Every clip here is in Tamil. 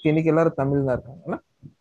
இன்னைக்கு எல்லாரும் தமிழ் தான் இருக்காங்களா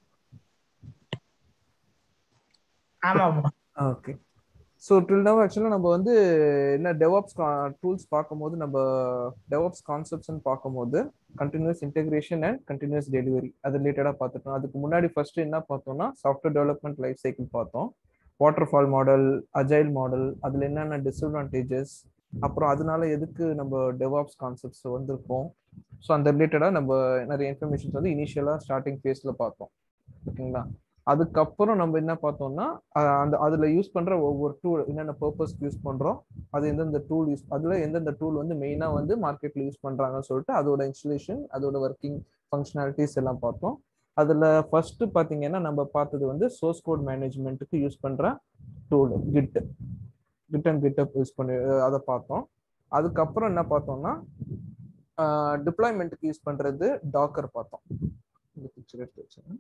ஆமா bro. Okay so till now ஆக்சுவலாக நம்ம வந்து என்ன டெவாப்ஸ் டூல்ஸ் பார்க்கும்போது நம்ம டெவாப்ஸ் கான்செப்ட்ஸ்னு பார்க்கும்போது continuous integration and continuous delivery அது ரிலேட்டடாக பார்த்துட்டோம் அதுக்கு முன்னாடி ஃபர்ஸ்ட் என்ன பார்த்தோம்னா சாஃப்ட்வேர் டெவலப்மெண்ட் லைஃப் சைக்கிள் பார்த்தோம் waterfall model agile model அதில் என்னென்ன டிஸ்அட்வான்டேஜஸ் அப்புறம் அதனால எதுக்கு நம்ம டெவாப்ஸ் கான்செப்ட்ஸ் வந்திருக்கோம் ஸோ அந்த ரிலேட்டடாக நம்ம நிறைய இன்ஃபர்மேஷன்ஸ் வந்து இனிஷியலாக ஸ்டார்டிங் ஃபேஸில் பார்த்தோம் ஓகேங்களா அதுக்கப்புறம் நம்ம என்ன பார்த்தோம்னா அஹ் அந்த அதில் யூஸ் பண்ணுற ஒவ்வொரு டூல் என்னென்ன பர்பஸ்க்கு யூஸ் பண்ணுறோம் அது எந்தெந்த டூல் யூஸ் அதில் எந்தெந்த டூல் வந்து மெயினாக வந்து மார்க்கெட்டில் யூஸ் பண்ணுறாங்கன்னு சொல்லிட்டு அதோட இன்ஸ்டலேஷன் அதோட ஒர்க்கிங் ஃபங்க்ஷனாலிட்டிஸ் எல்லாம் பார்த்தோம் அதில் ஃபர்ஸ்ட் பார்த்தீங்கன்னா நம்ம பார்த்தது வந்து சோர்ஸ் கோட் மேனேஜ்மெண்ட்டுக்கு யூஸ் பண்ணுற tool Git Git and GitHub use பண்ணி அஹ் அதை பார்த்தோம் அதுக்கப்புறம் என்ன பார்த்தோம்னா டிப்ளாய்மெண்ட்டுக்கு யூஸ் பண்ணுறது டாக்கர் பார்த்தோம் இந்த பிக்சர் எடுத்து வச்சுருங்க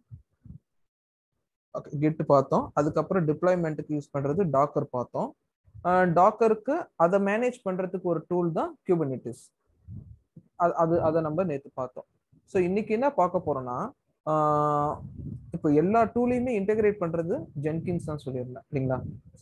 ஓகே கிட் பார்த்தோம் அதுக்கப்புறம் டிப்ளாய்மெண்ட்டுக்கு யூஸ் பண்ணுறது டாக்கர் பார்த்தோம் டாக்கருக்கு அதை மேனேஜ் பண்ணுறதுக்கு ஒரு டூல் தான் கியூபனிட்டிஸ் அது அது அதை நம்ம நேற்று பார்த்தோம் ஸோ இன்னைக்கு என்ன பார்க்க போறோம்னா இப்போ எல்லா டூலையுமே இன்டெகிரேட் பண்றது ஜென்கின்ஸ் தான் சொல்லியிருந்தேன் இல்லைங்களா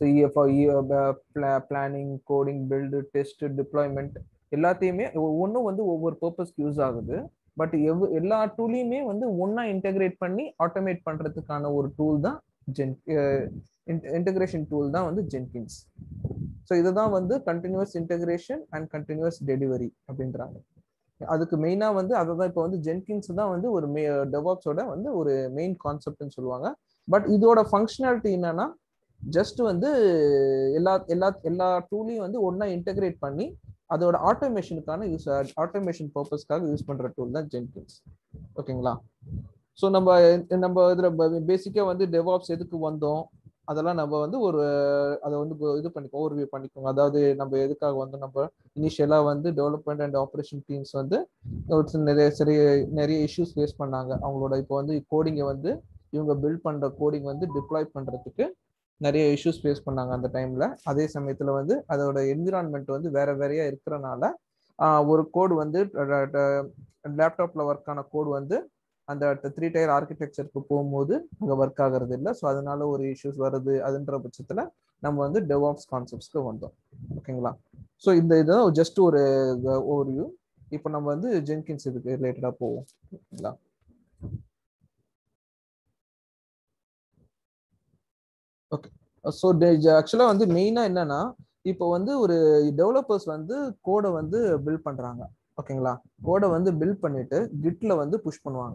so planning coding build test deployment எல்லாத்தையுமே ஒவ்வொன்றும் வந்து ஒவ்வொரு பர்பஸ்க்கு யூஸ் ஆகுது பட் எவ் எல்லா டூலையுமே வந்து ஒன்னா இன்டெகிரேட் பண்ணி ஆட்டோமேட் பண்றதுக்கான ஒரு டூல் தான் ஜென் இன்டெகிரேஷன் டூல் தான் வந்து ஜென்கின்ஸ் ஸோ இதுதான் வந்து continuous integration and continuous delivery அப்படின்றாங்க அதுக்கு மெயினாக வந்து அதை தான் இப்போ வந்து ஜென்கின்ஸ் தான் வந்து ஒரு மே டெவாப்ஸோட வந்து ஒரு மெயின் கான்செப்ட்னு சொல்லுவாங்க பட் இதோட ஃபங்க்ஷனாலிட்டி என்னன்னா ஜஸ்ட் வந்து எல்லா எல்லா எல்லா டூலையும் வந்து ஒன்னா இன்டெகிரேட் பண்ணி அதோட ஆட்டோமேஷனுக்கான யூஸ் ஆட்டோமேஷன் பர்பஸ்க்காக யூஸ் பண்ற டூல் தான் ஜென்கின்ஸ் ஓகேங்களா ஸோ நம்ம நம்ம இதில் பேசிக்காக வந்து டெவாப்ஸ் எதுக்கு வந்தோம் அதெல்லாம் நம்ம வந்து ஒரு அதை வந்து இது பண்ணிக்கோ ஓவர்வியூ பண்ணிக்கோங்க அதாவது நம்ம எதுக்காக வந்து நம்ம இனிஷியலாக வந்து டெவலப்மெண்ட் அண்ட் ஆப்ரேஷன் டீம்ஸ் வந்து நிறைய சரி நிறைய இஷ்யூஸ் ஃபேஸ் பண்ணாங்க அவங்களோட இப்போ வந்து கோடிங்கை வந்து இவங்க பில்ட் பண்ணுற கோடிங் வந்து டிப்ளாய் பண்ணுறதுக்கு நிறைய இஷ்யூஸ் ஃபேஸ் பண்ணாங்க அந்த டைம்ல அதே சமயத்துல வந்து அதோட என்விரான்மெண்ட் வந்து வேற வேறையா இருக்கிறனால ஒரு கோடு வந்து லேப்டாப்ல ஒர்க் ஆன கோடு வந்து அந்த த்ரீ டயர் ஆர்கிடெக்சருக்கு போகும்போது அங்கே ஒர்க் ஆகிறது இல்லை ஸோ அதனால ஒரு இஷ்யூஸ் வருது அதுன்ற பட்சத்தில் நம்ம வந்து டெவாப்ஸ் கான்செப்ட்ஸ்க்கு வந்தோம் ஓகேங்களா ஸோ இந்த இதுதான் ஜஸ்ட் ஒரு ஓவர்வியூ இப்போ நம்ம வந்து ஜென்கின்ஸ் இதுக்கு ரிலேட்டடாக போவோம் ஓகேங்களா ஓகே ஸோ ஆக்சுவலாக வந்து மெயினாக என்னன்னா இப்போ வந்து ஒரு டெவலப்பர்ஸ் வந்து கோடை வந்து பில்ட் பண்ணுறாங்க ஓகேங்களா கோடை வந்து பில்ட் பண்ணிட்டு கிட்ல வந்து புஷ் பண்ணுவாங்க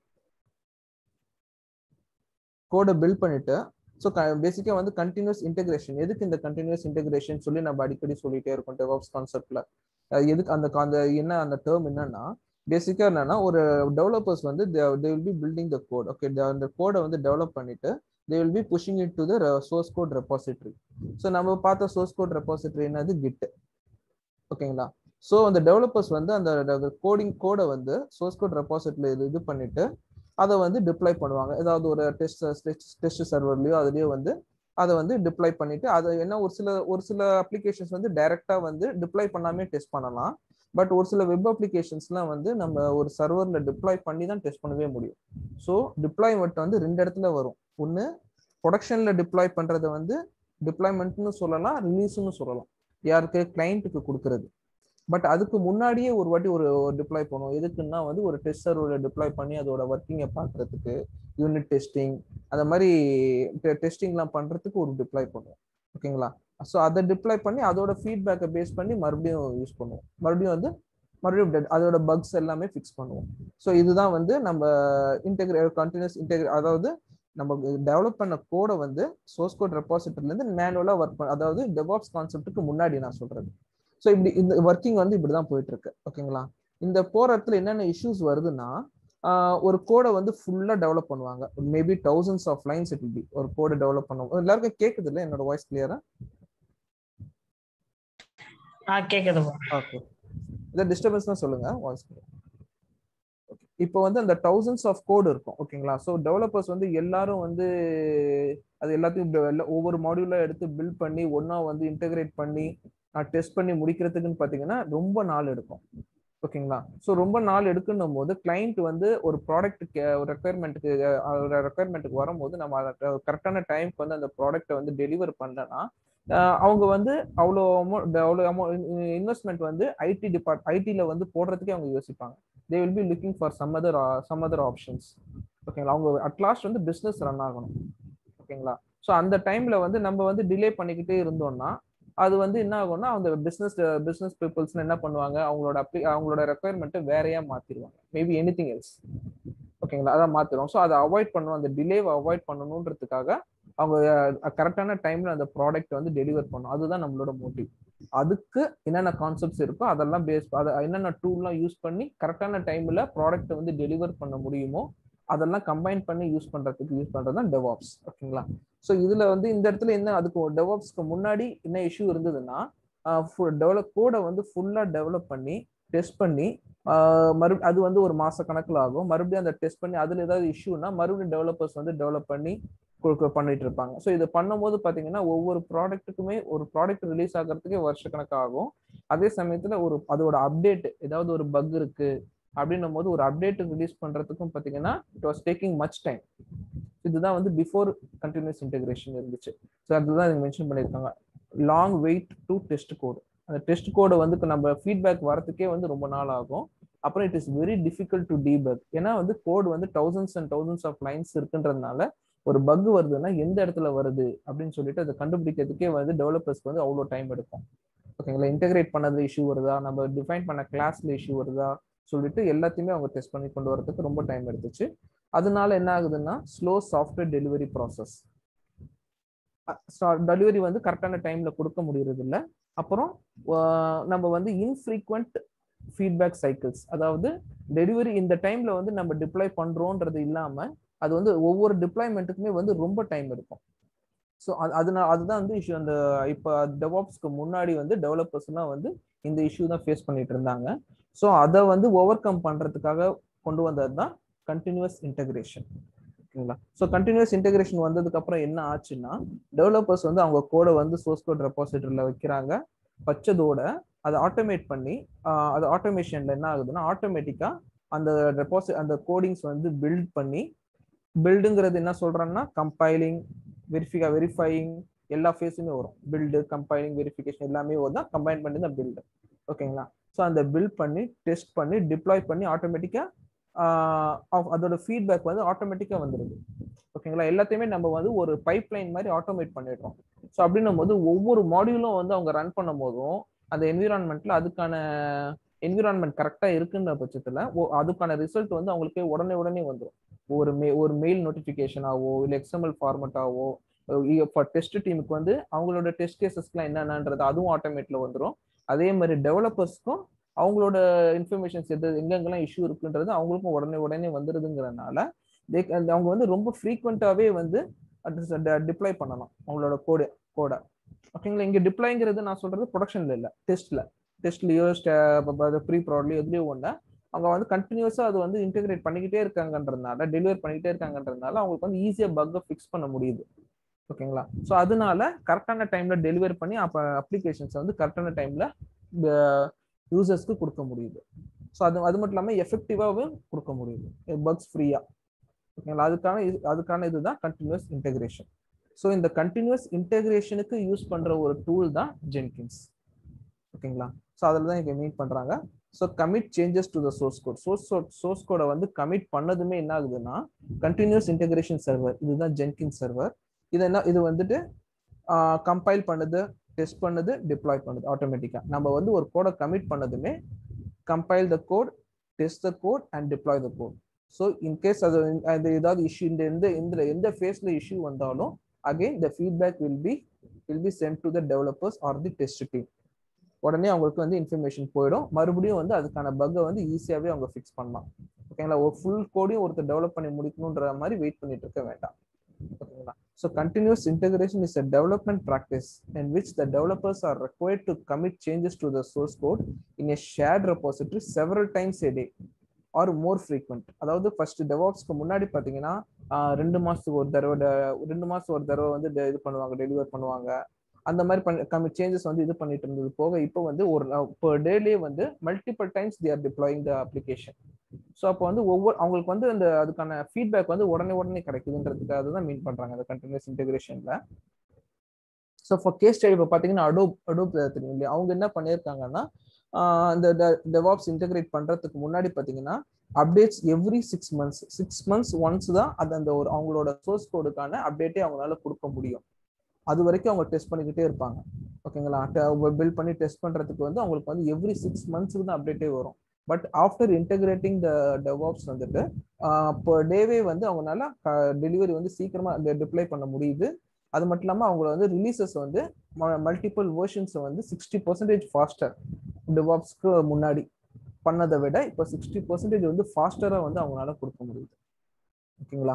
கோடை பில்ட் பண்ணிட்டு ஸோ பேசிக்காக வந்து கண்டினியூஸ் இன்டெகிரேஷன் எதுக்கு இந்த கண்டினியூஸ் இன்டெகிரேஷன் சொல்லி நம்ம அடிக்கடி சொல்லிட்டே இருக்கோம் டெவாப்ஸ் கான்செப்ட்ல எதுக்கு அந்த அந்த என்ன அந்த டேர்ம் என்னன்னா பேசிக்காக என்னன்னா ஒரு டெவலப்பர்ஸ் வந்து they will be building the code okay அந்த கோடை வந்து டெவலப் பண்ணிட்டு they will be pushing it to the source code repository so நம்ம பார்த்த சோர்ஸ் கோட் ரெபாசிட்டரி என்னது கிட் ஓகேங்களா ஸோ அந்த டெவலப்பர்ஸ் வந்து அந்த கோடிங் கோடை வந்து சோர்ஸ் கோட் ரெபாசிட்டரியில் இது இது பண்ணிட்டு அதை வந்து டிப்ளை பண்ணுவாங்க ஏதாவது ஒரு டெஸ்ட் டெஸ்ட் சர்வர்லையோ அதுலேயோ வந்து அதை வந்து டிப்ளை பண்ணிட்டு அதை என்ன ஒரு சில ஒரு சில அப்ளிகேஷன்ஸ் வந்து டைரக்டா வந்து டிப்ளை பண்ணாமே டெஸ்ட் பண்ணலாம் பட் ஒரு சில வெப் அப்ளிகேஷன்ஸ்லாம் வந்து நம்ம ஒரு சர்வர்ல டிப்ளாய் பண்ணி தான் டெஸ்ட் பண்ணவே முடியும் ஸோ டிப்ளாய்மெண்ட் வந்து ரெண்டு இடத்துல வரும் ஒன்று ப்ரொடக்ஷன்ல டிப்ளாய் பண்றதை வந்து டிப்ளாய்மெண்ட்னு சொல்லலாம் ரிலீஸ்னு சொல்லலாம் யாருக்கு கிளைண்ட்டுக்கு கொடுக்கறது பட் அதுக்கு முன்னாடியே ஒரு வாட்டி ஒரு டிப்ளாய் பண்ணுவோம் எதுக்குன்னா வந்து ஒரு டெஸ்ட் சர்வரில் டிப்ளாய் பண்ணி அதோட ஒர்க்கிங்கை பார்க்கறதுக்கு யூனிட் டெஸ்டிங் அந்த மாதிரி டெஸ்டிங்லாம் பண்ணுறதுக்கு ஒரு டிப்ளாய் பண்ணுவோம் ஓகேங்களா ஸோ அதை டிப்ளாய் பண்ணி அதோட ஃபீட்பேக்கை பேஸ் பண்ணி மறுபடியும் யூஸ் பண்ணுவோம் மறுபடியும் வந்து மறுபடியும் அதோட பக்ஸ் எல்லாமே ஃபிக்ஸ் பண்ணுவோம் ஸோ இதுதான் வந்து நம்ம இன்டெகிரே கண்டினியூஸ் இன்டெகிரே அதாவது நம்ம டெவலப் பண்ண கோடை வந்து சோர்ஸ் கோட் ரெபாசிட்டரிலேருந்து மேனுவலாக ஒர்க் பண்ண அதாவது டெவாப்ஸ் கான்செப்ட்டுக்கு முன்னாடி நான் சொல்றது ஸோ இப்படி இந்த ஒர்க்கிங் வந்து இப்படி தான் போயிட்டு இருக்கு ஓகேங்களா இந்த போற இடத்துல என்னென்ன இஷ்யூஸ் வருதுன்னா ஒரு கோடை வந்து ஃபுல்லா டெவலப் பண்ணுவாங்க maybe thousands of lines it be ஒரு கோடை டெவலப் பண்ணுவோம் எல்லாருக்கும் கேக்குது இல்லை என்னோட வாய்ஸ் கிளியரா ஆ கேக்குது ஓகே இதை டிஸ்டர்பன்ஸ்னா சொல்லுங்க வாய்ஸ் இப்போ வந்து அந்த தௌசண்ட்ஸ் ஆஃப் கோடு இருக்கும் ஓகேங்களா ஸோ டெவலப்பர்ஸ் வந்து எல்லாரும் வந்து அது எல்லாத்தையும் ஒவ்வொரு மாடியூலா எடுத்து பில்ட் பண்ணி ஒன்னா வந்து இன்டெகிரேட் பண்ணி டெஸ்ட் பண்ணி முடிக்கிறதுக்குன்னு பார்த்தீங்கன்னா ரொம்ப நாள் எடுக்கும் ஓகேங்களா ஸோ ரொம்ப நாள் எடுக்கணும் போது கிளைண்ட் வந்து ஒரு ப்ராடக்ட் ரெக்குயர்மெண்ட்டுக்கு ரெக்குயர்மெண்ட்டுக்கு வரும்போது நம்ம அதை கரெக்டான டைம்க்கு வந்து அந்த ப்ராடக்ட்டை வந்து டெலிவர் பண்ணலன்னா அவங்க வந்து அவ்வளோ அமௌண்ட் அவ்வளோ அமௌண்ட் இன்வெஸ்ட்மெண்ட் வந்து ஐடி டிபார்ட் ஐடியில் வந்து போடுறதுக்கே அவங்க யோசிப்பாங்க they will be looking for some other some other options ஓகேங்களா அவங்க அட்லாஸ்ட் வந்து பிஸ்னஸ் ரன் ஆகணும் ஓகேங்களா ஸோ அந்த டைம்ல வந்து நம்ம வந்து டிலே பண்ணிக்கிட்டே இருந்தோம்னா அது வந்து என்ன ஆகும்னா அந்த பிஸ்னஸ் பிஸ்னஸ் பீப்புள்ஸ் என்ன பண்ணுவாங்க அவங்களோட அப்ளி அவங்களோட ரெக்குயர்மெண்ட்டை வேறையா மாத்திடுவாங்க மேபி எனி திங் எல்ஸ் ஓகேங்களா அதான் மாத்திடுவோம் ஸோ அதை அவாய்ட் பண்ணணும் அந்த டிலேவை அவாய்ட் பண்ணணுன்றதுக்காக அவங்க கரெக்டான டைம்ல அந்த ப்ராடக்ட் வந்து டெலிவர் பண்ணணும் அதுதான் நம்மளோட மோட்டிவ் அதுக்கு என்னென்ன கான்செப்ட்ஸ் இருக்கோ அதெல்லாம் பேஸ் அதை என்னென்ன டூல்லாம் யூஸ் பண்ணி கரெக்டான டைம்ல ப்ராடக்ட் வந்து டெலிவர் பண்ண முடியுமோ அதெல்லாம் கம்பைன் பண்ணி யூஸ் பண்றதுக்கு யூஸ் பண்றது தான் டெவாப்ஸ் ஓகேங்களா ஸோ இதுல வந்து இந்த இடத்துல என்ன அதுக்கு டெவாப்ஸ்க்கு முன்னாடி என்ன இஷ்யூ இருந்ததுன்னா டெவலப் கோடை வந்து ஃபுல்லா டெவலப் பண்ணி டெஸ்ட் பண்ணி மறு அது வந்து ஒரு மாச கணக்கில் ஆகும் மறுபடியும் அந்த டெஸ்ட் பண்ணி அதுல ஏதாவது இஷ்யூனா மறுபடியும் டெவலப்பர்ஸ் வந்து டெவலப் பண்ணி பண்ணிட்டு இருப்பாங்க ஸோ இதை பண்ணும்போது பார்த்தீங்கன்னா ஒவ்வொரு ப்ராடக்ட்டுக்குமே ஒரு ப்ராடக்ட் ரிலீஸ் ஆகிறதுக்கே வருஷ கணக்காகும் அதே சமயத்துல ஒரு அதோட அப்டேட் ஏதாவது ஒரு பக் இருக்கு அப்படின்னும் போது ஒரு அப்டேட் ரிலீஸ் பண்றதுக்கும் பார்த்தீங்கன்னா it was taking much time இதுதான் வந்து பிஃபோர் கண்டினியூஸ் இன்டெகிரேஷன் இருந்துச்சு ஸோ அதுதான் இங்கே மென்ஷன் பண்ணியிருக்காங்க long wait to test code அந்த டெஸ்ட் கோடை வந்து நம்ம ஃபீட்பேக் வரதுக்கே வந்து ரொம்ப நாள் ஆகும் அப்புறம் it is very difficult to debug ஏன்னா வந்து கோடு வந்து thousands and thousands of lines இருக்குன்றதுனால ஒரு பக் வருதுன்னா எந்த இடத்துல வருது அப்படின்னு சொல்லிட்டு அதை கண்டுபிடிக்கிறதுக்கே வந்து டெவலப்பர்ஸ்க்கு வந்து அவ்வளோ டைம் எடுக்கும் ஓகேங்களா இன்டெகிரேட் பண்ணதுல இஷ்யூ வருதா நம்ம டிஃபைன் பண்ண கிளாஸ்ல இஷ்யூ வருதா சொல்லிட்டு எல்லாத்தையுமே அவங்க டெஸ்ட் பண்ணி கொண்டு வரதுக்கு ரொம்ப டைம் எடுத்துச்சு அதனால என்ன ஆகுதுன்னா slow software delivery process delivery வந்து கரெக்டான டைம்ல கொடுக்க முடியறது இல்லை அப்புறம் நம்ம வந்து இன்ஃப்ரீக்வெண்ட் ஃபீட்பேக் சைக்கிள்ஸ் அதாவது டெலிவரி இந்த டைம்ல வந்து நம்ம டிப்ளாய் பண்றோன்றது இல்லாம அது வந்து ஒவ்வொரு டிப்ளாய்மெண்ட்டுக்குமே வந்து ரொம்ப டைம் எடுக்கும் ஸோ அதனால அதுதான் வந்து இஷ்யூ அந்த இப்போ டெவாப்ஸ்க்கு முன்னாடி வந்து டெவலப்பர்ஸ்லாம் வந்து இந்த இஷ்யூ தான் ஃபேஸ் பண்ணிட்டு இருந்தாங்க ஸோ அதை வந்து ஓவர் கம் பண்றதுக்காக கொண்டு வந்தது தான் கண்டினியூஸ் இன்டகிரேஷன் ஓகேங்களா ஸோ கண்டினியூஸ் இன்டகிரேஷன் வந்ததுக்கு அப்புறம் என்ன ஆச்சுன்னா டெவலப்பர்ஸ் வந்து அவங்க கோடை வந்து சோர்ஸ் கோட் ரெப்பாசிட்டரியில் வைக்கிறாங்க வச்சதோட அதை ஆட்டோமேட் பண்ணி அது ஆட்டோமேஷன்ல என்ன ஆகுதுன்னா ஆட்டோமேட்டிக்கா அந்த டெபாசிட் அந்த கோடிங்ஸ் வந்து பில்ட் பண்ணி பில்டுங்கிறது என்ன சொல்றேன்னா கம்பைலிங் வெரிஃபிகா வெரிஃபைங் எல்லா ஃபேஸுமே வரும் பில்டு கம்பைலிங் வெரிஃபிகேஷன் எல்லாமே வரும் கம்பைன் பண்ணி தான் பில்டு ஓகேங்களா ஸோ அந்த பில்ட் பண்ணி டெஸ்ட் பண்ணி டிப்ளாய் பண்ணி ஆட்டோமேட்டிக்கா அதோட ஃபீட்பேக் வந்து ஆட்டோமேட்டிக்கா வந்துடுது ஓகேங்களா எல்லாத்தையுமே நம்ம வந்து ஒரு பைப் லைன் மாதிரி ஆட்டோமேட் பண்ணிடுறோம் ஸோ அப்படின்னும் போது ஒவ்வொரு மாடியூலும் வந்து அவங்க ரன் பண்ணும் போதும் அந்த என்விரான்மெண்ட்ல அதுக்கான என்விரான்மெண்ட் கரெக்டா இருக்குன்ற பட்சத்துல அதுக்கான ரிசல்ட் வந்து அவங்களுக்கு உடனே உடனே வந்துடும் ஒரு மெ ஒரு மெயில் நோட்டிஃபிகேஷனாவோ இல்லை எக்ஸ்எம்எல் ஃபார்மெட்டாவோ இப்போ டெஸ்ட் டீமுக்கு வந்து அவங்களோட டெஸ்ட் கேசஸ்க்குலாம் என்னென்னன்றது அதுவும் ஆட்டோமேட்ல வந்துடும் அதே மாதிரி டெவலப்பர்ஸ்க்கும் அவங்களோட இன்ஃபர்மேஷன்ஸ் எது எங்கெங்கெல்லாம் இஷ்யூ இருக்குன்றது அவங்களுக்கும் உடனே உடனே வந்துடுதுங்கிறனால அவங்க வந்து ரொம்ப ஃப்ரீக்வெண்ட்டாகவே வந்து டிப்ளை பண்ணலாம் அவங்களோட கோடு கோடை ஓகேங்களா இங்கே டிப்ளைங்கிறது நான் சொல்றது ப்ரொடக்ஷன்ல இல்லை டெஸ்ட்ல டெஸ்ட்லயோ ப்ரீ ப்ராட்லயோ எதுலயோ ஒன்று அவங்க வந்து கண்டினியூஸா அது வந்து இன்டெகிரேட் பண்ணிக்கிட்டே இருக்காங்கன்றதுனால டெலிவர் பண்ணிக்கிட்டே இருக்காங்கன்றதுனால அவங்களுக்கு வந்து ஈஸியா பக்கை ஃபிக்ஸ் பண்ண முடியுது ஓகேங்களா ஸோ அதனால கரெக்டான டைம்ல டெலிவர் பண்ணி அப்போ அப்ளிகேஷன்ஸ் வந்து கரெக்டான டைம்ல யூசர்ஸ்க்கு கொடுக்க முடியுது ஸோ அது அது மட்டும் இல்லாமல் எஃபெக்டிவாகவும் கொடுக்க முடியுது பக்ஸ் ஃப்ரீயா ஓகேங்களா அதுக்கான அதுக்கான இதுதான் கண்டினியூஸ் இன்டெகிரேஷன் ஸோ இந்த கண்டினியூஸ் இன்டெகிரேஷனுக்கு யூஸ் பண்ற ஒரு டூல் தான் ஜென்கின்ஸ் ஓகேங்களா ஸோ அதில் தான் இங்கே மீட் பண்றாங்க so commit changes to the source code source source கோடை வந்து கமிட் பண்ணதுமே என்ன ஆகுதுன்னா கண்டினியூஸ் இன்டெகிரேஷன் சர்வர் இதுதான் ஜென்கின் சர்வர் இது என்ன இது வந்துட்டு கம்பைல் பண்ணுது டெஸ்ட் பண்ணுது டிப்ளாய் பண்ணுது ஆட்டோமேட்டிக்காக நம்ம வந்து ஒரு கோடை கமிட் பண்ணதுமே compile the code test the code and deploy the code so in case அது அது ஏதாவது இஷ்யூ இந்த எந்த எந்த எந்த ஃபேஸில் இஷ்யூ வந்தாலும் again the feedback will be will be sent to the developers or the test team உடனே அவங்களுக்கு வந்து இன்ஃபர்மேஷன் போயிடும் மறுபடியும் வந்து அதுக்கான பக்கை வந்து ஈஸியாகவே அவங்க ஃபிக்ஸ் பண்ணலாம் ஓகேங்களா ஒரு ஃபுல் கோடையும் ஒருத்தர் டெவலப் பண்ணி முடிக்கணுன்ற மாதிரி வெயிட் பண்ணிட்டு இருக்க வேண்டாம் ஓகேங்களா so continuous integration is a development practice in which the developers are required to commit changes to the source code in a shared repository several times a day or more frequent அதாவது ஃபர்ஸ்ட் டெவாப்ஸ்க்கு முன்னாடி பார்த்தீங்கன்னா ரெண்டு மாசத்துக்கு ஒரு தடவை ரெண்டு மாசத்துக்கு ஒரு தடவை வந்து இது பண்ணுவாங்க டெலிவர் பண்ணுவாங்க அந்த மாதிரி பண்ணி கம்மி சேஞ்சஸ் வந்து இது பண்ணிட்டு இருந்தது போக இப்போ வந்து ஒரு per டேலேயே வந்து multiple times they are deploying the application so அப்போ வந்து ஒவ்வொரு அவங்களுக்கு வந்து அந்த அதுக்கான ஃபீட்பேக் வந்து உடனே உடனே கிடைக்குதுன்றதுக்கு அதுதான் மீன் பண்றாங்க அந்த கண்டினியூஸ் இன்டெகிரேஷன்ல ஸோ ஃபார் கேஸ் ஸ்டடி இப்போ பார்த்தீங்கன்னா அடோப் அடோப் தெரியும் இல்லையா அவங்க என்ன பண்ணியிருக்காங்கன்னா ஆஹ் அந்த டெவாப்ஸ் இன்டெகிரேட் பண்றதுக்கு முன்னாடி பார்த்தீங்கன்னா updates every six months six months once தான் அது அந்த ஒரு அவங்களோட சோர்ஸ் கோடுக்கான அப்டேட்டே அவங்களால கொடுக்க முடியும் அது வரைக்கும் அவங்க டெஸ்ட் பண்ணிக்கிட்டே இருப்பாங்க ஓகேங்களா பில்ட் பண்ணி டெஸ்ட் பண்றதுக்கு வந்து அவங்களுக்கு வந்து எவ்ரி சிக்ஸ் மந்த்ஸ்க்கு தான் அப்டேட்டே வரும் but after integrating the DevOps வந்துட்டு இப்போ டேவே வந்து அவங்களால டெலிவரி வந்து சீக்கிரமா டிப்ளை பண்ண முடியுது அது மட்டும் இல்லாமல் அவங்கள வந்து ரிலீசஸ் வந்து மல்டிபிள் வேர்ஷன்ஸை வந்து சிக்ஸ்டி பர்சன்டேஜ் ஃபாஸ்டர் டெவாப்ஸ்க்கு முன்னாடி பண்ணதை விட இப்போ சிக்ஸ்டி பர்சன்டேஜ் வந்து ஃபாஸ்டராக வந்து அவங்களால கொடுக்க முடியுது ஓகேங்களா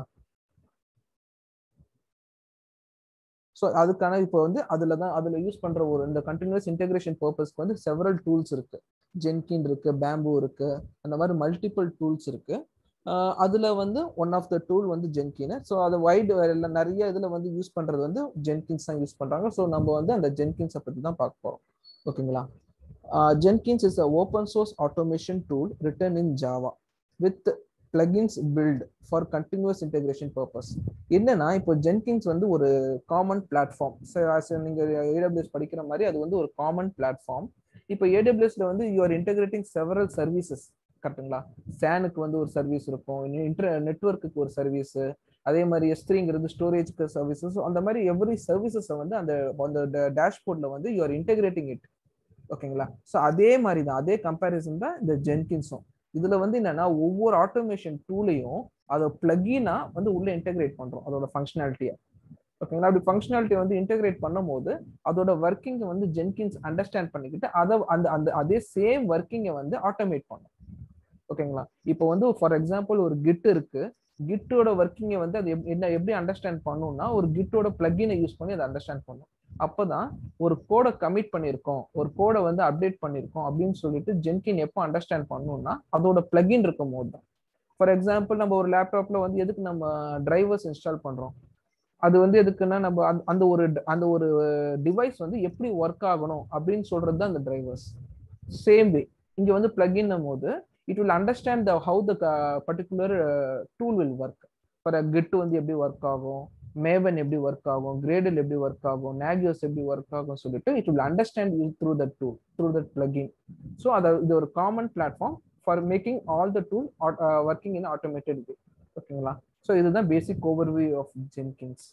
ஸோ அதுக்கான இப்போ வந்து அதில் தான் அதில் யூஸ் பண்ணுற ஒரு இந்த கண்டினியூஸ் இன்டெகிரேஷன் பர்பஸ்க்கு வந்து செவரல் டூல்ஸ் இருக்கு ஜென்கின் இருக்கு பேம்பு இருக்கு அந்த மாதிரி மல்டிபிள் டூல்ஸ் இருக்கு அதில் வந்து ஒன் ஆஃப் த டூல் வந்து ஜென்கின் ஸோ அதை வைடு நிறைய இதில் வந்து யூஸ் பண்ணுறது வந்து ஜென்கின்ஸ் தான் யூஸ் பண்ணுறாங்க ஸோ நம்ம வந்து அந்த ஜென்கின்ஸை பற்றி தான் பார்க்க போகிறோம் ஓகேங்களா Jenkins is a open source automation tool written in Java with plugins built for continuous integration purpose என்னன்னா இப்போ ஜென்கின்ஸ் வந்து ஒரு காமன் பிளாட்ஃபார்ம் நீங்க ஏடபிள்யூஎஸ் படிக்கிற மாதிரி அது வந்து ஒரு காமன் பிளாட்ஃபார்ம் இப்போ ஏடபிள்யூஎஸ்ல வந்து யூஆர் இன்டெகிரேட்டிங் செவரல் சர்வீசஸ் கரெக்டுங்களா சேனுக்கு வந்து ஒரு சர்வீஸ் இருக்கும் இன்டர் நெட்ஒர்க்குக்கு ஒரு சர்வீஸ் அதே மாதிரி எஸ்திரிங்கிறது ஸ்டோரேஜ்க்கு சர்வீசஸ் அந்த மாதிரி எவ்ரி சர்வீசஸை வந்து அந்த அந்த டேஷ்போர்ட்ல வந்து யூஆர் இன்டெகிரேட்டிங் இட் ஓகேங்களா ஸோ அதே மாதிரி தான் அதே கம்பேரிசன் தான் இந்த ஜென்கின்ஸும் இதுல வந்து என்னன்னா ஒவ்வொரு ஆட்டோமேஷன் டூலையும் அதை பிளகினா வந்து உள்ள இன்டெகிரேட் பண்றோம் அதோட ஃபங்க்ஷனாலிட்டியை ஓகேங்களா அப்படி ஃபங்க்ஷனாலிட்டி வந்து இன்டெகிரேட் பண்ணும்போது அதோட ஒர்க்கிங்கை வந்து ஜென்கின்ஸ் அண்டர்ஸ்டாண்ட் பண்ணிக்கிட்டு அதை அந்த அந்த அதே சேம் ஒர்க்கிங்கை வந்து ஆட்டோமேட் பண்ணும் ஓகேங்களா இப்போ வந்து ஃபார் எக்ஸாம்பிள் ஒரு கிட் இருக்கு கிட்டோட ஒர்க்கிங்கை வந்து அது என்ன எப்படி அண்டர்ஸ்டாண்ட் பண்ணும்னா ஒரு கிட்டோட பிளக்கினை யூஸ் பண்ணி அதை அண்டர்ஸ்டாண்ட் பண்ணும் அப்பதான் ஒரு கோடை கமிட் பண்ணியிருக்கோம் ஒரு கோடை வந்து அப்டேட் பண்ணியிருக்கோம் அப்படின்னு சொல்லிட்டு ஜென்கின் எப்போ அண்டர்ஸ்டாண்ட் பண்ணணும்னா அதோட பிளகின் இருக்கும் போது தான் ஃபார் எக்ஸாம்பிள் நம்ம ஒரு லேப்டாப்ல வந்து எதுக்கு நம்ம டிரைவர்ஸ் இன்ஸ்டால் பண்றோம் அது வந்து எதுக்குன்னா நம்ம அந்த ஒரு அந்த ஒரு டிவைஸ் வந்து எப்படி ஒர்க் ஆகணும் அப்படின்னு சொல்றது தான் அந்த டிரைவர்ஸ் சேம் வே இங்க வந்து பிளகின் போது it will understand the how the particular tool will work for git வந்து எப்படி ஒர்க் ஆகும் மேவன் எப்படி ஒர்க் ஆகும் கிரேடல் எப்படி ஒர்க் ஆகும் நேகியோஸ் எப்படி ஒர்க் ஆகும் சொல்லிட்டு it will understand you through that tool through that plugin so அதை இது ஒரு common platform for making all the tool working in automated way ஓகேங்களா ஸோ இதுதான் basic overview of Jenkins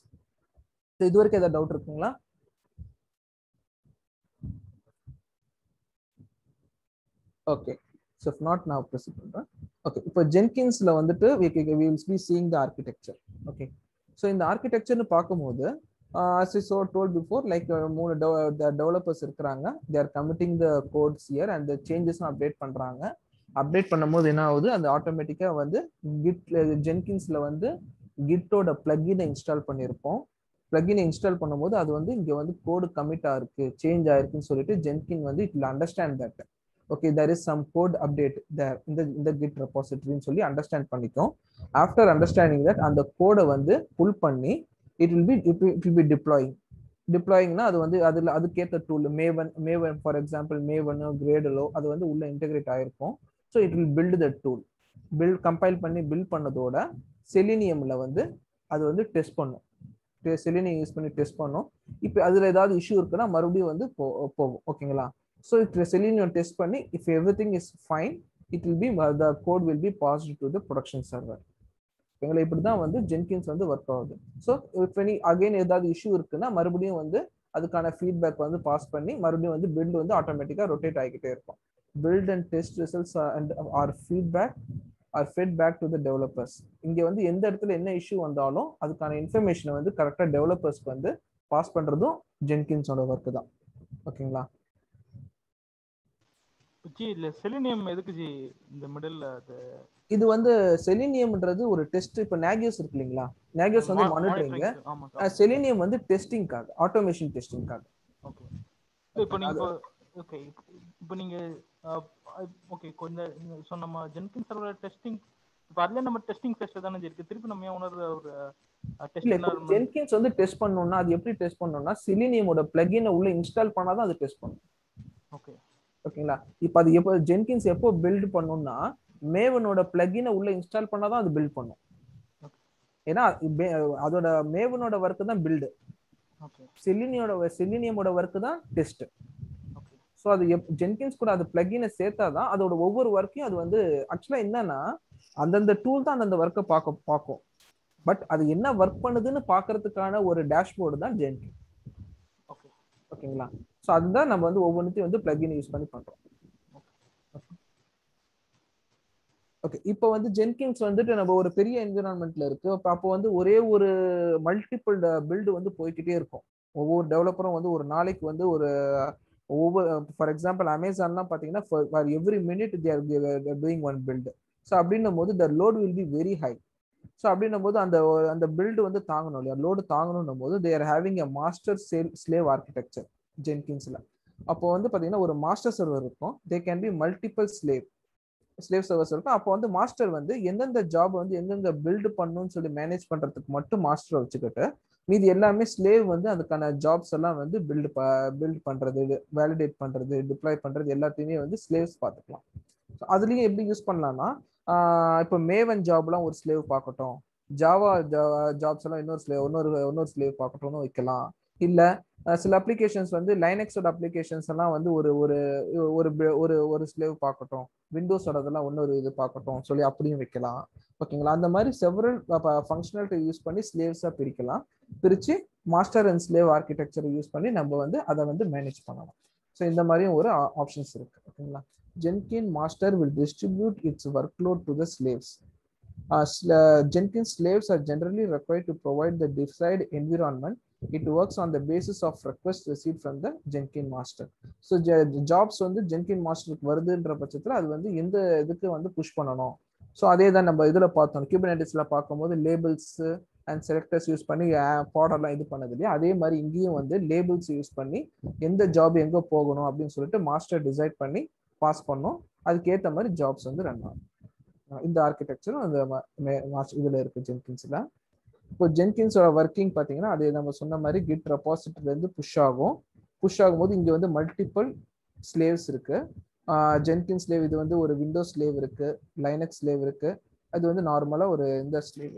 so இது வரைக்கும் ஏதாவது டவுட் இருக்குங்களா ஓகே ஸோ இஃப் நாட் நான் ப்ரெஸ் பண்ணுறேன் ஓகே இப்போ ஜென்கின்ஸ்ல வந்துட்டு we will be seeing the architecture okay so இந்த ஆர்கிடெக்சர்னு பார்க்கும்போது as is told before like மூணு டெவலப்பர்ஸ் இருக்கிறாங்க they are committing the codes here அந்த சேஞ்சஸும் அப்டேட் பண்ணுறாங்க அப்டேட் பண்ணும்போது என்ன ஆகுது அந்த ஆட்டோமேட்டிக்காக வந்து கிட் ஜென்கின்ஸில் வந்து கிட்டோட பிளக்கினை இன்ஸ்டால் பண்ணியிருப்போம் பிளக்கினை இன்ஸ்டால் பண்ணும்போது அது வந்து இங்கே வந்து கோடு கமிட் ஆயிருக்கு சேஞ்ச் ஆயிருக்குன்னு சொல்லிட்டு ஜென்கின் வந்து it will understand that okay there is some code update there இந்த இந்த கிட் ரெபாசிட்டரின்னு சொல்லி அண்டர்ஸ்டாண்ட் பண்ணிக்கும் ஆஃப்டர் அண்டர்ஸ்டாண்டிங் தட் அந்த கோடை வந்து புல் பண்ணி it will be it will be deploying டிப்ளாயிங்னா அது வந்து அதில் அதுக்கேற்ற tool Maven Maven for example மேவனோ கிரேடலோ அது வந்து உள்ள இன்டெகிரேட் ஆயிருக்கும் so it will build the tool build compile பண்ணி பில்ட் பண்ணதோட செலினியம்ல வந்து அது வந்து டெஸ்ட் பண்ணும் செலினியம் யூஸ் பண்ணி டெஸ்ட் பண்ணும் இப்போ அதில் ஏதாவது இஷ்யூ இருக்குன்னா மறுபடியும் வந்து போகும் ஓகேங்களா ஸோ இப்போ செலினியம் டெஸ்ட் பண்ணி if everything is fine it will be the code will be passed to the production server எங்களை இப்படி தான் வந்து ஜென்கின்ஸ் வந்து ஒர்க் ஆகுது ஸோ இப்போ நீ அகைன் ஏதாவது இஷ்யூ இருக்குன்னா மறுபடியும் வந்து அதுக்கான ஃபீட்பேக் வந்து பாஸ் பண்ணி மறுபடியும் வந்து பில்டு வந்து ஆட்டோமேட்டிக்காக ரொட்டேட் ஆகிக்கிட்டே இருக்கும் build and test results and our feedback are fed back to the developers இங்கே வந்து எந்த இடத்துல என்ன இஷ்யூ வந்தாலும் அதுக்கான இன்ஃபர்மேஷனை வந்து கரெக்டாக டெவலப்பர்ஸ்க்கு வந்து பாஸ் பண்ணுறதும் ஜென்கின்ஸோட ஒர்க்கு தான் ஓகேங்களா ஜி இல்ல செலினியம் எதுக்கு ஜி இந்த மிடில்ல அது இது வந்து செலினியம்ன்றது ஒரு டெஸ்ட் இப்போ நேகியோஸ் இருக்கு இல்லைங்களா நேகியோஸ் வந்து மானிட்டரிங் ஆமா செலினியம் வந்து டெஸ்டிங்காக ஆட்டோமேஷன் டெஸ்டிங்காக ஓகே இப்போ நீங்க இப்போ ஓகே இப்போ நீங்க ஓகே கொஞ்சம் ஸோ நம்ம ஜென்கின் சர்வர் டெஸ்டிங் இப்போ அதுல நம்ம டெஸ்டிங் ஃபேஸ்ல தானே இருக்கு திருப்பி நம்ம ஏன் உணர்ற ஒரு இல்ல இப்போ டெஸ்டிங் ஜென்கின்ஸ் வந்து டெஸ்ட் பண்ணணும்னா அது எப்படி டெஸ்ட் பண்ணணும்னா சிலினியமோட பிளகினை உள்ள இன்ஸ்டால் பண்ணாதான் அது டெஸ்ட் பண்ணும் ஓகே ஓகேங்களா இப்போ அது எப்போ ஜென்கின்ஸ் எப்போ பில்ட் பண்ணணும்னா மேவனோட பிளகினை உள்ள இன்ஸ்டால் பண்ணாதான் அது பில்ட் பண்ணும் ஏன்னா பே- அதோட மேவனோட ஒர்க் தான் பில்டு ஓகே செலினியோட செலினியமோட ஒர்க் தான் டெஸ்ட் ஓகே ஸோ அது ஜென்கின்ஸ் கூட அது பிளகினை சேர்த்தாதான் அதோட ஒவ்வொரு ஒர்க்கையும் அது வந்து ஆக்சுவலா என்னன்னா அந்தந்த டூல் தான் அந்தந்த ஒர்க்கை பார்க்க பார்க்கும் பட் அது என்ன ஒர்க் பண்ணுதுன்னு பார்க்கறதுக்கான ஒரு டேஷ்போர்டு தான் ஜென்கின் ஓகே ஓகேங்களா ஸோ அதுதான் நம்ம வந்து ஒவ்வொன்றுத்தையும் வந்து பிளகின் யூஸ் பண்ணி பண்றோம் ஓகே இப்போ வந்து ஜென்கின்ஸ் வந்துட்டு நம்ம ஒரு பெரிய என்விரான்மெண்ட்ல இருக்கு அப்ப அப்போ வந்து ஒரே ஒரு மல்டிபிள் பில்டு வந்து போய்க்கிட்டே இருக்கும் ஒவ்வொரு டெவலப்பரும் வந்து ஒரு நாளைக்கு வந்து ஒரு ஒவ்வொரு ஃபார் எக்ஸாம்பிள் அமேசான்லாம் பார்த்தீங்கன்னா for every minute they're doing one build so அப்படின்னும் போது the load will be very high so அப்படின்னும் போது அந்த அந்த பில்டு வந்து தாங்கணும் இல்லையா லோடு தாங்கணும் போது they are having a master sale slave architecture ஜென்கின்ஸ்ல அப்போ வந்து பார்த்தீங்கன்னா ஒரு மாஸ்டர் சர்வர் இருக்கும் they can be multiple slave slave servers இருக்கும் அப்போ வந்து மாஸ்டர் வந்து எந்தெந்த ஜாப் வந்து எங்கெங்க பில்டு பண்ணணும்னு சொல்லி மேனேஜ் பண்றதுக்கு மட்டும் மாஸ்டர் வச்சுக்கிட்டு மீதி எல்லாமே ஸ்லேவ் வந்து அதுக்கான ஜாப்ஸ் எல்லாம் வந்து பில்டு பில்ட் பண்றது வேலிடேட் பண்றது டிப்ளாய் பண்றது எல்லாத்தையுமே வந்து ஸ்லேவ்ஸ் பார்த்துக்கலாம் So அதுலயும் எப்படி யூஸ் பண்ணலாம்னா ஆஹ் இப்போ மேவன் ஜாப்லாம் ஒரு ஸ்லேவ் பார்க்கட்டும் ஜாவா ஜாப்ஸ் எல்லாம் இன்னொரு ஸ்லேவ் இன்னொரு இன்னொரு ஸ்லேவ் பார்க்கட்டும்னு வைக்கலாம் இல்ல அஹ் சில அப்ளிகேஷன்ஸ் வந்து லைனக்ஸோட அப்ளிகேஷன்ஸ் எல்லாம் வந்து ஒரு ஒரு ஒரு bi- ஒரு ஒரு ஸ்லேவ் பார்க்கட்டும் விண்டோஸோடதெல்லாம் இன்னொரு இது பார்க்கட்டும் சொல்லி அப்படியும் வைக்கலாம் ஓகேங்களா அந்த மாதிரி செவரல் ஃபங்க்ஷனாலிட்டி யூஸ் பண்ணி ஸ்லேவ்ஸா பிரிக்கலாம் பிரிச்சு மாஸ்டர் அண்ட் ஸ்லேவ் ஆர்கிடெக்சரை யூஸ் பண்ணி நம்ம வந்து அதை வந்து மேனேஜ் பண்ணலாம் ஸோ இந்த மாதிரியும் ஒரு ஆப்ஷன்ஸ் இருக்கு ஓகேங்களா Jenkins master will distribute its workload to the slaves Uh, sl- uh, Jenkins slaves are generally required to provide the desired environment. It works on the basis of request received from the Jenkins master. So jobs வந்து ஜென்கின் மாஸ்டருக்கு வருதுன்ற பட்சத்தில் அது வந்து எந்த இதுக்கு வந்து புஷ் பண்ணணும் ஸோ அதே தான் நம்ம இதில் பார்த்தோம் கியூபனேட்டிஸில் பார்க்கும்போது லேபிள்ஸ் அண்ட் செலக்டர்ஸ் யூஸ் பண்ணி பாடர்லாம் இது பண்ணது இல்லையா அதே மாதிரி இங்கேயும் வந்து லேபிள்ஸ் யூஸ் பண்ணி எந்த ஜாப் எங்கே போகணும் அப்படின்னு சொல்லிட்டு மாஸ்டர் டிசைட் பண்ணி பாஸ் பண்ணோம் அதுக்கேற்ற மாதிரி ஜாப்ஸ் வந்து ரன் ஆகும் அஹ் இந்த ஆர்கிடெக்சரும் அந்த ம- மே- மாஸ்- இதுல இருக்கு ஜென்கின்ஸ்ல இப்போ ஜென்கின்ஸோட ஒர்க்கிங் பாத்தீங்கன்னா அது நம்ம சொன்ன மாதிரி கிட் ரெபாசிட்டரில இருந்து புஷ் ஆகும் புஷ் ஆகும்போது இங்க வந்து மல்டிபிள் ஸ்லேவ்ஸ் இருக்கு ஜென்கின் ஸ்லேவ் இது வந்து ஒரு விண்டோஸ் ஸ்லேவ் இருக்கு லைனக்ஸ் ஸ்லேவ் இருக்கு அது வந்து நார்மலா ஒரு இந்த ஸ்லேவ்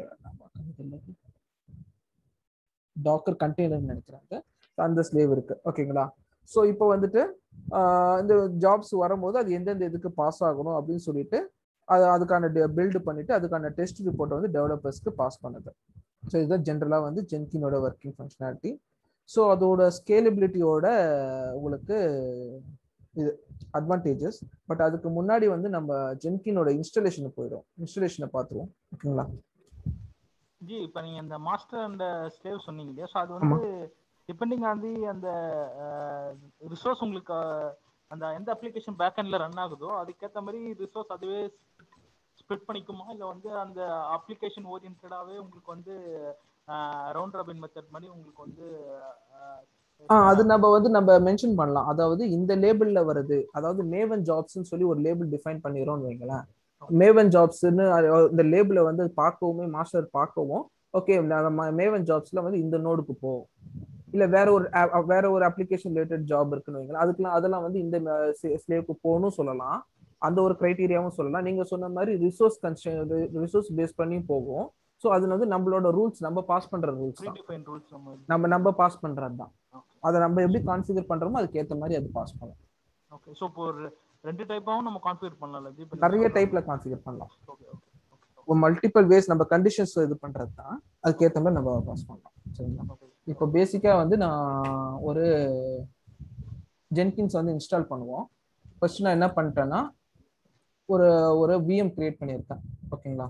டாக்கர் கண்டெய்னர் நினைக்கிறாங்க அந்த ஸ்லேவ் இருக்கு ஓகேங்களா ஸோ இப்போ வந்துட்டு ஆஹ் இந்த ஜாப்ஸ் வரும்போது அது எந்தெந்த இதுக்கு பாஸ் ஆகணும் அப்படின்னு சொல்லிட்டு அது அதுக்கான பில்டு பண்ணிட்டு அதுக்கான டெஸ்ட் ரிப்போர்ட்டை வந்து டெவலப்பர்ஸ்க்கு பாஸ் பண்ணுது ஸோ இதுதான் ஜென்ரலாக வந்து ஜென்கினோட ஒர்க்கிங் ஃபங்க்ஷனாலிட்டி ஸோ அதோட ஸ்கேலபிலிட்டியோட உங்களுக்கு இது அட்வான்டேஜஸ் பட் அதுக்கு முன்னாடி வந்து நம்ம ஜென்கினோட இன்ஸ்டலேஷனை போயிடும் இன்ஸ்டலேஷனை பார்த்துருவோம் ஓகேங்களா ஜி இப்போ நீங்க இந்த மாஸ்டர் அண்ட் ஸ்லேவ் சொன்னீங்க இல்லையா ஸோ அது வந்து டிபெண்டிங் ஆன் தி அந்த ரிசோர்ஸ் உங்களுக்கு அஹ், அந்த எந்த அப்ளிகேஷன் பேக் எண்ட்ல ரன் ஆகுதோ அதுக்கேற்ற மாதிரி ரிசோர்ஸ் அதுவே ஸ்ப்ளிட் பண்ணிக்குமா இல்லை வந்து அந்த அப்ளிகேஷன் ஓரியன்டாவே உங்களுக்கு வந்து ரவுண்ட் ராபின் மெத்தட் மாதிரி உங்களுக்கு வந்து அஹ், ஆ அது நம்ம வந்து நம்ம மென்ஷன் பண்ணலாம் அதாவது இந்த லேபிள்ல வருது அதாவது மேவன் ஜாப்ஸ்னு சொல்லி ஒரு லேபிள் டிஃபைன் பண்ணிடுறோம்னு வைங்களேன் மேவன் ஜாப்ஸ்னு இந்த லேபிளை வந்து பார்க்கவும் மாஸ்டர் பார்க்கவும் ஓகே மேவன் ஜாப்ஸ்ல வந்து இந்த நோடுக்கு போ இல்ல வேற ஒரு app- வேற ஒரு அப்ளிகேஷன் ரிலேட்டட் ஜாப் இருக்குன்னு வைங்களேன் அதுக்கெல்லாம் அதெல்லாம் வந்து இந்த ஸ்லேவுக்கு போகணும் சொல்லலாம் அந்த ஒரு கிரைட்டீரியாவும் சொல்லலாம் நீங்க சொன்ன மாதிரி ரிசோர்ஸ் கன்ஸ்டன் ரிசோர்ஸ் பேஸ் பண்ணியும் போகும் ஸோ அது வந்து நம்மளோட ரூல்ஸ் நம்ம பாஸ் பண்ற ரூல்ஸ் ப்ரீ தான் டிஃபைன் ரூல்ஸ் நம்ம நம்ம நம்ம பாஸ் பண்றது தான் அதை நம்ம எப்படி கான்ஃபிகர் பண்றோமோ அதுக்கு ஏத்த மாதிரி அது பாஸ் பண்ணலாம் ஓகே ஸோ இப்போ ஒரு ரெண்டு டைப்பாவும் நம்ம கான்ஃபிகர் பண்ணலாம்ல ஜி இப்போ நிறைய டைப்ல கான்ஃபிகர் பண்ணலாம் okay okay okay multiple ways நம்ம கண்டிஷன்ஸ் இது பண்றது தான் அதுக்கு ஏத்த மாதிரி நம்ம பாஸ் பண்ணலாம் சரிங்களா ஓகே இப்போ பேசிக்கா வந்து நான் ஒரு ஜென்கின்ஸ் வந்து இன்ஸ்டால் பண்ணுவோம் ஃபர்ஸ்ட் நான் என்ன பண்ணிட்டேன்னா ஒரு ஒரு விஎம் கிரியேட் பண்ணியிருக்கேன் ஓகேங்களா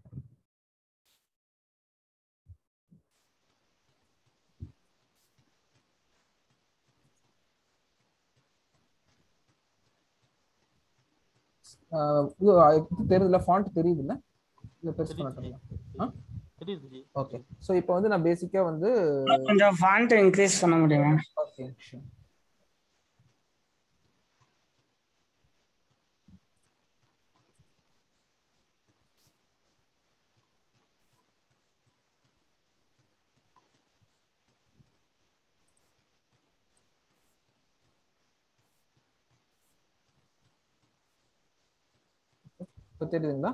ஆஹ் இது இது தெரியுதுல ஃபாண்ட் தெரியுது இல்ல இல்ல பெருசு பண்ணட்டுங்களா ஆ? தெரியுது ஜி ஓகே ஸோ இப்போ வந்து நான் பேசிக்கா வந்து கொஞ்சம் ஃபாண்ட் இன்க்ரீஸ் பண்ண முடியுமா ஓகே sure. இப்போ தெரியுதுங்களா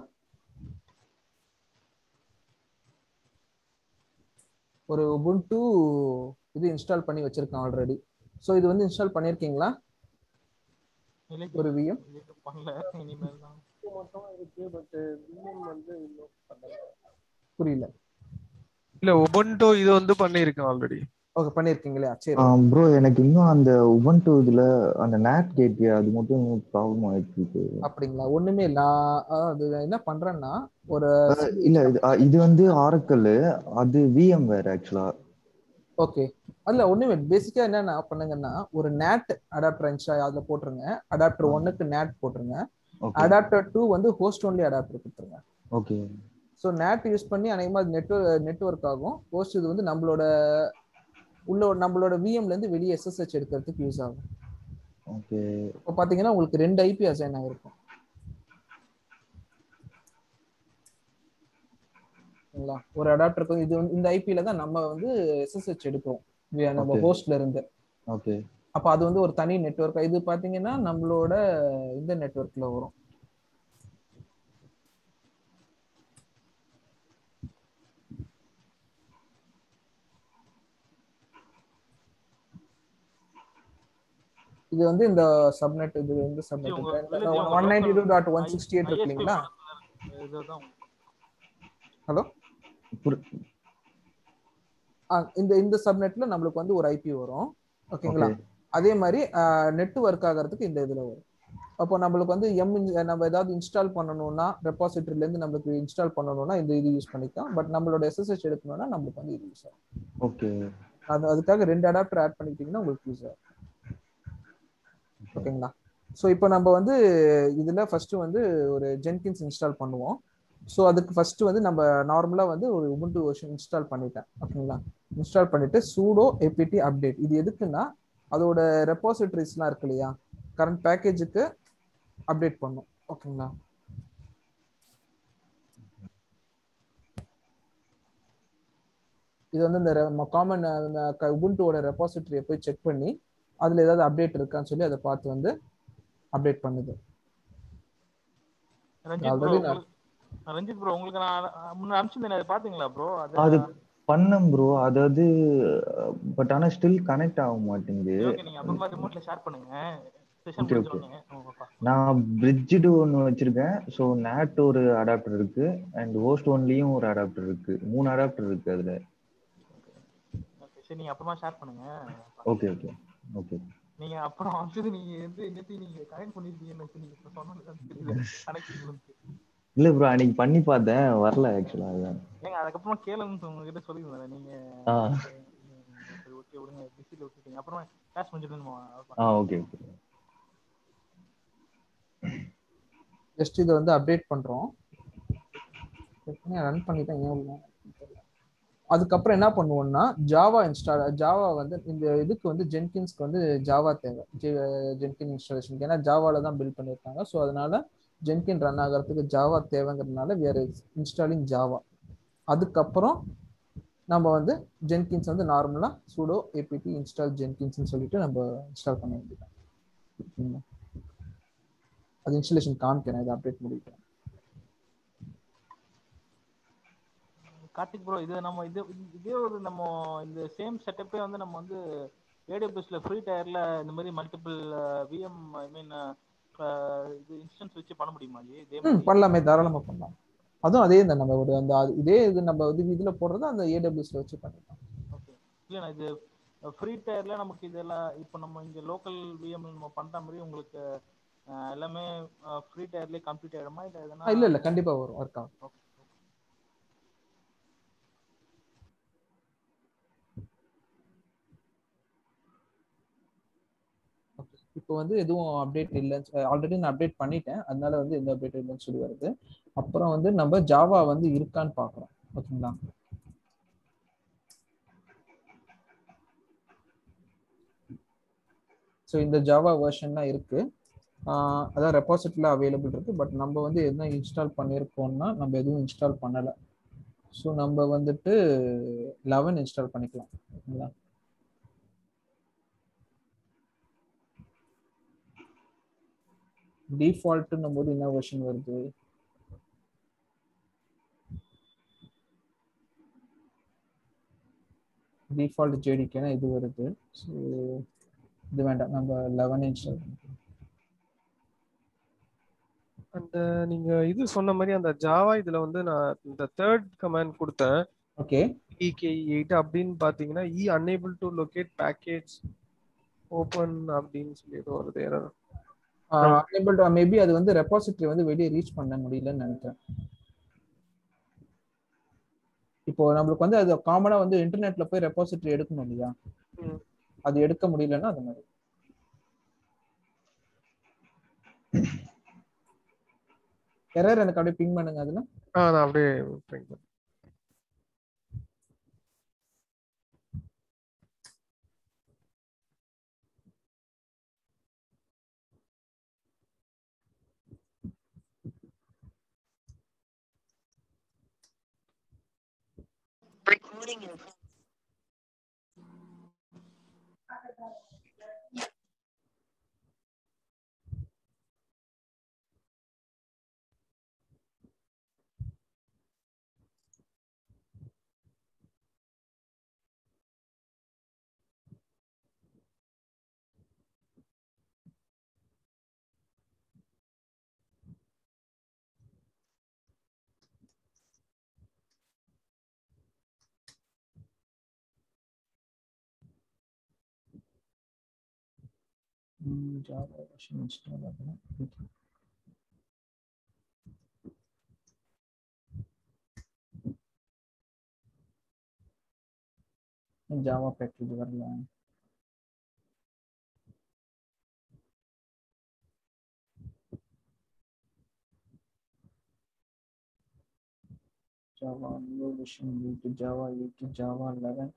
ஒரு உபுண்டு இது இன்ஸ்டால் பண்ணி வச்சிருக்கேன் ஆல்ரெடி ஸோ இது வந்து இன்ஸ்டால் பண்ணியிருக்கீங்களா இல்லை ஒரு விஎம் இது பண்ணல இனிமேல் தான் மட்டும் இருக்கு பட் விஎம் வந்து இன்னும் பண்ணல புரியல இல்ல உபுண்டு இது வந்து பண்ணியிருக்கேன் ஆல்ரெடி ஓகே பண்ணியிருக்கீங்களா சரி ப்ரோ எனக்கு இன்னும் அந்த உபன்டு இதுல அந்த நேட் கேட்வே அது மட்டும் ப்ராப்ளம் ஆயிட்டு இருக்கு அப்படிங்களா ஒண்ணுமே இல்ல நான் அது என்ன பண்றேன்னா ஒரு அஹ் இல்ல இது அஹ் இது வந்து ஆரக்கல் அது விஎம் வேற ஆக்சுவலா ஓகே அதுல ஒண்ணுமே பேசிக்கா என்னன்னா பண்ணுங்கன்னா ஒரு நேட் அடாப்டர் இன்ஸ்டா அதுல போட்டுருங்க அடாப்டர் ஒன்னுக்கு நேட் போட்டுருங்க ஓகே அடாப்டர் டூ வந்து ஹோஸ்ட் ஒன்லி அடாப்டர் கொடுத்துருங்க ஓகே ஸோ நேட் யூஸ் பண்ணி அநேகமா நெட்வொர்க் நெட்ஒர்க் ஆகும் ஹோஸ்ட் இது வந்து நம்மளோட உள்ள நம்மளோட விஎம்ல இருந்து வெளியே எஸ்எஸ்ஹெச் எடுக்கிறதுக்கு யூஸ் ஆகும் ஓகே இப்போ பாத்தீங்கன்னா உங்களுக்கு ரெண்டு ஐபி அசைன் ஆயிருக்கும் சரிங்களா ஒரு அடாப்டருக்கு இது வந்து இந்த ஐபில தான் நம்ம வந்து எஸ்எஸ்ஹெச் எடுக்கிறோம் வி- நம்ம Okay. ஹோஸ்ட்ல இருந்து ஓகே அப்ப அது வந்து ஒரு தனி நெட்வொர்க் இது பாத்தீங்கன்னா நம்மளோட இந்த நெட்வொர்க்ல வரும் இது வந்து இந்த சப்நெட் இது வந்து ஜி, உங்க சப்நெட் village உங்க one ninety two dot one I- sixty eight ISP இருக்கு இல்லைங்களா இதுதான் ஹலோ புரி- இந்த இந்த சப்நெட்ல நம்மளுக்கு வந்து ஒரு ஐபி வரும் ஓகேங்களா ஓகே அதே மாதிரி நெட் ஒர்க் ஆகிறதுக்கு இந்த இதுல வரும் அப்போ நம்மளுக்கு வந்து எம் நம்ம ஏதாவது இன்ஸ்டால் பண்ணணும்னா ரெப்பாசிட்டரில இருந்து நம்மளுக்கு இன்ஸ்டால் பண்ணணும்னா இந்த இது யூஸ் பண்ணிக்கலாம் பட் நம்மளோட எஸ்எஸ்ஹெச் எடுக்கணும்னா நம்மளுக்கு வந்து இது யூஸ் ஆகும் ஓகே அது அதுக்காக ரெண்டு அடாப்டர் ஆட் பண்ணிக்கிட்டீங்கன்னா உங்களுக்கு யூஸ் ஆகும் ஓகேங்களா ஸோ இப்போ நம்ம வந்து இதுல ஃபர்ஸ்ட் வந்து ஒரு ஜென்கின்ஸ் இன்ஸ்டால் பண்ணுவோம் ஸோ அதுக்கு ஃபர்ஸ்ட் வந்து நம்ம நார்மலா வந்து ஒரு உபுண்டு வெர்ஷன் இன்ஸ்டால் பண்ணிட்டேன் ஓகேங்களா இன்ஸ்டால் பண்ணிட்டு சூடோ ஏபிடி அப்டேட் இது எதுக்குன்னா அதோட ரெப்பாசிட்டரிஸ்லாம் இருக்கு இல்லையா கரண்ட் பேக்கேஜுக்கு அப்டேட் பண்ணும் ஓகேங்களா இது வந்து இந்த காமன் உபுண்டுவோட ரெப்பாசிட்டரியை போய் செக் பண்ணி அதுல ஏதாவது அப்டேட் இருக்கான்னு சொல்லி அதை பார்த்து வந்து அப்டேட் பண்ணுது ரஞ்சித் ப்ரோ Already நான்- ரஞ்சித் ப்ரோ உங்களுக்கு நான் முன்ன அனுப்பிச்சிருந்தேன் அதை பாத்தீங்களா ப்ரோ அது அது பண்ணேன் ப்ரோ அதாவது பட் ஆனா ஸ்டில் கனெக்ட் ஆக மாட்டேங்குது ஓகே நீங்க அப்புறமா ரிமோட்ல ஷேர் பண்ணுங்க செஷன் Okay, முடிஞ்ச okay. உடனே உங்க நான் பிரிட்ஜ்டு ஒன்று வச்சிருக்கேன் ஸோ நேட் ஒரு அடாப்டர் இருக்கு அண்ட் ஹோஸ்ட் ஒன்லியும் ஒரு அடாப்டர் இருக்கு மூணு அடாப்டர் இருக்கு அதுல ஓகே சரி நீங்க அப்புறமா ஷேர் பண்ணுங்க ஓகே ஓகே ஓகே நீங்க அப்புறம் அடுத்தது நீங்க வந்து என்னத்தையும் நீங்க கனெக்ட் பண்ணிருக்கீங்கன்னு நீங்க இப்ப சொன்னது தெரியுது கனெக்ட் இல்ல ப்ரோ அன்னைக்கு பண்ணி பார்த்தேன் வரல ஆக்சுவலா அதுதான் ஏங்க அதுக்கப்புறம் கேளுங்க உங்ககிட்ட சொல்லிருந்தேன் நீங்க ஆ சரி ஓகே விடுங்க பிஸில விட்டுட்டீங்க அப்புறம் கேஷ் முடிஞ்சிடணுமா ஆ ஓகே ஓகே ஜஸ்ட் இதை வந்து அப்டேட் பண்றோம் ரன் பண்ணிட்டேன் ஏன் இவ்வளவு நேரம் தெரியல. அதுக்கப்புறம் என்ன பண்ணுவோம்னா ஜாவா இன்ஸ்டால் ஜாவா வந்து இந்த இதுக்கு வந்து ஜென்கின்ஸ்க்கு வந்து ஜாவா தேவை ஜென்கின் இன்ஸ்டாலேஷன் ஏன்னா ஜாவால தான் பில்ட் பண்ணியிருக்காங்க ஸோ அதனால ஜென்கின் ரன் ஆகிறதுக்கு ஜாவா தேவைங்கிறதுனால வேற இன்ஸ்டாலிங் ஜாவா அதுக்கப்புறம் நம்ம வந்து ஜென்கின்ஸ் வந்து நார்மலா சூடோ ஏபிடி இன்ஸ்டால் ஜென்கின்ஸ்னு சொல்லிட்டு நம்ம இன்ஸ்டால் பண்ண வேண்டியதான் ஓகேங்களா? அது இன்ஸ்டாலேஷன் காமிக்கிறேன் இதை அப்டேட் முடிக்கிறேன் கார்த்திக் ப்ரோ இது நம்ம இது இதே ஒரு நம்ம இந்த சேம் செட்டப்பே வந்து நம்ம வந்து ஏடிஎஃப்எஸ்ல ஃப்ரீ டயர்ல இந்த மாதிரி மல்டிபிள் விஎம் ஐ மீன் இது இன்ஸ்டன்ஸ் வச்சு பண்ண முடியுமா ஜி இதே ம் மாதிரி பண்ணலாமே தாராளமா பண்ணலாம் அதுவும் அதே தான் நம்ம ஒரு அந்த அது- இதே இது நம்ம இது இதுல போடுறது அந்த ஏடபிள்யூஸ்ல வச்சு பண்ணிக்கலாம் ஓகே இல்லைண்ணா இது ஃப்ரீ டயர்ல நமக்கு இதெல்லாம் இப்போ நம்ம இங்க லோக்கல் விஎம் நம்ம பண்ற மாதிரி உங்களுக்கு அஹ், எல்லாமே ஃப்ரீ டயர்லயே கம்ப்ளீட் ஆயிடுமா இல்ல ஆ, எதனா இல்ல இல்ல கண்டிப்பா வரும் ஒர்க் ஆகும் ஓகே இப்போ வந்து எதுவும் அப்டேட் இல்லைன்னு ஆல்ரெடி நான் அப்டேட் பண்ணிட்டேன் அதனால வந்து எந்த அப்டேட் இல்லைன்னு சொல்லி வருது அப்புறம் வந்து நம்ம ஜாவா வந்து இருக்கான்னு பார்க்குறோம் ஓகேங்களா ஸோ இந்த ஜாவா வெர்ஷன்லாம் இருக்கு ஆஹ் அதான் ரெப்பாசிட்டியில் அவைலபிள் இருக்கு பட் நம்ம வந்து என்ன இன்ஸ்டால் பண்ணியிருக்கோம்னா நம்ம எதுவும் இன்ஸ்டால் பண்ணலை ஸோ நம்ம வந்துட்டு லெவன் இன்ஸ்டால் பண்ணிக்கலாம் ஓகேங்களா டிஃபால்ட்னும் போது என்ன வெர்ஷன் வருது டிஃபால்ட் ஜேடிக்கேனா இது வருது ஸோ இது வேண்டாம் நம்ம லெவன் இன்ஸ்டால் அந்த நீங்க இது சொன்ன மாதிரி அந்த ஜாவா இதுல வந்து நான் இந்த தேர்ட் கமாண்ட் கொடுத்தேன் ஓகே இகே எயிட் அப்படின்னு பாத்தீங்கன்னா E unable to locate package open அப்படின்னு சொல்லி ஏதோ வருது error. அனேபிள் மேபி அது வந்து ரெபாசிட்டரி வந்து வெளியே ரீச் பண்ண முடியலன்னு நினைக்கிறேன் இப்போ நம்மளுக்கு வந்து அது காமனா வந்து இன்டர்நெட்ல போய் ரெபாசிட்டரி எடுக்கணும் இல்லையா ம். அது எடுக்க முடியலன்னா அது மாதிரி எரர் எனக்கு அப்படியே பிங் பண்ணுங்க அதுல ஆ நான் அப்படியே try பண்றேன். ஜாவா வெர்ஷன் இன்ஸ்டால் ஆகணும் ஜாவா பேக்கேஜ் வரல Java new version 8 Java 8 Java 11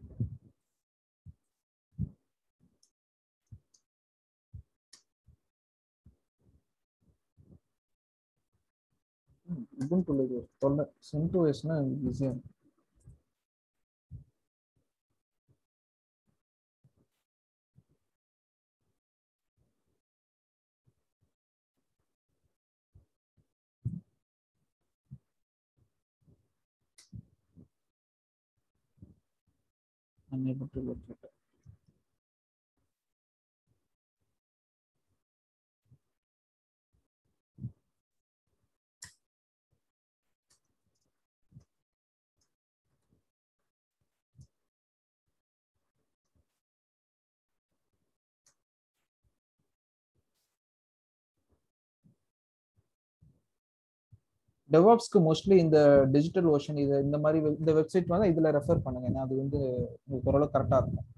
Ubuntu இது ஒரு தொல்லை சென்டோஎஸ்னா ஈஸியா unable to locate it. டெவாப்ஸ்க்கு மோஸ்ட்லி இந்த டிஜிட்டல் ஓஷன் இது இந்த மாதிரி வெப்- இந்த வெப்சைட் வந்து இதுல ரெஃபர் பண்ணுங்க ஏன்னா அது வந்து உங்களுக்கு ஓரளவு கரெக்டா இருக்கும்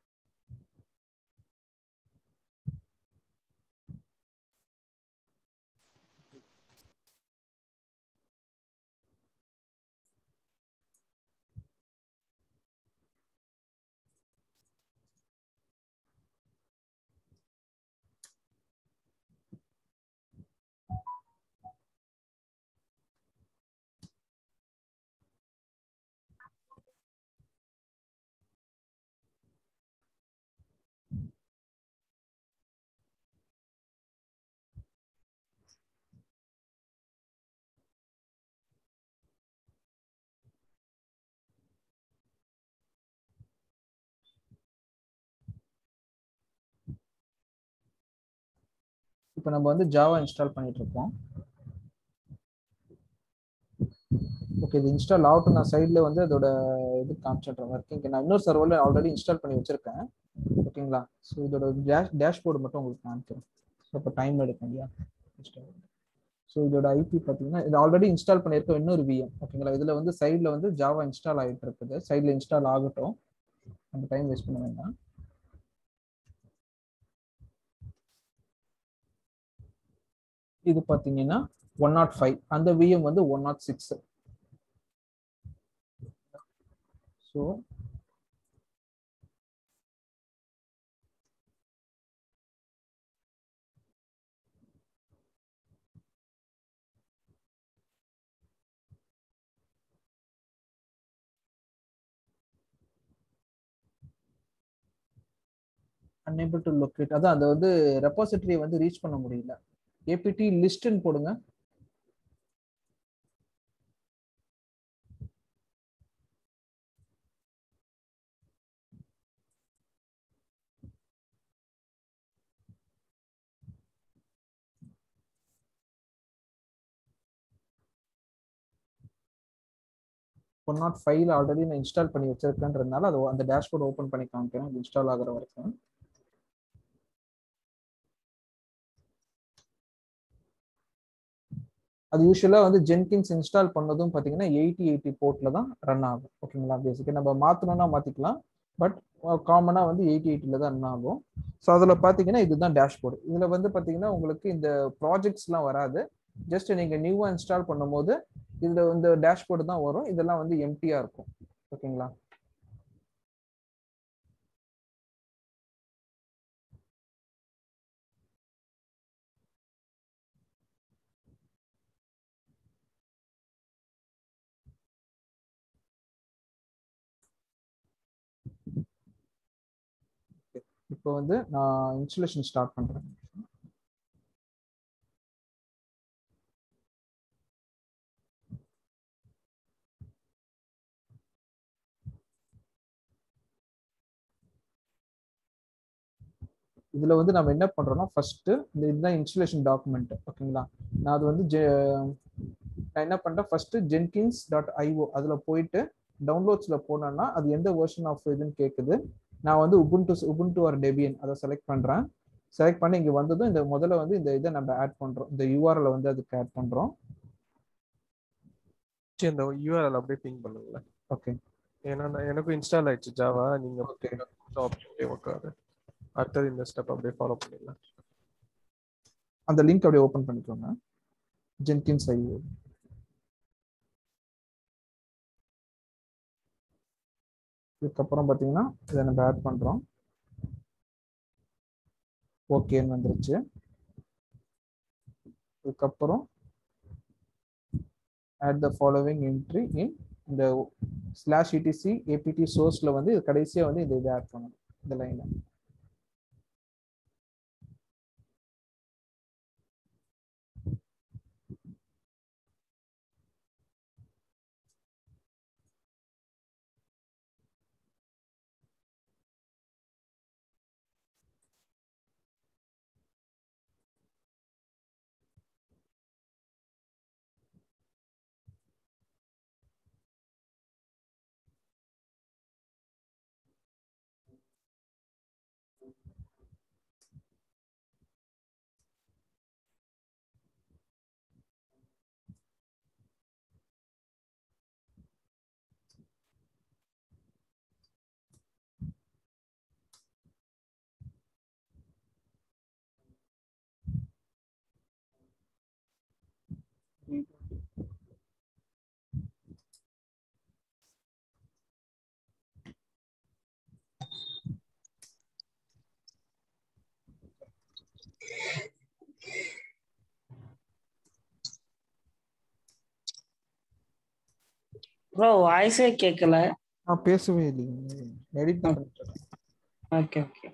இப்போ நம்ம வந்து ஜாவா இன்ஸ்டால் பண்ணிட்டு இருக்கோம் ஓகே இது இன்ஸ்டால் ஆகட்டும் நான் சைடில் வந்து அதோட இது காமிச்சிடுறேன் ஒர்க்கிங் நான் இன்னொரு சர்வரில் ஆல்ரெடி இன்ஸ்டால் பண்ணி வச்சிருக்கேன் ஓகேங்களா ஸோ இதோட டேஷ் டேஷ்போர்டு மட்டும் உங்களுக்கு காமிக்கிறேன் ஸோ இப்போ டைம் எடுக்கும் இல்லையா ஸோ இதோட ஐபி பார்த்தீங்கன்னா இது ஆல்ரெடி இன்ஸ்டால் பண்ணியிருக்க இன்னொரு விஎம் ஓகேங்களா இதில் வந்து சைடில் வந்து ஜாவா இன்ஸ்டால் ஆகிட்டு இருக்குது சைடில் இன்ஸ்டால் ஆகட்டும் நம்ம டைம் வேஸ்ட் பண்ண வேண்டாம் இது பார்த்தீங்கன்னா ஒன் நாட் ஃபைவ் அந்த விஎம் வந்து one nought six so unable to locate அதான் அது வந்து ரெபாசிட்டரி வந்து ரீச் பண்ண முடியல ஏபிடி லிஸ்ட்னு போடுங்க ஒன் நாட் ஃபைவ்ல ஆல்ரெடி நான் இன்ஸ்டால் பண்ணி வச்சிருக்கேன்றதுனால அது அந்த டேஷ்போர்ட் ஓப்பன் பண்ணி காமிக்கிறேன் இன்ஸ்டால் ஆகிற வரைக்கும் அது யூஸ்வலா வந்து ஜென்கின்ஸ் இன்ஸ்டால் பண்ணதும் பார்த்தீங்கன்னா எயிட்டி எயிட்டி போர்ட்ல தான் ரன் ஆகும் ஓகேங்களா பேசிக்காக நம்ம மாற்றணும்னா மாற்றிக்கலாம் பட் காமனாக வந்து எயிட்டி எயிட்டியில் தான் ரன் ஆகும் ஸோ அதில் பார்த்தீங்கன்னா இதுதான் டேஷ்போர்டு இதில் வந்து பார்த்தீங்கன்னா உங்களுக்கு இந்த ப்ராஜெக்ட்ஸ்லாம் வராது ஜஸ்ட் நீங்கள் நியூவாக இன்ஸ்டால் பண்ணும்போது இதில் இந்த டேஷ்போர்டு தான் வரும் இதெல்லாம் வந்து எம்டியாக இருக்கும் ஓகேங்களா இப்போ வந்து நான் இன்ஸ்டலேஷன் ஸ்டார்ட் பண்ணுறேன் இதுல வந்து நம்ம என்ன பண்றோம்னா ஃபர்ஸ்ட் இந்த இதுதான் இன்ஸ்டலேஷன் டாக்குமெண்ட் ஓகேங்களா நான் அது வந்து ஜெ- நான் என்ன பண்றேன் ஃபர்ஸ்ட் ஜென்கின்ஸ் டாட் ஐஓ அதுல போயிட்டு டவுன்லோட்ஸ்ல போனேன்னா அது எந்த வெர்ஷன் ஆஃப் இதுன்னு கேக்குது நான் வந்து உபுண்டு உபுண்டு ஆர் டெபியன் அதை செலக்ட் பண்றேன் செலக்ட் பண்ணி இங்க வந்ததும் இந்த முதல்ல வந்து இந்த இதை நம்ம ஆட் பண்றோம் இந்த யூஆர்எல் வந்து அதுக்கு ஆட் பண்றோம் சரி, இந்த யூஆர்எல் அப்படியே பிங் பண்ணுங்களேன் ஓகே ஏன்னா நான் எனக்கும் இன்ஸ்டால் ஆயிடுச்சு ஜாவா நீங்க ஓகே ஆப்ஷன்லேயே உட்காரு அடுத்தது இந்த ஸ்டெப் அப்படியே ஃபாலோ பண்ணிடலாம் அந்த லிங்க் அப்படியே ஓபன் பண்ணிக்கோங்க ஜென்கின்ஸ் ஐஓ இதுக்கப்புறம் பார்த்தீங்கன்னா இதை நம்ம ஆட் பண்ணுறோம் ஓகேன்னு வந்துருச்சு இதுக்கப்புறம் add the following entry in இந்த ஸ்லாஷ் இடிசி ஏபிடி சோர்ஸ்ல வந்து இது கடைசியா வந்து இந்த இதை ஆட் பண்ணணும் இந்த லைனை ப்ரோ வாய்ஸே கேட்கல நான் பேசவே இல்லைங்க எடிட் தான் பண்ணிட்டு இருக்கேன். ஓகே ஓகே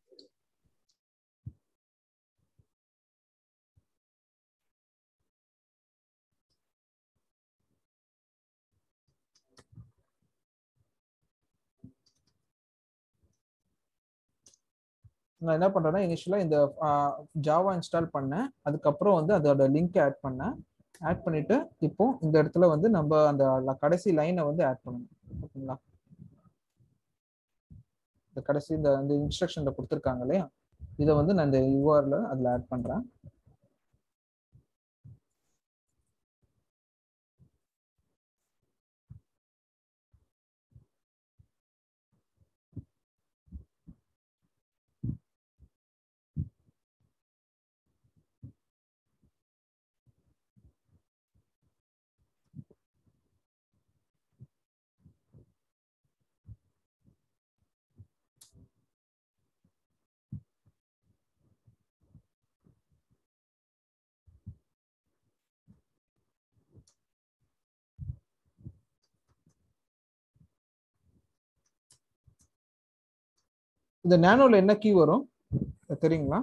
நான் என்ன பண்றேன்னா இனிஷியலா இந்த ஜாவா இன்ஸ்டால் பண்ணேன் அதுக்கப்புறம் வந்து அதோட லிங்க் ஆட் பண்ணேன் ஆட் பண்ணிட்டு இப்போ இந்த இடத்துல வந்து நம்ம அந்த ல- கடைசி லைனை வந்து ஆட் பண்ணணும் ஓகேங்களா இந்த கடைசி இந்த இந்த இன்ஸ்ட்ரக்ஷன்ல கொடுத்துருக்காங்க இல்லையா இதை வந்து நான் இந்த யூஆர்ல அதுல ஆட் பண்றேன் இந்த நேனோல என்ன கீ வரும் அது தெரியுங்களா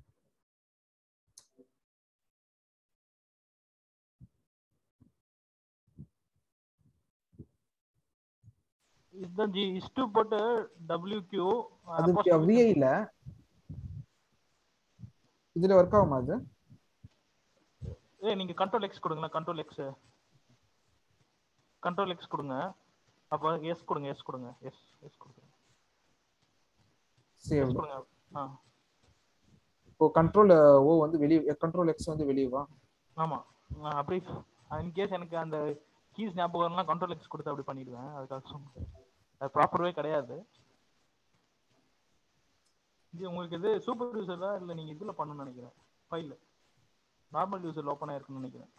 இதுதான் ஜி இஸ்டு போட்டு டபிள்யூ கியூ அது விஐ இல்ல இதுல ஒர்க் ஆகுமா அது ஏ நீங்க கண்ட்ரோல் எக்ஸ் கொடுங்களேன் கண்ட்ரோல் எக்ஸ் கண்ட்ரோல் எக்ஸ் கொடுங்க அப்போ எஸ் கொடுங்க எஸ் கொடுங்க எஸ் எஸ் கொடுங்க சேவ் எஸ் கொடுங்க ஆ இப்போ கண்ட்ரோல் ஓ வந்து வெளியே கண்ட்ரோல் எக்ஸ் வந்து வெளியே வா ஆமா நான் அப்படி இன்கேஸ் எனக்கு அந்த கீஸ் ஞாபகம்லாம் கண்ட்ரோல் எக்ஸ் கொடுத்து அப்படி பண்ணிடுவேன் அதுக்காக சொன்னேன் அது ப்ராப்பர்வே கிடையாது இது உங்களுக்கு இது சூப்பர் யூசரா இல்லை நீங்க இதுல பண்ணணும்னு நினைக்கிறேன் ஃபைல்ல நார்மல் யூசர்ல ஓப்பன் ஆயிருக்குன்னு நினைக்கிறேன்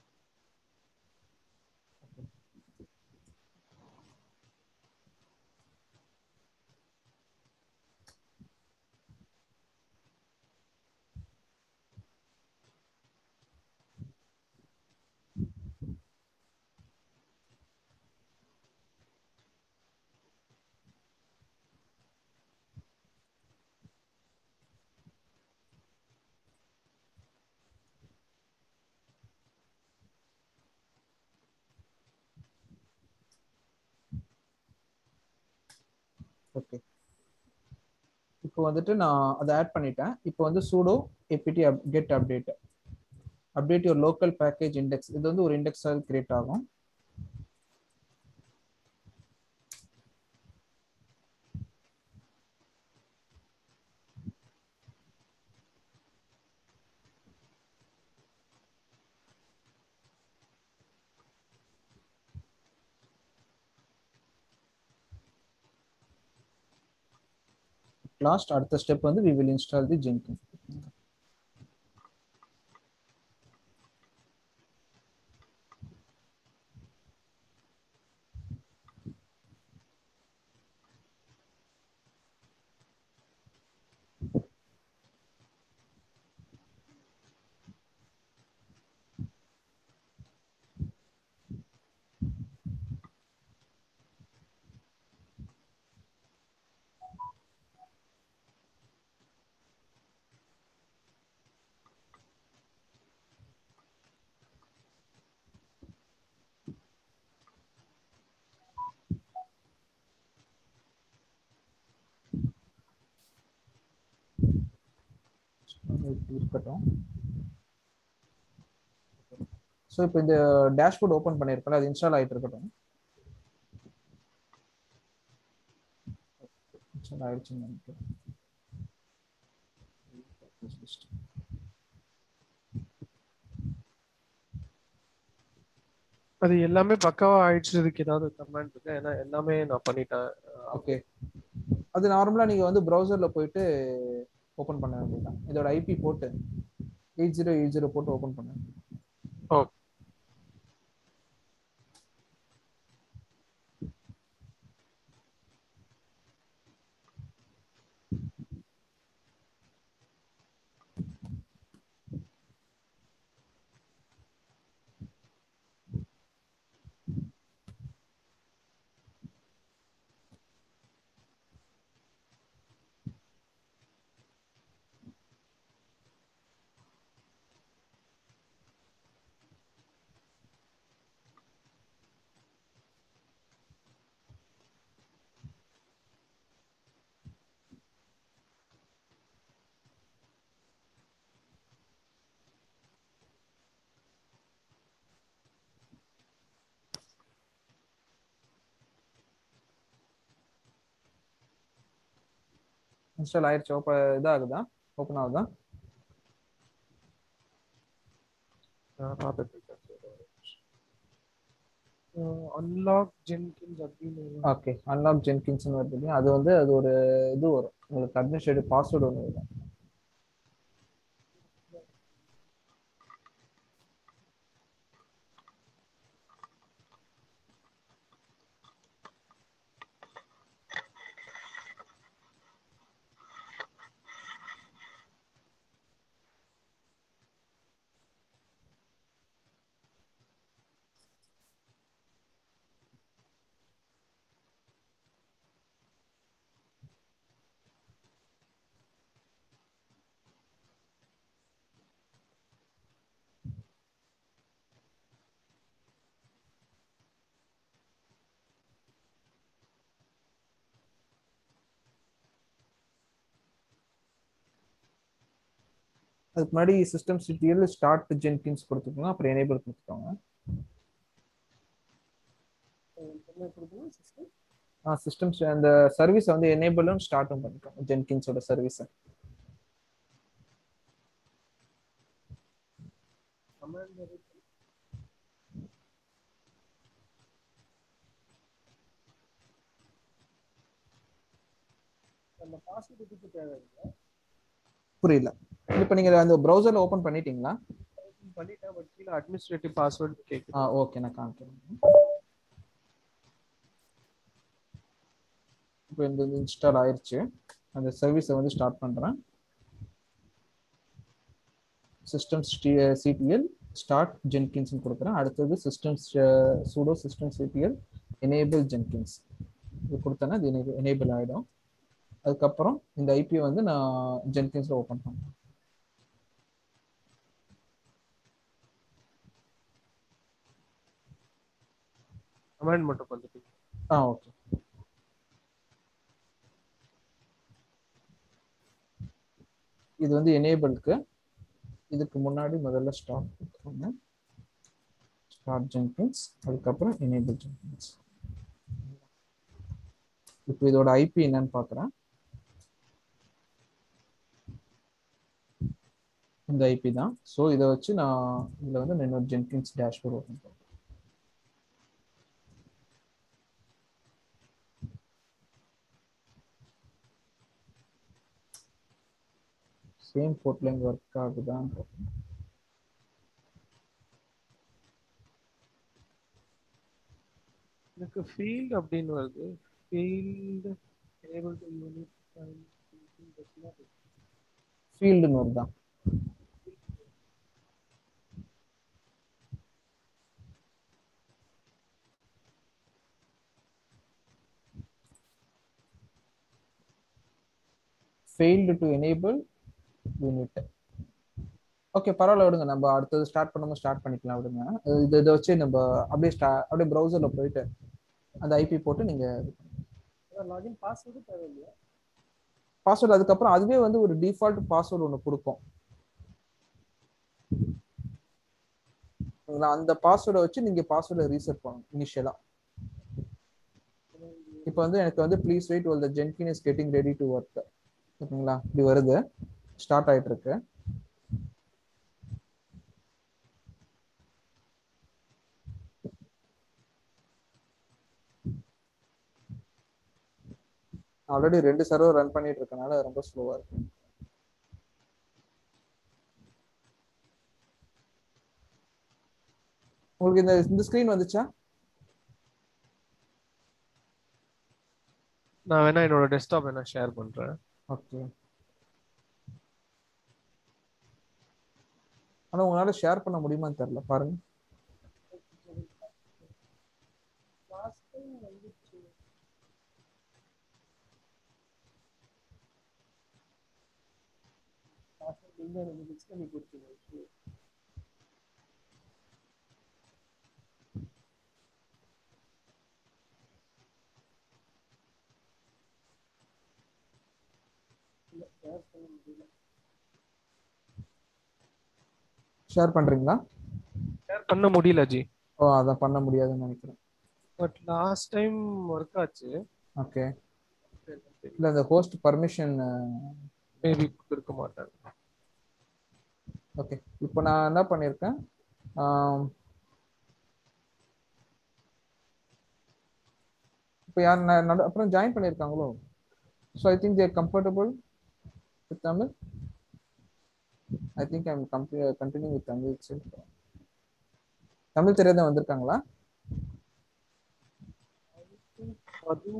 ஓகே இப்போ வந்துட்டு நான் அதை ஆட் பண்ணிட்டேன் இப்போ வந்து sudo APT get update update your local package index இது வந்து ஒரு இண்டெக்ஸாக கிரியேட் ஆகும் லாஸ்ட் அடுத்த ஸ்டெப் வந்து we will install the Jenkins இருக்கட்டும் ஸோ இப்போ இந்த டேஷ்போர்ட் ஓப்பன் பண்ணியிருக்கல அது இன்ஸ்டால் ஆகிட்டு இருக்கட்டும் இன்ஸ்டால் ஆயிடுச்சுன்னு நினைக்கிறேன் அது எல்லாமே பக்காவா ஆயிடுச்சு இதுக்கு ஏதாவது கமெண்ட் இருக்கு ஏன்னா எல்லாமே நான் பண்ணிட்டேன் ஓகே அது நார்மலாக நீங்கள் வந்து ப்ரௌசரில் போயிட்டு ஓப்பன் பண்ண வேண்டியதுதான் இதோட ஐபி போட்டு எயிட் ஜீரோ எயிட் ஜீரோ போட்டு ஓப்பன் பண்ண ஓ இன்ஸ்டால் ஆயிடுச்சு ஓப்பன் இதாகுதா ஓப்பன் ஆகுதா நான் பார்த்துட்டு இருக்கேன் அன்லாக் ஜென்கின்ஸ் அப்படின்னு ஓகே அன்லாக் ஜென்கின்ஸ்னு வருது இல்லையா அது வந்து அது ஒரு இது வரும் உங்களுக்கு அட்மினிஸ்ட்ரேட்டிவ் பாஸ்வேர்டு ஒன்று வரும் அதுக்கு முன்னாடி சிஸ்டம் சிட்டியில் ஸ்டார்ட் ஜென்கின்ஸ் கொடுத்துக்கோங்க அப்புறம் எனேபிள் கொடுத்துக்கோங்க என்ன கொடுக்கணும் சிஸ்டம் சிஸ்டம் அந்த சர்வீஸை வந்து எனேபிளும் ஸ்டார்ட்டும் பண்ணிக்கோங்க ஜென்கின்ஸோட சர்வீஸை கமாண்ட் அந்த பாஸ்வேர்டு இதுக்கு தேவையில்லை புரியல இப்போ நீங்க அந்த ப்ரௌசர்ல ஓபன் பண்ணிட்டீங்களா பண்ணிட்டேன் பட் கீழே அட்மினிஸ்ட்ரேட்டிவ் பாஸ்வேர்டு கேக்குது ஆ ஓகே நான் காமிக்கிறேன் இப்போ இந்த இன்ஸ்டால் ஆயிருச்சு அந்த சர்வீஸை வந்து ஸ்டார்ட் பண்றேன் சிஸ்டம் சிடிஎல் ஸ்டார்ட் ஜென்கின்ஸ் கொடுக்குறேன் அடுத்தது system sudo system CTL enable Jenkins இது கொடுத்தேன்னா இது எனேபிள் ஆகிடும் அதுக்கப்புறம் இந்த ஐபி வந்து நான் ஜென்கின்ஸில் ஓப்பன் பண்ணுறேன் கமாண்ட் மட்டும் பண்ணிட்டு ஆ ஓகே இது வந்து எனேபிளுக்கு இதுக்கு முன்னாடி முதல்ல ஸ்டார்ட் கொடுத்துருங்க ஸ்டார்ட் ஜென்கின்ஸ் அதுக்கப்புறம் எனேபிள் ஜென்கின்ஸ் இப்போ இதோட ஐபி என்னன்னு பார்க்குறேன் இந்த ஐபி தான் ஸோ இதை வச்சு நான் இதில் வந்து என்னோட ஜென்கின்ஸ் டேஷ்போர்ட் ஓப்பன் பண்ணுறேன் சேம் போர்ட்ல இங்க ஒர்க் ஆகுதான் எனக்கு ஃபீல்ட் அப்படின்னு வருது ஃபீல்ட் ஏபிள் டு யூனிட் ஃபீல்டுன்னு வருதான் failed to enable unit ஓகே பரவாயில்ல விடுங்க நம்ம அடுத்தது ஸ்டார்ட் பண்ணும்போது ஸ்டார்ட் பண்ணிக்கலாம் விடுங்க அது இது இதை வச்சு நம்ம அப்படியே ஸ்டா அப்படியே ப்ரௌசரில் போயிட்டு அந்த ஐபி போட்டு நீங்கள் லாகின் பாஸ்வேர்டு தேவையில்லையா பாஸ்வேர்டு அதுக்கப்புறம் அதுவே வந்து ஒரு டிஃபால்ட் பாஸ்வேர்டு ஒன்று கொடுக்கும் சரிங்களா? அந்த பாஸ்வேர்டை வச்சு நீங்க பாஸ்வேர்டை ரீசெட் பண்ணணும் இனிஷியலா இப்போ வந்து எனக்கு வந்து please wait while the Jenkins is getting ready to work ஓகேங்களா இப்படி வருது ஸ்டார்ட் ஆயிட்டு இருக்கு ஆல்ரெடி ரெண்டு சர்வர் ரன் பண்ணிட்டு இருக்கனால ரொம்ப ஸ்லோவா இருக்கு உங்களுக்கு இந்த இந்த ஸ்கிரீன் வந்துச்சா நான் வேணா என்னோட டெஸ்க்டாப் வேணா ஷேர் பண்றேன் ஓகே ஆனா உங்களால ஷேர் பண்ண முடியுமான்னு தெரியல பாருங்க லாஸ்ட் டைம் வந்துச்சு லாஸ்ட் டைம் நீங்க எனக்கு மிக்ஸ் பண்ணி கொடுத்தீங்க இல்ல ஷேர் பண்ண முடியல ஷேர் பண்றீங்களா ஷேர் பண்ண முடியல ஜி ஓ அதான் பண்ண முடியாதுன்னு நினைக்கிறேன் பட் லாஸ்ட் டைம் ஒர்க் ஆச்சு ஓகே இல்ல இந்த ஹோஸ்ட் பர்மிஷன் மேபி கொடுக்க மாட்டாங்க ஓகே இப்போ நான் என்ன பண்ணியிருக்கேன் ஆம், இப்போ யார் ந- நடு- அப்புறம் ஜாயின் பண்ணியிருக்காங்களோ so I think they're comfortable with Tamil I think I'm கம்ப்ளீ continue with Tamil itself. Tamil தெரியாத வந்திருக்காங்களா அது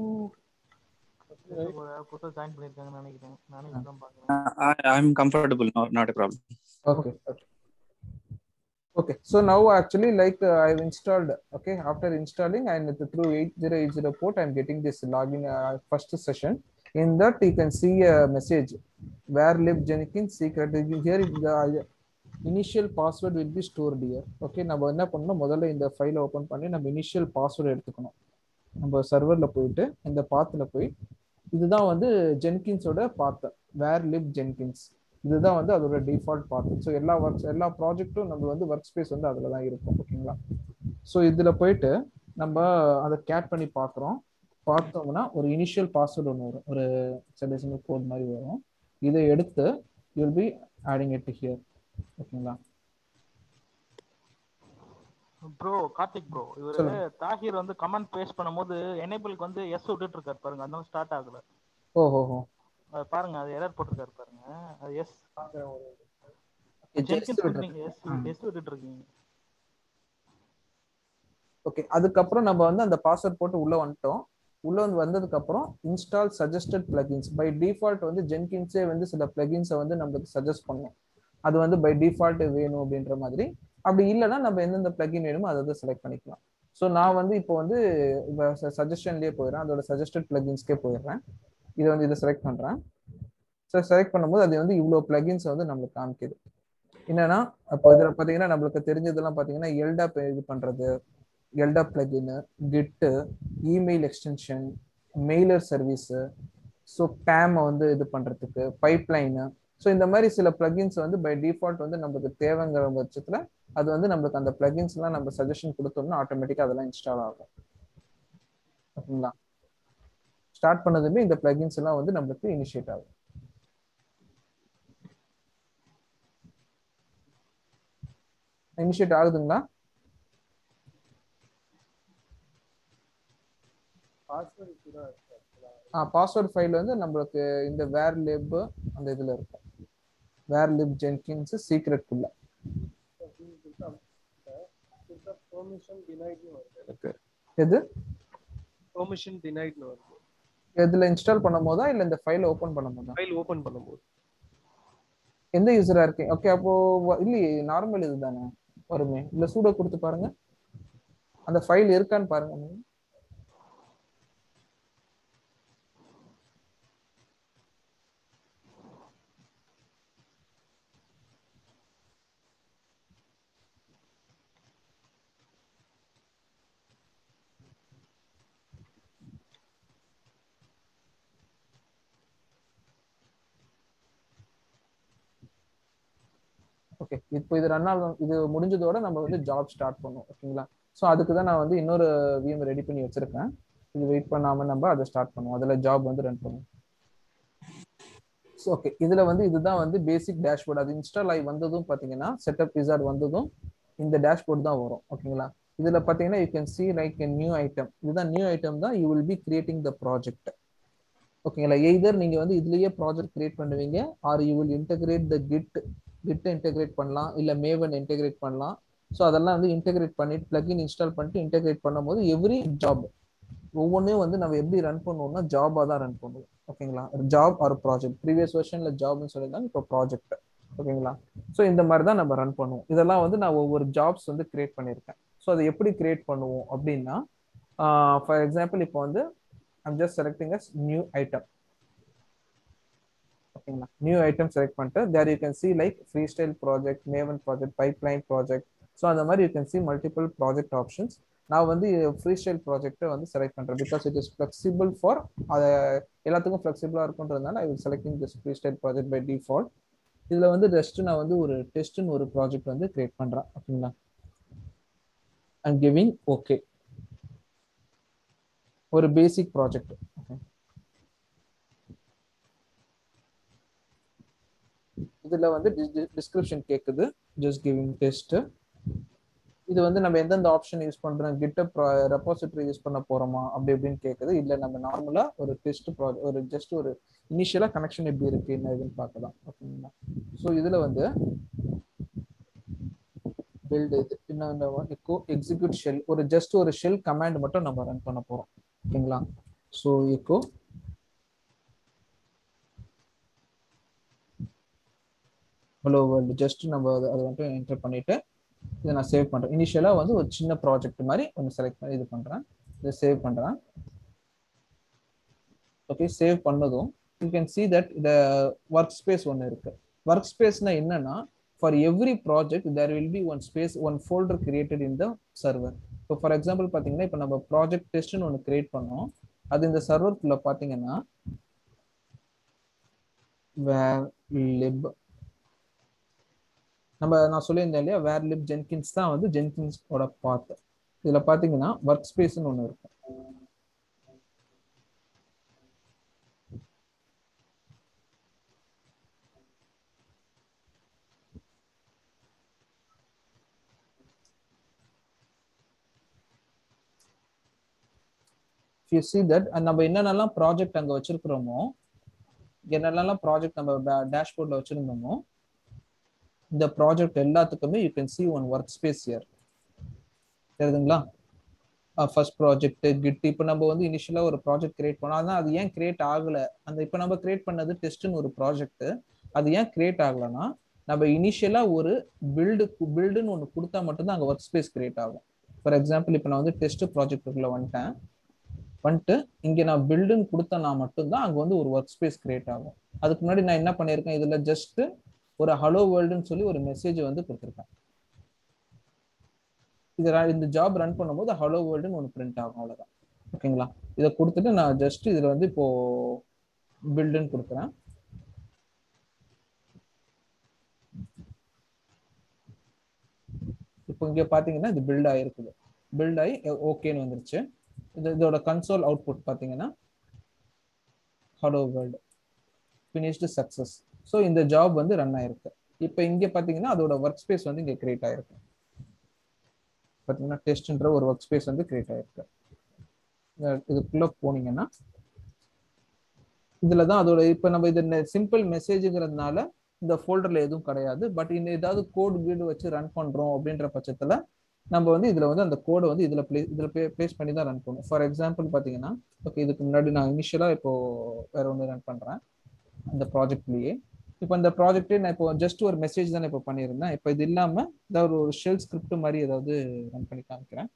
புதுசா ஜாயின் பண்ணிருக்காங்கன்னு நினைக்கிறேன் நானே இப்பதான் பாக்குறேன் Uh, I, I'm comfortable, no, not a problem. okay okay okay so now actually like uh, i've installed okay after installing and through 8080 port i'm getting this login uh, first session in that you can see a message where live jenkins secret here is the uh, initial password will be stored here okay நம்ம என்ன பண்ணணும் முதல்ல இந்த ஃபைலை ஓபன் பண்ணி நம்ம இனிஷியல் பாஸ்வேர்டு எடுத்துக்கணும் நம்ம சர்வர்ல போயிட்டு இந்த பாத்துல போய் இதுதான் வந்து ஜென்கின்ஸோட பாத்து வேர் லிவ் ஜென்கின்ஸ் இதுதான் வந்து அதோட டிஃபால்ட் பார்ட் ஸோ எல்லா ஒர்க்ஸ் எல்லா ப்ராஜெக்ட்டும் நம்ம வந்து ஒர்க் ஸ்பேஸ் வந்து அதில் தான் இருக்கும் ஓகேங்களா ஸோ இதில் போயிட்டு நம்ம அதை கேட் பண்ணி பார்க்குறோம் பார்த்தோம்னா ஒரு இனிஷியல் பாஸ்வேர்டு ஒன்று வரும் ஒரு செடெசிமல் கோட் மாதிரி வரும் இதை எடுத்து you'll be adding it here ஓகேங்களா ப்ரோ கார்த்திக் ப்ரோ இவரு சொல்லுங்க. தாஹிர் வந்து கமெண்ட் பேஸ்ட் பண்ணும்போது எனேபிளுக்கு வந்து எஸ் விட்டுட்டு இருக்காரு பாருங்க அந்த ஸ்டார்ட் ஆகல ஓஹோ ஹோ அது பாருங்க அது எரர் போட்டிருக்காரு பாருங்க அது எஸ் Just ஜென்கின்ஸ் விட்டுரு. நீங்க எஸ் ம். எஸ் விட்டுட்டு இருக்கீங்க ஓகே அதுக்கப்புறம் நம்ம வந்து அந்த பாஸ்வேர்ட் போட்டு உள்ள வந்துட்டோம் உள்ள வந்து வந்ததுக்கு அப்புறம் install suggested plugins by default வந்து ஜென்கின்ஸே வந்து சில பிளகின்ஸை வந்து நம்மளுக்கு சஜஸ்ட் பண்ணும் அது வந்து பை டிஃபால்ட் வேணும் அப்படின்ற மாதிரி அப்படி இல்லைன்னா நம்ம எந்தெந்த பிளகின் வேணுமோ அதை வந்து செலக்ட் பண்ணிக்கலாம் ஸோ நான் வந்து இப்போ வந்து சஜஷன்லேயே போயிடுறேன் அதோட சஜஸ்டட் பிளகின்ஸ்க்கே போயிடுறேன் இதை வந்து இதை செலக்ட் பண்ணுறேன் ஸோ செலக்ட் பண்ணும்போது அது வந்து இவ்வளோ பிளகின்ஸ் வந்து நம்மளுக்கு காமிக்குது என்னன்னா அப்போ இதில் பார்த்தீங்கன்னா நம்மளுக்கு தெரிஞ்சதெல்லாம் பார்த்தீங்கன்னா எல்டாப் இது பண்ணுறது LDAP plugin git email extension mailer service so பேமை வந்து இது பண்ணுறதுக்கு பைப்லைனு ஸோ இந்த மாதிரி சில பிளகின்ஸ் வந்து பை டிஃபால்ட் வந்து நம்மளுக்கு தேவைங்கிற பட்சத்தில் அது வந்து நம்மளுக்கு அந்த பிளகின்ஸ்லாம் நம்ம சஜஷன் கொடுத்தோம்னா ஆட்டோமேட்டிக்காக அதெல்லாம் இன்ஸ்டால் ஆகும் ஓகேங்களா ஸ்டார்ட் பண்ணதுமே இந்த பிளகின்ஸ் எல்லாம் வந்து நம்மளுக்கு இனிஷியேட் ஆகும் இனிஷியேட் ஆகுதுங்களா பாஸ்வேர்ட் கூட இருக்கு actually. ஆ பாஸ்வேர்ட் ஃபைல் வந்து நம்மளுக்கு இந்த வேர் லிப் அந்த இதுல இருக்கும் வேர் லிப் ஜென்கின்ஸ் சீக்ரெட்குள்ள அப்படின்னு கொடுத்தா கொடுத்தா பெர்மிஷன் டினைட்னு வருது இருக்கு எது பெர்மிஷன் டினைட்னு வருது இதுல இன்ஸ்டால் பண்ணும் போதா இல்ல இந்த ஃபைல் ஓபன் பண்ணும் போதா ஃபைல் ஓபன் பண்ணும்போது எந்த யூசரா இருக்கீங்க ஓகே அப்போ வ- இல்லையே நார்மல் இதுதானே வருமே இல்ல சூடோ கொடுத்து பாருங்க அந்த ஃபைல் இருக்கான்னு பாருங்க நீங்க. ஓகே இப்போ இது ரன் ஆகும் இது முடிஞ்சதோட நம்ம வந்து ஜாப் ஸ்டார்ட் பண்ணுவோம் ஓகேங்களா ஸோ அதுக்கு தான் நான் வந்து இன்னொரு விஎம் ரெடி பண்ணி வச்சிருக்கேன் இது வெயிட் பண்ணாம நம்ம அதை ஸ்டார்ட் பண்ணுவோம் அதுல ஜாப் வந்து ரன் பண்ணுவோம் ஸோ ஓகே இதுல வந்து இதுதான் வந்து பேசிக் டேஷ்போர்ட் அது இன்ஸ்டால் ஆகி வந்ததும் பாத்தீங்கன்னா செட்டப் விசார்ட் வந்ததும் இந்த டேஷ்போர்ட் தான் வரும் ஓகேங்களா இதுல பாத்தீங்கன்னா you can see like new item இதுதான் நியூ ஐட்டம் தான் you will be creating the project ஓகேங்களா எய்தர் நீங்க வந்து இதுலயே ப்ராஜெக்ட் கிரியேட் பண்ணுவீங்க or you will integrate the git git integrate பண்ணலாம் இல்ல மேவன் இன்டகிரேட் பண்ணலாம் ஸோ அதெல்லாம் வந்து இன்டகிரேட் பண்ணிட்டு பிளக்இன் இன்ஸ்டால் பண்ணிட்டு இன்டகிரேட் பண்ணும்போது எவ்ரி ஜாப் ஒவ்வொன்றையும் வந்து நம்ம எப்படி ரன் பண்ணுவோம்னா ஜாபாக தான் ரன் பண்ணுவோம் ஓகேங்களா ஜாப் ஆர் ப்ராஜெக்ட் ப்ரீவியஸ் வெர்ஷன்ல ஜாப்னு சொல்லியிருந்தாங்க இப்போ ப்ராஜெக்ட் ஓகேங்களா ஸோ இந்த மாதிரி தான் நம்ம ரன் பண்ணுவோம் இதெல்லாம் வந்து நான் ஒவ்வொரு ஜாப்ஸ் வந்து கிரியேட் பண்ணியிருக்கேன் ஸோ அதை எப்படி கிரியேட் பண்ணுவோம் அப்படின்னா ஃபார் எக்ஸாம்பிள் இப்போ வந்து I'm just selecting as new item ஓகேங்களா நியூ ஐட்டம் செலக்ட் பண்ணிட்டு there you can see like freestyle project Maven project pipeline project so அந்த மாதிரி you can see multiple project options நான் வந்து ஃப்ரீ ஸ்டைல் ப்ராஜெக்ட்டை வந்து செலக்ட் பண்ணுறேன் because it is flexible for அதை எல்லாத்துக்கும் ஃப்ளெக்சிபிளாக இருக்குன்றதுனால I will selecting this freestyle project by default இதில் வந்து ஜஸ்ட் நான் வந்து ஒரு டெஸ்ட்னு ஒரு ப்ராஜெக்ட் வந்து கிரியேட் பண்ணுறேன் ஓகேங்களா அண்ட் கிவிங் ஓகே ஒரு பேசிக் ப்ராஜெக்ட் ஓகே இதுல வந்து டிஸ்கிரிப்ஷன் கேக்குது ஜஸ்ட் கிவிங் டெஸ்ட் இது வந்து நம்ம எந்தெந்த ஆப்ஷன் யூஸ் பண்றோம் கிட்டப் ரெபாசிட்டரி யூஸ் பண்ண போறோமா அப்படி இப்படின்னு கேக்குது இல்ல நம்ம நார்மலா ஒரு டெஸ்ட் ப்ராஜெக்ட் ஒரு ஜஸ்ட் ஒரு இனிஷியலா கனெக்ஷன் எப்படி இருக்கு என்ன இதுன்னு பார்க்கலாம் ஓகேங்களா ஸோ இதுல வந்து பில்ட் இது இன்னும் எக்கோ எக்ஸிக்யூட் ஷெல் ஒரு ஜஸ்ட் ஒரு ஷெல் கமாண்ட் மட்டும் நம்ம ரன் பண்ண போறோம் ஓகேங்களா so echo hello world just நம்ம அதை அதை வந்துட்டு என்டர் பண்ணிட்டு இதை நான் சேவ் பண்றேன் இனிஷியலா வந்து ஒரு சின்ன ப்ராஜெக்ட் மாதிரி ஒன்று செலக்ட் பண்ணி இது பண்றேன் இதை சேவ் பண்றேன் ஓகே சேவ் பண்ணதும் யூ கேன் சி தட் இந்த ஒர்க் ஸ்பேஸ் ஒன்று இருக்கு ஒர்க் ஸ்பேஸ்னா என்னன்னா for every project there will be one space one folder created in the server இப்போ ஃபார் எக்ஸாம்பிள் பார்த்தீங்கன்னா இப்போ நம்ம ப்ராஜெக்ட் டெஸ்ட்னு ஒன்று கிரியேட் பண்ணோம் அது இந்த சர்வர்க்குள்ள பார்த்தீங்கன்னா வேர் லிப் நம்ம நான் சொல்லியிருந்தேன் இல்லையா வேர் லிப் ஜென்கின்ஸ் தான் வந்து ஜென்கின்ஸோட பாத் இதுல பாத்தீங்கன்னா ஒர்க் ஸ்பேஸ்னு ஒண்ணு இருக்கும் யூ சி தட் நம்ம என்னென்னலாம் ப்ராஜெக்ட் அங்க வச்சிருக்கிறோமோ என்னென்னலாம் ப்ராஜெக்ட் நம்ம டேஷ்போர்ட்ல வச்சிருந்தோமோ இந்த ப்ராஜெக்ட் எல்லாத்துக்குமே you can see one workspace here தெரியுதுங்களா ஃபர்ஸ்ட் ப்ராஜெக்ட் கிட் இப்போ நம்ம வந்து இனிஷியலா ஒரு ப்ராஜெக்ட் கிரியேட் பண்ணோம் அதான் அது ஏன் கிரியேட் ஆகல அந்த இப்போ நம்ம கிரியேட் பண்ணது டெஸ்ட்னு ஒரு ப்ராஜெக்ட் அது ஏன் கிரியேட் ஆகலைன்னா நம்ம இனிஷியலா ஒரு பில்டு பில்டுன்னு ஒன்று கொடுத்தா மட்டும்தான் அங்கே ஒர்க் ஸ்பேஸ் கிரியேட் ஆகும் ஃபார் எக்ஸாம்பிள் இப்போ நான் வந்து டெஸ்ட் ப்ராஜெக்ட்டுக்குள்ள வந்துட்டேன் வந்துட்டு இங்கே நான் பில்டுன்னு கொடுத்தனா மட்டும்தான் அங்கே வந்து ஒரு ஒர்க் ஸ்பேஸ் கிரியேட் ஆகும் அதுக்கு முன்னாடி நான் என்ன பண்ணியிருக்கேன் இதில் ஜஸ்ட் ஒரு ஹலோ வேர்ல்டுன்னு சொல்லி ஒரு மெசேஜ் வந்து கொடுத்துருக்கேன் இது ர- இந்த ஜாப் ரன் பண்ணும்போது ஹலோ வேர்ல்டுன்னு ஒன்று பிரிண்ட் ஆகும் அவ்வளோதான் ஓகேங்களா இதை கொடுத்துட்டு நான் ஜஸ்ட் இதில் வந்து இப்போ பில்டுன்னு கொடுக்குறேன் இப்போ இங்கே பார்த்தீங்கன்னா இது பில்ட் ஆகிருக்குது பில்ட் ஆகி ஓகேன்னு வந்துருச்சு இது இதோட கன்சோல் அவுட்புட் பார்த்தீங்கன்னா hello world finished success so இந்த ஜாப் வந்து ரன் ஆயிருக்கு இப்போ இங்கே பார்த்தீங்கன்னா அதோட ஒர்க் ஸ்பேஸ் வந்து இங்கே கிரியேட் ஆயிருக்கு பார்த்தீங்கன்னா டெஸ்ட்ன்ற ஒரு ஒர்க் ஸ்பேஸ் வந்து கிரியேட் ஆயிருக்கு இந்த- இதுக்குள்ள போனீங்கன்னா இதுல தான் அதோட இப்போ நம்ம இது சிம்பிள் மெசேஜுங்கிறதுனால இந்த ஃபோல்டர்ல எதுவும் கிடையாது பட் இன்னும் ஏதாவது கோட் வீடு வச்சு ரன் பண்றோம் அப்படின்ற பட்சத்துல நம்ம வந்து இதுல வந்து அந்த கோடை வந்து இதுல ப்ளே இதுல பேஸ் பண்ணி தான் ரன் பண்ணும் ஃபார் எக்ஸாம்பிள் பாத்தீங்கன்னா ஓகே இதுக்கு முன்னாடி நான் இனிஷியலா இப்போ வேற ஒன்று ரன் பண்றேன் அந்த ப்ராஜெக்ட்லயே இப்போ இந்த ப்ராஜெக்டே நான் இப்போ ஜஸ்ட் ஒரு மெசேஜ் தானே இப்போ பண்ணியிருந்தேன் இப்போ இது இல்லாம ஏதாவது ஒரு ஷெல் ஸ்கிரிப்ட் மாதிரி ஏதாவது ரன் பண்ணி காமிக்கிறேன்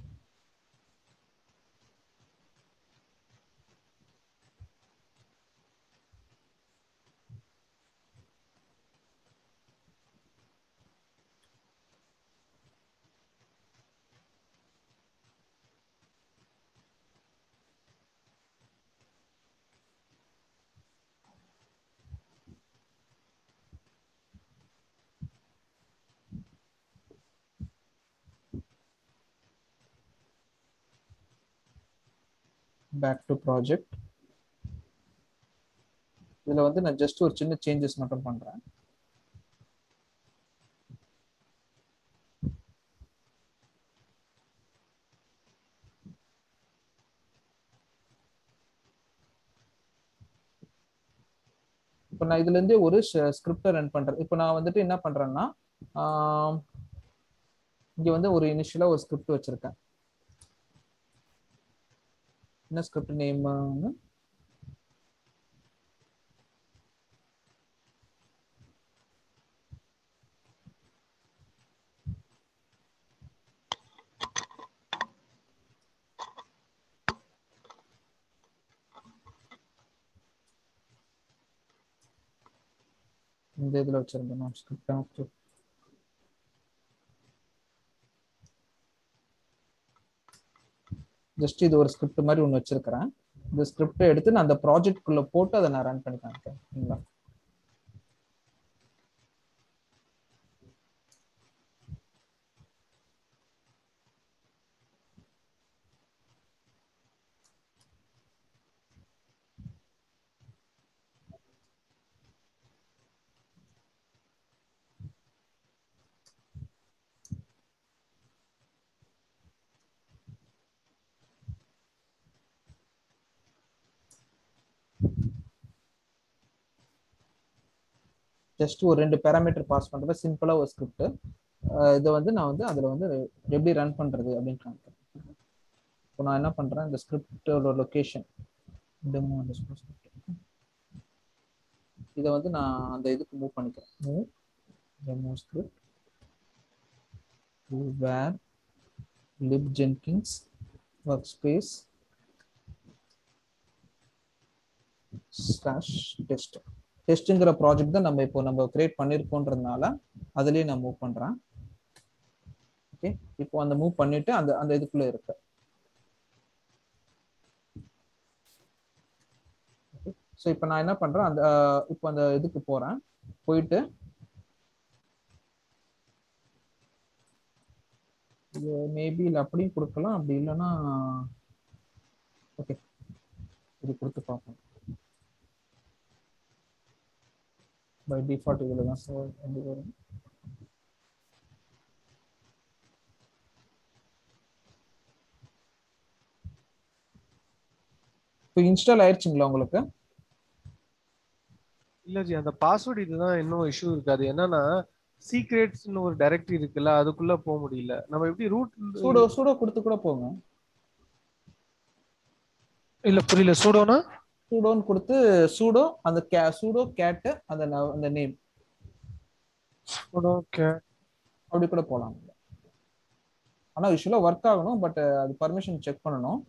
பேக் டு ப்ராஜெக்ட் இதுல வந்து நான் ஜஸ்ட் ஒரு சின்ன சேஞ்சஸ் மட்டும் பண்றேன் இப்போ நான் இதுல இருந்தே ஒரு ஸ்கிரிப்டை ரன் பண்றேன் இப்போ நான் வந்துட்டு என்ன பண்றேன்னா ஆம், இங்க வந்து ஒரு இனிஷியலா ஒரு ஸ்கிரிப்ட் வச்சிருக்கேன் என்ன ஸ்கிரிப்ட் நேம் இந்த இதுல வச்சிருந்தேன் ஸ்கிரிப்ட் ஜஸ்ட் இது ஒரு ஸ்கிரிப்ட் மாதிரி ஒன்று வச்சிருக்கிறேன் இந்த ஸ்கிரிப்டை எடுத்து நான் அந்த ப்ராஜெக்ட் குள்ள போட்டு அதை நான் ரன் பண்ணி காமிக்கிறேன் சரிங்களா ஜஸ்ட் ஒரு ரெண்டு பேராமீட்டர் பாஸ் பண்றது சிம்பிளா ஒரு ஸ்கிரிப்ட் இதை வந்து நான் வந்து அதுல வந்து எப்படி ரன் பண்றது அப்படின்னு காமிக்கிறேன் இப்போ நான் என்ன பண்றேன் இந்த ஸ்கிரிப்டோட லொகேஷன் டெமோ ஸ்கிரிப்ட் இதை வந்து நான் அந்த இதுக்கு மூவ் பண்ணிக்கிறேன் move demo script var lib jenkins workspace slash test டெஸ்ட்டுங்கிற ப்ராஜெக்ட் தான் நம்ம இப்போ நம்ம கிரியேட் பண்ணியிருக்கோன்றதுனால அதுலயே நான் மூவ் பண்றேன் ஓகே இப்போ அந்த மூவ் பண்ணிட்டு அந்த அந்த இதுக்குள்ள இருக்கு ஸோ இப்போ நான் என்ன பண்றேன் அந்த அஹ், இப்போ அந்த இதுக்கு போறேன் போயிட்டு மேபி இல்லை அப்படியும் கொடுக்கலாம் அப்படி இல்லைன்னா ஓகே இது கொடுத்து பார்ப்போம் பை டிஃபால்ட் இதில் தான் சார் எப்படி வரும் இப்போ இன்ஸ்டால் ஆயிடுச்சுங்களா உங்களுக்கு இல்ல ஜி அந்த பாஸ்வேர்டு இதுதான் இன்னும் இஷ்யூ இருக்கு அது என்னன்னா சீக்ரெட்ஸ்னு ஒரு டைரக்டரி இருக்குல்ல அதுக்குள்ள போக முடியல நம்ம எப்படி ரூட் சூடோ சூடோ கொடுத்து கூட போங்க இல்ல புரியல சூடோனா சூடோன்னு கொடுத்து சூடோ அந்த கே சூடோ கேட்டு அந்த ந- அந்த நேம் சூடோ கே அப்படி கூட போகலாம் ஆனால் யூஸ்வலாக ஒர்க் ஆகணும் பட் அது பர்மிஷன் செக் பண்ணணும்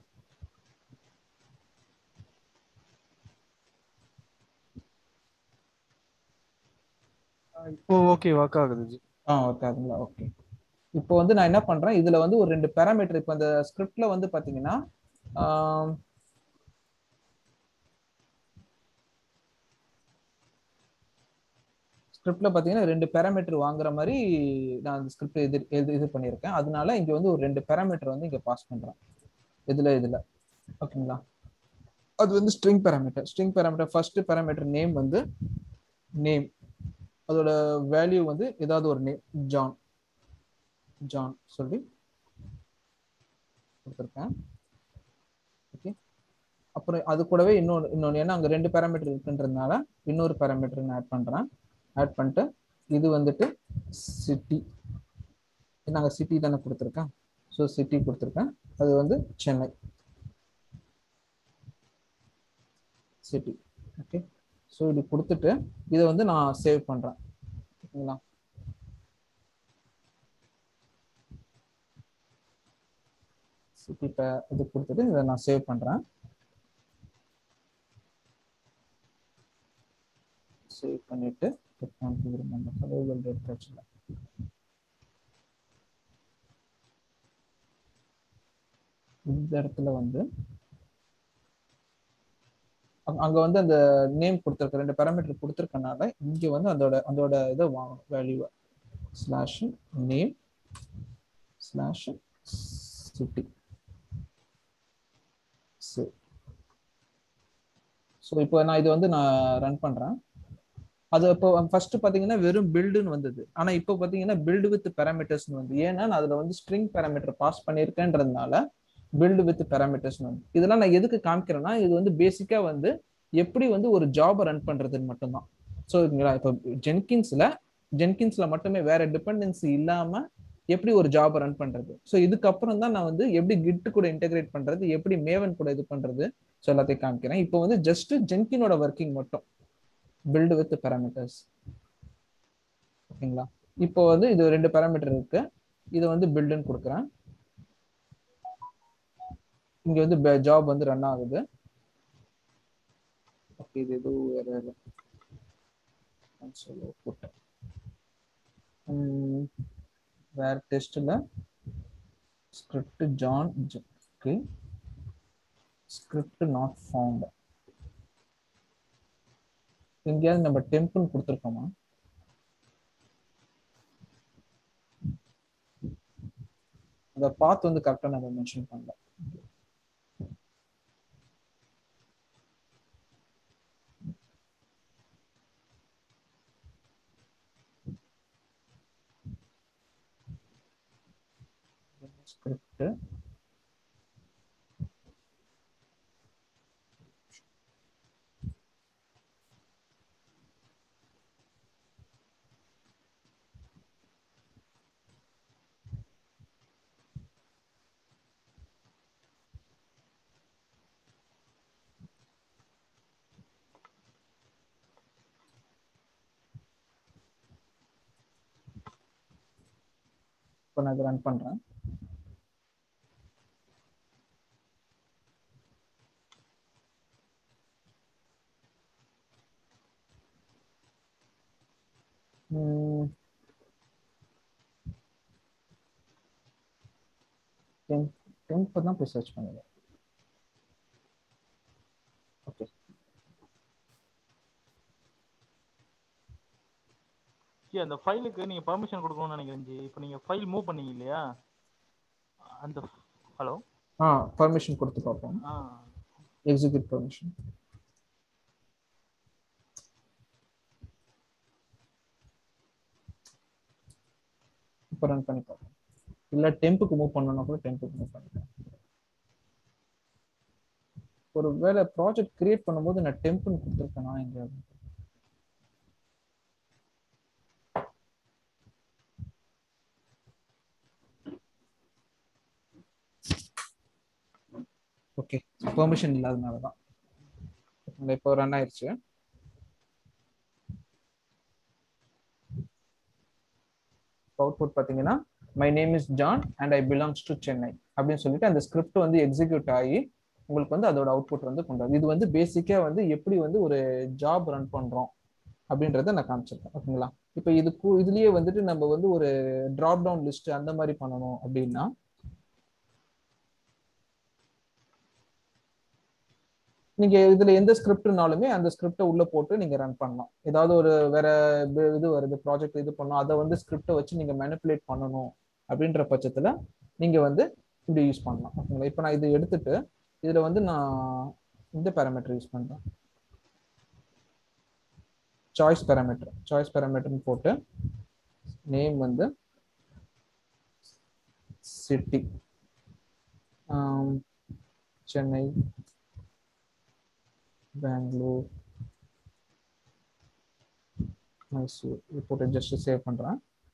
இப்போ ஓகே ஒர்க் ஆகுது ஜி ஆ ஒர்க் ஆகுங்களா ஓகே இப்போ வந்து நான் என்ன பண்றேன் இதுல வந்து ஒரு ரெண்டு பேராமீட்டர் இப்போ அந்த ஸ்கிரிப்ட்ல வந்து பாத்தீங்கன்னா ஆம், ஸ்கிரிப்ட்ல பாத்தீங்கன்னா ரெண்டு பேராமீட்டர் வாங்குற மாதிரி நான் அந்த ஸ்கிரிப்ட் இது இது இது பண்ணியிருக்கேன் அதனால இங்க வந்து ஒரு ரெண்டு பேராமீட்டர் வந்து இங்க பாஸ் பண்றேன் இதுல இதுல ஓகேங்களா அது வந்து string parameter string parameter first parameter name வந்து நேம் அதோட வேல்யூ வந்து ஏதாவது ஒரு நேம் ஜான் ஜான் சொல்லி கொடுத்துருக்கேன் ஓகே அப்புறம் அது கூடவே இன்னொரு இன்னொன்று ஏன்னா அங்கே ரெண்டு பேராமீட்டர் இருக்குன்றதுனால இன்னொரு பேராமீட்டர் நான் ஆட் பண்ணுறேன் ஆட் பண்ணிட்டு இது வந்துட்டு சிட்டி நாங்கள் சிட்டி தானே கொடுத்துருக்கேன் ஸோ சிட்டி கொடுத்துருக்கேன் அது வந்து சென்னை சிட்டி ஓகே ஸோ இப்படி கொடுத்துட்டு இதை வந்து நான் சேவ் பண்ணுறேன் ஓகேங்களா சிட்டி இது கொடுத்துட்டு இதை நான் சேவ் பண்ணுறேன் சேவ் பண்ணிட்டு அவைலபிள் டேட் பிரச்சனை இந்த இடத்துல வந்து அங்க- அங்க வந்து அந்த நேம் கொடுத்துருக்க ரெண்டு பேராமீட்டர் கொடுத்துருக்கனால இங்க வந்து அதோட அதோட இதை வாங்கணும் வேல்யூவை ஸ்லாஷ் நேம் ஸ்லாஷ் சிட்டி சரி ஸோ இப்போ நான் இது வந்து நான் ரன் பண்றேன் அது இப்போ ஃபர்ஸ்ட் பாத்தீங்கன்னா வெறும் பில்டுன்னு வந்தது ஆனா இப்போ பாத்தீங்கன்னா பில்டு வித் பேராமீட்டர்ஸ்னு வந்து ஏன்னா நான் அதுல வந்து ஸ்ட்ரிங் பேராமீட்டர் பாஸ் பண்ணியிருக்கேன்றதுனால பில்டு வித் பேராமீட்டர்ஸ்னு வந்து இதெல்லாம் நான் எதுக்கு காமிக்கிறேன்னா இது வந்து பேசிக்கா வந்து எப்படி வந்து ஒரு ஜாபை ரன் பண்றதுன்னு மட்டும்தான் ஸோ இப்போ ஜென்கின்ஸ்ல ஜென்கின்ஸ்ல மட்டுமே வேற டிபெண்டன்சி இல்லாம எப்படி ஒரு ஜாபை ரன் பண்றது ஸோ இதுக்கப்புறம் தான் நான் வந்து எப்படி கிட் கூட இன்டெகிரேட் பண்றது எப்படி மேவன் கூட இது பண்றது ஸோ எல்லாத்தையும் காமிக்கிறேன் இப்போ வந்து ஜஸ்ட் ஜென்கினோட ஒர்க்கிங் மட்டும் பில்டு வித் பேராமீட்டர்ஸ் ஓகேங்களா இப்போ வந்து இது ரெண்டு பேராமீட்டர் இருக்கு இதை வந்து பில்டுன்னு கொடுக்குறேன் இங்க வந்து ஜாப் வந்து ரன் ஆகுது ஓகே இது எதுவும் வேற இல்லை console output. உம், வேற டெஸ்ட்ல script John okay script not found எங்கேயாவது நம்ம டெம்பிள் கொடுத்துருக்கோமா அந்த பாத் வந்து கரெக்டாக நம்ம மென்ஷன் பண்ணல ஸ்கிரிப்ட் இப்போ நான் இதை ரன் பண்றேன் டென்த் தான் போய் சர்ச் பண்ணுங்க ஓகே ஜி அந்த ஃபைலுக்கு நீங்க பர்மிஷன் கொடுக்கணும்னு நினைக்கிறேன் ஜி இப்போ நீங்க ஃபைல் மூவ் பண்ணீங்க இல்லையா அந்த ஹலோ ஆ பர்மிஷன் கொடுத்து பார்ப்போம் ஆ எக்ஸிக்யூட் பர்மிஷன் இப்போ ரன் பண்ணி பார்ப்போம் இல்ல டெம்புக்கு மூவ் பண்ணணும்னா கூட டெம்புக்கு மூவ் பண்ணிக்கலாம் ஒரு வேளை ப்ராஜெக்ட் கிரியேட் பண்ணும்போது நான் டெம்ப்னு கொடுத்துருக்கேனா இங்க ஓகே பெர்மிஷன் இல்லாதனால தான் இப்போ ரன் ஆயிருச்சு அவுட்புட் பார்த்தீங்கன்னா my name is John and I belongs to Chennai அப்படின்னு சொல்லிட்டு அந்த ஸ்கிரிப்ட் வந்து எக்ஸிக்யூட் ஆகி உங்களுக்கு வந்து அதோட அவுட்புட் வந்து கொண்டு வரும் இது வந்து பேசிக்கா வந்து எப்படி வந்து ஒரு ஜாப் ரன் பண்றோம் அப்படின்றத நான் காமிச்சிருக்கேன் ஓகேங்களா இப்போ இதுக்கு இதுலயே வந்துட்டு நம்ம வந்து ஒரு டிராப் டவுன் லிஸ்ட் அந்த மாதிரி பண்ணணும் அப்படின்னா நீங்க இதுல எந்த ஸ்கிரிப்ட்னாலுமே அந்த ஸ்கிரிப்டை உள்ள போட்டு நீங்க ரன் பண்ணலாம் ஏதாவது ஒரு வேற இது- இது வருது ப்ராஜெக்ட் இது பண்ணணும் அதை வந்து ஸ்கிரிப்டை வச்சு நீங்க மேனிப்புலேட் பண்ணணும் அப்படின்ற பட்சத்துல நீங்க வந்து இப்படி யூஸ் பண்ணலாம் ஓகேங்களா இப்போ நான் இது எடுத்துட்டு இதுல வந்து நான் இந்த பேராமீட்டர் யூஸ் பண்றேன் சாய்ஸ் பேராமீட்டர் சாய்ஸ் பேராமீட்டர்னு போட்டு நேம் வந்து சிட்டி சென்னை பெங்களூர் மைசூர் இது போட்டு ஜஸ்ட் சேவ் பண்றேன்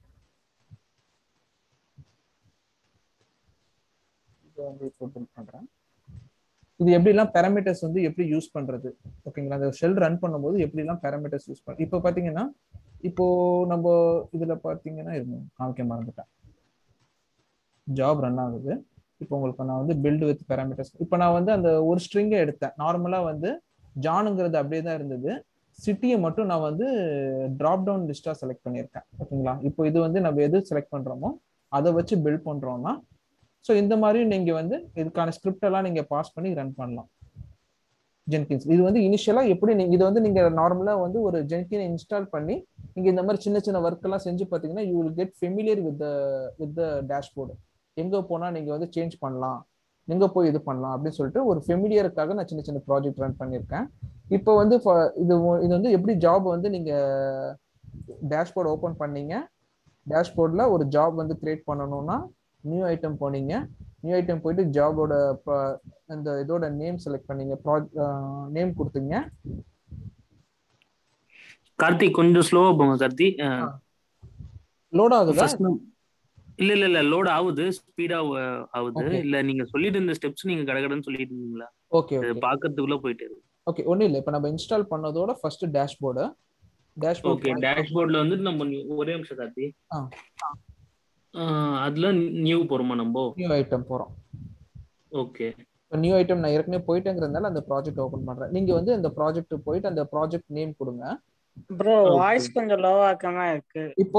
இதை வந்து இப்போ பில்ட் பண்றேன் இது எப்படிலாம் பேராமீட்டர்ஸ் வந்து எப்படி யூஸ் பண்றது ஓகேங்களா அந்த ஷெல் ரன் பண்ணும்போது எப்படிலாம் பேராமீட்டர்ஸ் யூஸ் பண்ண இப்போ பாத்தீங்கன்னா இப்போ நம்ம இதுல பாத்தீங்கன்னா இருங்க காமிக்க மறந்துட்டேன் ஜாப் ரன் ஆகுது இப்போ உங்களுக்கு நான் வந்து பில்ட் வித் பேராமீட்டர்ஸ் இப்போ நான் வந்து அந்த ஒரு ஸ்ட்ரிங்கை எடுத்தேன் நார்மலா வந்து ஜானுங்கிறது அப்படியே தான் இருந்தது சிட்டியை மட்டும் நான் வந்து டிராப் டவுன் லிஸ்டா செலக்ட் பண்ணியிருக்கேன் ஓகேங்களா இப்போ இது வந்து நம்ம எது செலக்ட் பண்றோமோ அதை வச்சு பில்ட் பண்றோம்னா ஸோ இந்த மாதிரி நீங்க வந்து இதுக்கான ஸ்கிரிப்ட் எல்லாம் நீங்க பாஸ் பண்ணி ரன் பண்ணலாம் ஜென்கின்ஸ் இது வந்து இனிஷியலா எப்படி நீங்க இது வந்து நீங்க நார்மலா வந்து ஒரு ஜென்கின் இன்ஸ்டால் பண்ணி நீங்க இந்த மாதிரி சின்ன சின்ன ஒர்க் எல்லாம் செஞ்சு பாத்தீங்கன்னா you will get familiar with with dashboard எங்க போனா நீங்க வந்து சேஞ்ச் பண்ணலாம் எங்க போய் இது பண்ணலாம் அப்படின்னு சொல்லிட்டு ஒரு ஃபெமிலியருக்காக நான் சின்ன சின்ன ப்ராஜெக்ட் ரன் பண்ணியிருக்கேன் இப்போ வந்து for- இது ஒ- இது வந்து எப்படி ஜாப் வந்து நீங்க டேஷ்போர்ட் ஓபன் பண்ணீங்க டேஷ்போர்ட்ல ஒரு ஜாப் வந்து கிரியேட் பண்ணணும்னா நியூ ஐட்டம் போனீங்க நியூ ஐட்டம் போயிட்டு ஜாபோட அந்த இதோட நேம் செலக்ட் பண்ணீங்க நேம் கொடுத்தீங்க கார்த்திக் கொஞ்சம் ஸ்லோவா போங்க கார்த்தி அஹ், லோட் ஆகுதா first நம்- இல்ல இல்ல இல்ல லோட் ஆகுது ஸ்பீடா ஆகுது Okay. இல்ல நீங்க சொல்லிட்டு இருந்த ஸ்டெப்ஸ் நீங்க கடகடன்னு சொல்லிட்டு இருந்தீங்களா ஓகே இது ஓகே பாக்குறதுக்குள்ள போயிட்டு இருக்கு ஓகே ஒன்றும் இல்லை இப்போ நம்ம இன்ஸ்டால் பண்ணதோட ஃபர்ஸ்ட் டேஷ்போர்டு டேஷ்போர்ட் ஓகே டேஷ்போர்ட்ல வந்து நம்ம new- ஒரே நிமிஷம் கார்த்தி ஆ. அஹ், அதுல நியூ போறோமா நம்ம நியூ ஐட்டம் போகிறோம் ஓகே இப்போ நியூ ஐட்டம் நான் ஏற்கனவே போயிட்டேங்கிறதுனால அந்த ப்ராஜெக்ட் ஓப்பன் பண்ணுறேன் நீங்கள் வந்து அந்த ப்ராஜெக்ட் போயிட்டு அந்த ப்ராஜெக்ட் நேம் கொடுங்க ப்ரோ Okay. வாய்ஸ் கொஞ்சம் லோவாக்கமா இருக்கு இப்போ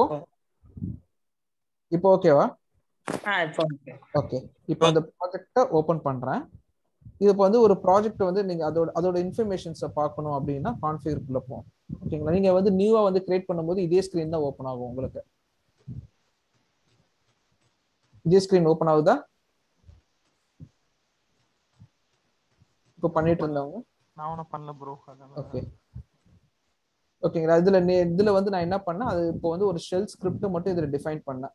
இப்போ ஓகேவா ஆ இப்போ okay. ஓகே இப்போ அந்த ப்ராஜெக்டை ஓப்பன் பண்றேன் இது இப்போ வந்து ஒரு ப்ராஜெக்ட் வந்து நீங்க அதோட அதோட இன்ஃபர்மேஷன்ஸை பார்க்கணும் அப்படின்னா கான்ஃபிகருக்குள்ள போகும் ஓகேங்களா நீங்க வந்து நியூவா வந்து கிரியேட் பண்ணும்போது இதே ஸ்கிரீன் தான் ஓப்பன் ஆகும் உங்களுக்கு இதே ஸ்கிரீன் ஓப்பன் ஆகுதா இப்போ பண்ணிட்டு இருந்தவங்க நான் ஒன்றும் பண்ணல ப்ரோ அதான் ஓகே ஓகேங்களா இதுல நே- இதுல வந்து நான் என்ன பண்ணேன் அது இப்போ வந்து ஒரு ஷெல் ஸ்கிரிப்ட் மட்டும் இதுல டிஃபைன் பண்ணேன்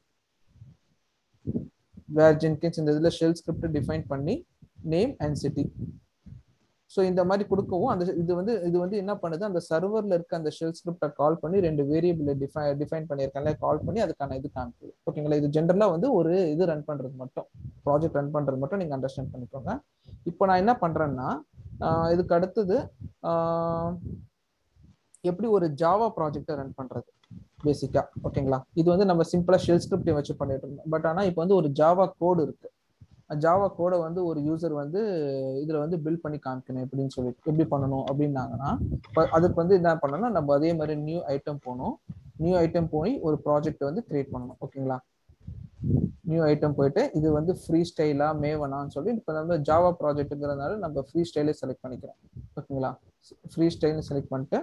வேர் ஜென்கின்ஸ் இந்த இதுல ஷெல் ஸ்கிரிப்ட் டிஃபைன் பண்ணி நேம் அண்ட் சிட்டி ஸோ இந்த மாதிரி கொடுக்கவும் அந்த இது வந்து இது வந்து என்ன பண்ணுது அந்த சர்வர்ல இருக்க அந்த ஷெல் ஸ்கிரிப்டை கால் பண்ணி ரெண்டு வேரியபிள் டிஃபை டிஃபைன் பண்ணியிருக்கேன்ல கால் பண்ணி அதுக்கான இது காமிக்குது ஓகேங்களா இது ஜென்ரலா வந்து ஒரு இது ரன் பண்றது மட்டும் ப்ராஜெக்ட் ரன் பண்றது மட்டும் நீங்க அண்டர்ஸ்டாண்ட் பண்ணிக்கோங்க இப்போ நான் என்ன பண்றேன்னா ஆஹ் இதுக்கு அடுத்தது ஆஹ் எப்படி ஒரு ஜாவா ப்ராஜெக்டை ரன் பண்றது பேசிக்கா ஓகேங்களா இது வந்து நம்ம சிம்பிளா ஷெல் ஸ்கிரிப்டை வச்சு பண்ணிட்டு இருந்தோம் பட் ஆனா இப்போ வந்து ஒரு ஜாவா கோடு இருக்கு ஜாவா கோடை வந்து ஒரு யூசர் வந்து இதுல வந்து பில்ட் பண்ணி காமிக்கணும் எப்படின்னு சொல்லி எப்படி பண்ணணும் அப்படின்னாங்கன்னா இப்ப அதுக்கு வந்து என்ன பண்ணணும் நம்ம அதே மாதிரி நியூ ஐட்டம் போகணும் நியூ ஐட்டம் போய் ஒரு ப்ராஜெக்ட் வந்து கிரியேட் பண்ணணும் ஓகேங்களா நியூ ஐட்டம் போயிட்டு இது வந்து ஃப்ரீ ஸ்டைலா மேவனான்னு சொல்லி இப்போ நம்ம ஜாவா ப்ராஜெக்ட்டுங்கிறதுனால நம்ம ஃப்ரீ ஸ்டைலே செலக்ட் பண்ணிக்கிறோம் ஓகேங்களா ஃப்ரீ ஸ்டைல்னு செலக்ட் பண்ணிட்டு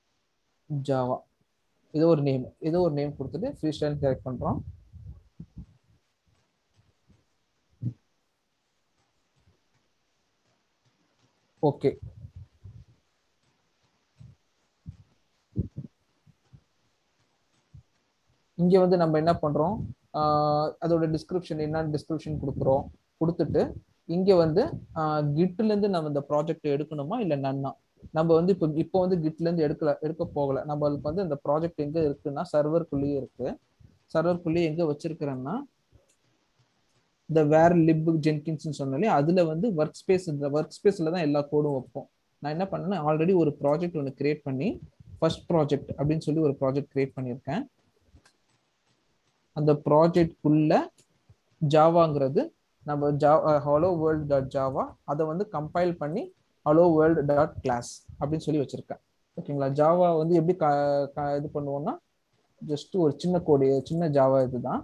ஜாவா ஏதோ ஒரு நேம் ஏதோ ஒரு நேம் கொடுத்துட்டு ஃப்ரீ ஸ்டைல் செலக்ட் பண்றோம் ஓகே இங்க வந்து நம்ம என்ன பண்றோம் ஆஹ் அதோட டிஸ்கிரிப்ஷன் என்ன டிஸ்கிரிப்ஷன் கொடுக்குறோம் கொடுத்துட்டு இங்க வந்து கிட்ல இருந்து நம்ம இந்த ப்ராஜெக்ட் எடுக்கணுமா இல்ல நன்னா நம்ம வந்து இப்போ இப்போ வந்து கிட்ல இருந்து எடுக்கல எடுக்க போகல நம்மளுக்கு வந்து இந்த ப்ராஜெக்ட் எங்க இருக்குன்னா சர்வர்க்குள்ளேயே இருக்கு சர்வர்க்குள்ளேயே எங்க வச்சிருக்கிறேன்னா இந்த வேர் லிப் ஜென்கின்ஸ் சொன்னாலே அதுல வந்து ஒர்க் ஸ்பேஸ் இந்த ஒர்க் ஸ்பேஸ்ல தான் எல்லா கோடும் வைப்போம் நான் என்ன பண்ணேன்னா ஆல்ரெடி ஒரு ப்ராஜெக்ட் ஒன்று கிரியேட் பண்ணி ஃபர்ஸ்ட் ப்ராஜெக்ட் அப்படின்னு சொல்லி ஒரு ப்ராஜெக்ட் கிரியேட் பண்ணியிருக்கேன் அந்த ப்ராஜெக்ட்குள்ள ஜாவாங்கிறது நம்ம ஜா ஹலோ வேர்ல்ட் டாட் ஜாவா அதை வந்து கம்பைல் பண்ணி ஹலோ வேர்ல்ட் டாட் கிளாஸ் அப்படின்னு சொல்லி வச்சிருக்கேன் ஓகேங்களா ஜாவா வந்து எப்படி க க- இது பண்ணுவோம்னா ஜஸ்ட் ஒரு சின்ன கோடு சின்ன ஜாவா இதுதான்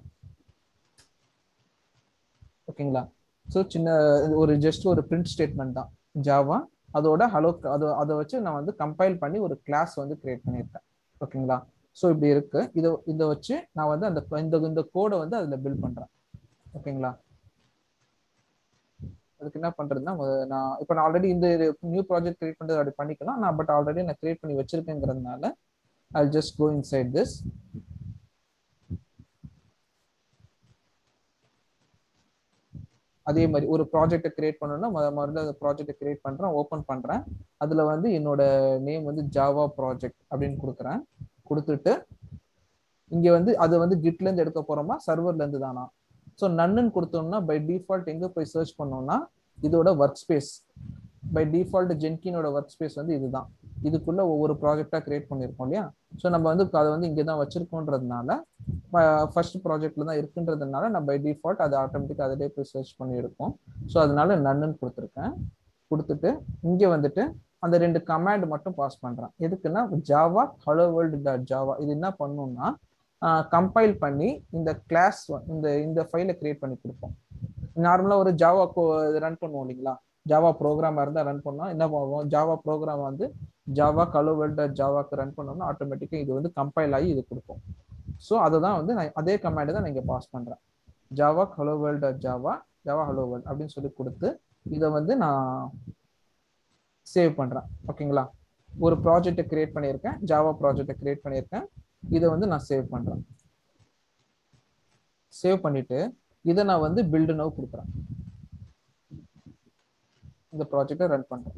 ஓகேங்களா ஸோ சின்ன இது ஒரு ஜஸ்ட் ஒரு பிரிண்ட் ஸ்டேட்மெண்ட் தான் ஜாவா அதோட ஹலோ அதை அதை வச்சு நான் வந்து கம்பைல் பண்ணி ஒரு கிளாஸ் வந்து கிரியேட் பண்ணியிருக்கேன் ஓகேங்களா ஸோ இப்படி இருக்கு இதை இதை வச்சு நான் வந்து அந்த இந்த இந்த கோடை வந்து அதில் பில்ட் பண்றேன் ஓகேங்களா அதுக்கு என்ன பண்றதுன்னா மொத- நான் இப்போ நான் ஆல்ரெடி இந்த நியூ ப்ராஜெக்ட் கிரியேட் பண்ணுறது அப்படி பண்ணிக்கலாம் நான் பட் ஆல்ரெடி நான் கிரியேட் பண்ணி வச்சிருக்கேங்கிறதுனால I just go inside this அதே மாதிரி ஒரு ப்ராஜெக்ட்டை கிரியேட் பண்ணணும்னா முத முதல்ல அந்த ப்ராஜெக்ட்டை கிரியேட் பண்றேன் ஓப்பன் பண்றேன் அதுல வந்து என்னோட நேம் வந்து ஜாவா ப்ராஜெக்ட் அப்படின்னு கொடுக்குறேன் கொடுத்துட்டு இங்க வந்து அது வந்து கிட்ல இருந்து எடுக்க போறோமா சர்வர்ல இருந்து தானா ஸோ நன்னுன்னு கொடுத்தோம்னா பை டிஃபால்ட் எங்க போய் சர்ச் பண்ணோம்னா இதோட ஒர்க் ஸ்பேஸ் பை டிஃபால்ட் ஜென்கினோட ஒர்க் ஸ்பேஸ் வந்து இதுதான் இதுக்குள்ள ஒவ்வொரு ப்ராஜெக்டா கிரியேட் பண்ணியிருக்கோம் இல்லையா ஸோ நம்ம வந்து அதை வந்து இங்கே தான் வச்சிருக்கோன்றதுனால ஃபர்ஸ்ட் ப்ராஜெக்ட்ல தான் இருக்குன்றதுனால நம்ம பை டிஃபால்ட் அது ஆட்டோமேட்டிக்காக அதிலே போய் சர்ச் பண்ணி எடுக்கும் ஸோ அதனால நன்னுன்னு கொடுத்துருக்கேன் கொடுத்துட்டு இங்கே வந்துட்டு அந்த ரெண்டு கமாண்ட் மட்டும் பாஸ் பண்றேன் எதுக்குன்னா Java hello world dot Java இது என்ன பண்ணும்னா கம்பைல் பண்ணி இந்த கிளாஸ் இந்த இந்த ஃபைலை கிரியேட் பண்ணி கொடுப்போம் நார்மலாக ஒரு ஜாவா ரன் பண்ணுவோம் இல்லைங்களா ஜாவா ப்ரோக்ராமாக இருந்தால் ரன் பண்ணோம் என்ன பண்ணுவோம் ஜாவா ப்ரோக்ராம் வந்து ஜாவா ஹலோ வேர்ல்டு டாட் ஜாவாக்கு ரன் பண்ணோம்னா ஆட்டோமேட்டிக்காக இது வந்து கம்பைல் ஆகி இது கொடுக்கும் ஸோ அதை தான் வந்து நான் அதே கமாண்ட் தான் நான் இங்கே பாஸ் பண்ணுறேன் Java hello world dot Java Java hello world அப்படின்னு சொல்லி கொடுத்து இதை வந்து நான் சேவ் பண்ணுறேன் ஓகேங்களா ஒரு ப்ராஜெக்டை கிரியேட் பண்ணியிருக்கேன் ஜாவா ப்ராஜெக்டை கிரியேட் பண்ணியிருக்கேன் இதை வந்து நான் சேவ் பண்ணுறேன் சேவ் பண்ணிட்டு இதை நான் வந்து பில்டு நவ் கொடுக்குறேன் இந்த ப்ராஜெக்டை ரன் பண்ணுறேன்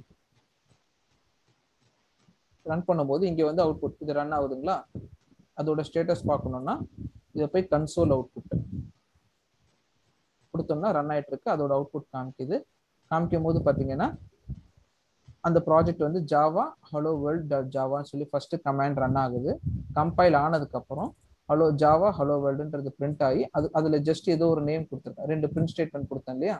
ரன் பண்ணும்போது இங்கே வந்து அவுட்புட் இது ரன் ஆகுதுங்களா அதோட ஸ்டேட்டஸ் பார்க்கணும்னா இதை போய் கன்சோல் அவுட்புட் கொடுத்தோம்னா ரன் ஆயிட்டு இருக்கு அதோட அவுட்புட் காமிக்குது காமிக்கும் போது பார்த்தீங்கன்னா அந்த ப்ராஜெக்ட் வந்து ஜாவா ஹலோ வேர்ல்ட் டாட் ஜாவான்னு சொல்லி ஃபர்ஸ்ட் கமாண்ட் ரன் ஆகுது கம்பைல் ஆனதுக்கு அப்புறம் ஹலோ ஜாவா ஹலோ வேர்ல்டுன்றது பிரிண்ட் ஆகி அது அதுல ஜஸ்ட் ஏதோ ஒரு நேம் கொடுத்துருக்கேன் ரெண்டு பிரிண்ட் ஸ்டேட்மெண்ட் கொடுத்தேன் இல்லையா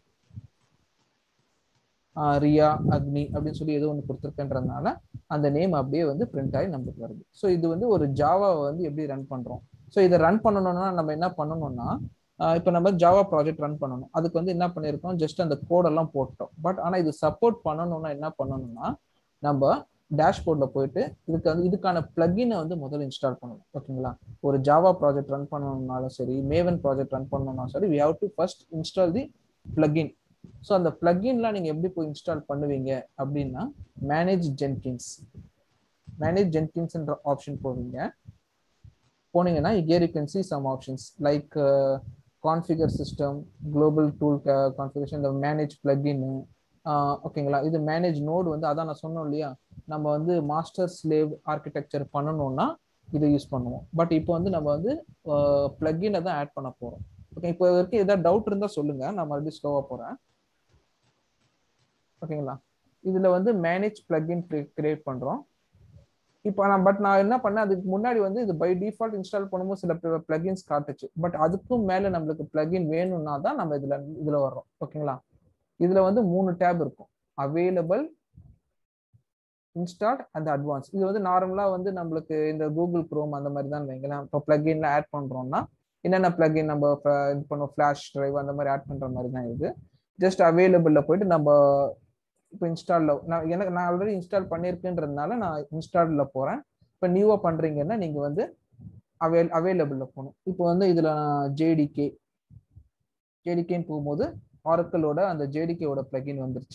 ரியா அக்னி அப்படின்னு சொல்லி ஏதோ ஒன்று கொடுத்துருக்கேன்றதுனால அந்த நேம் அப்படியே வந்து பிரிண்ட் ஆகி நம்மளுக்கு வருது ஸோ இது வந்து ஒரு ஜாவாவை வந்து எப்படி ரன் பண்றோம் ஸோ இதை ரன் பண்ணணும்னா நம்ம என்ன பண்ணணும்னா இப்போ நம்ம ஜாவா ப்ராஜெக்ட் ரன் பண்ணணும் அதுக்கு வந்து என்ன பண்ணியிருக்கோம் ஜஸ்ட் அந்த கோடெல்லாம் போட்டோம் பட் ஆனால் இது சப்போர்ட் பண்ணணும்னா என்ன பண்ணணும்னா நம்ம டேஷ்போர்டில் போயிட்டு இதுக்கு வந்து இதுக்கான பிளகினை வந்து முதல்ல இன்ஸ்டால் பண்ணணும் ஓகேங்களா ஒரு ஜாவா ப்ராஜெக்ட் ரன் பண்ணணும்னாலும் சரி மேவன் ப்ராஜெக்ட் ரன் பண்ணணும்னாலும் சரி we have to first install the plugin so அந்த பிளகின்லாம் நீங்கள் எப்படி போய் இன்ஸ்டால் பண்ணுவீங்க அப்படின்னா மேனேஜ் ஜென்கின்ஸ் மேனேஜ் ஜென்கின்ஸ்ன்ற ஆப்ஷன் போவீங்க போனீங்கன்னா here you can see some options like uh, configure system global tool ca- configuration the manage plugin ஓகேங்களா இது மேனேஜ் நோடு வந்து அதான் நான் சொன்னோம் இல்லையா நம்ம வந்து மாஸ்டர் ஸ்லேவ் ஆர்கிடெக்சர் பண்ணணும்னா இதை யூஸ் பண்ணுவோம் பட் இப்போ வந்து நம்ம வந்து பிளக்கினை தான் ஆட் பண்ண போறோம் ஓகே இப்போ வரைக்கும் ஏதாவது டவுட் இருந்தா சொல்லுங்க நான் மறுபடியும் ஸ்லோவா போறேன் ஓகேங்களா இதுல வந்து மேனேஜ் பிளக்கின் கிரியேட் பண்றோம் இப்போ நான் பட் நான் என்ன பண்ணேன் அதுக்கு முன்னாடி வந்து இது பை டிஃபால்ட் இன்ஸ்டால் பண்ணும்போது சில பிளகின்ஸ் காட்டுச்சு பட் அதுக்கும் மேல நம்மளுக்கு பிளகின் வேணும்னா தான் நம்ம இதுல இதுல வர்றோம் ஓகேங்களா இதுல வந்து மூணு டேப் இருக்கும் அவைலபிள் இன்ஸ்டால் அந்த அட்வான்ஸ் இது வந்து நார்மலா வந்து நம்மளுக்கு இந்த கூகுள் குரோம் அந்த மாதிரி தான் வைங்களேன் இப்போ பிளகின்ல ஆட் பண்றோம்னா என்னென்ன பிளகின் நம்ம இது பண்ணுவோம் ஃபிளாஷ் டிரைவ் அந்த மாதிரி ஆட் பண்ற மாதிரி தான் இது ஜஸ்ட் அவைலபிள்ல போயிட்டு நம்ம இப்போ இன்ஸ்டால்ல நான் எனக்கு நான் ஆல்ரெடி இன்ஸ்டால் பண்ணியிருக்கேன்றதுனால நான் இன்ஸ்டால்ல போறேன் இப்போ நியூவா பண்றீங்கன்னா நீங்க வந்து அவைல் அவைலபிள்ல போகணும் இப்போ வந்து இதுல ஜேடிகே ஜேடிகேன்னு போகும்போது ஆரக்கலோட அந்த ஜேடிகேவோட பிளகின் வந்துருச்சு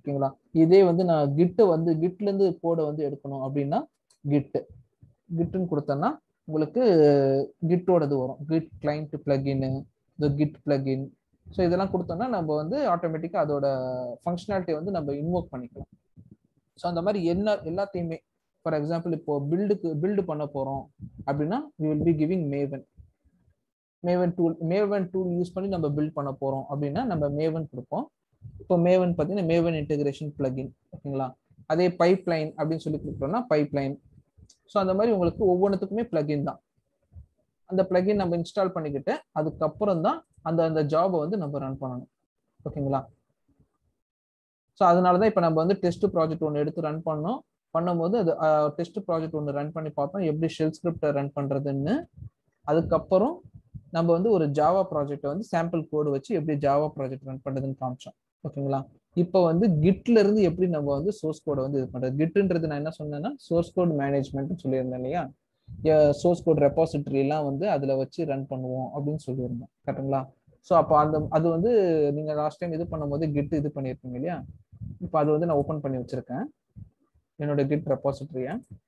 ஓகேங்களா இதே வந்து நான் கிட்டை வந்து கிட்ல இருந்து கோடை வந்து எடுக்கணும் அப்படின்னா கிட் கிட்டுன்னு கொடுத்தேன்னா உங்களுக்கு கிட்டோடது வரும் கிட் கிளைண்ட் பிளகின் இந்த கிட் பிளகின் ஸோ இதெல்லாம் கொடுத்தோம்னா நம்ம வந்து ஆட்டோமேட்டிக்காக அதோட ஃபங்க்ஷனாலிட்டி வந்து நம்ம இன்வோக் பண்ணிக்கலாம் ஸோ அந்த மாதிரி என்ன எல்லாத்தையுமே ஃபார் எக்ஸாம்பிள் இப்போ பில்டுக்கு பில்டு பண்ண போகிறோம் அப்படின்னா we will be giving maven maven tool maven tool use பண்ணி நம்ம பில்ட் பண்ண போகிறோம் அப்படின்னா நம்ம மேவன் கொடுப்போம் இப்போ மேவன் பார்த்தீங்கன்னா மேவன் இன்டெகிரேஷன் பிளகின் ஓகேங்களா அதே பைப் லைன் அப்படின்னு சொல்லி கொடுக்குறோம்னா பைப் லைன் ஸோ அந்த மாதிரி உங்களுக்கு ஒவ்வொன்றுத்துக்குமே பிளகின் தான் அந்த பிளகின் நம்ம இன்ஸ்டால் பண்ணிக்கிட்டு அதுக்கப்புறம் தான் அந்த அந்த ஜாபை வந்து நம்ம ரன் பண்ணணும் ஓகேங்களா ஸோ அதனால தான் இப்போ நம்ம வந்து டெஸ்ட் ப்ராஜெக்ட் ஒன்று எடுத்து ரன் பண்ணோம் பண்ணும்போது அது டெஸ்ட் ப்ராஜெக்ட் ஒன்று ரன் பண்ணி பார்த்தோம் எப்படி ஷெல் ஸ்கிரிப்டை ரன் பண்ணுறதுன்னு அதுக்கப்புறம் நம்ம வந்து ஒரு ஜாவா ப்ராஜெக்டை வந்து சாம்பிள் கோடு வச்சு எப்படி ஜாவா ப்ராஜெக்ட் ரன் பண்ணுறதுன்னு காமிச்சோம் ஓகேங்களா இப்போ வந்து கிட்ல இருந்து எப்படி நம்ம வந்து சோர்ஸ் கோடை வந்து இது பண்றது கிட்ன்றது நான் என்ன சொன்னேன்னா சோர்ஸ் கோட் மேனேஜ்மெண்ட் சொல்லியிருந்தேன் இல்லையா சோர்ஸ் கோட் ரெபாசிட்டரி எல்லாம் வந்து அதுல வச்சு ரன் பண்ணுவோம் அப்படின்னு சொல்லியிருந்தோம் கரெக்டுங்களா ஸோ அப்போ அந்த அது வந்து நீங்க லாஸ்ட் டைம் இது பண்ணும்போது கிட் இது பண்ணியிருக்கீங்க இல்லையா இப்போ அது வந்து நான் ஓப்பன் பண்ணி வச்சிருக்கேன் என்னோட கிட் ரெபாசிட்டரிய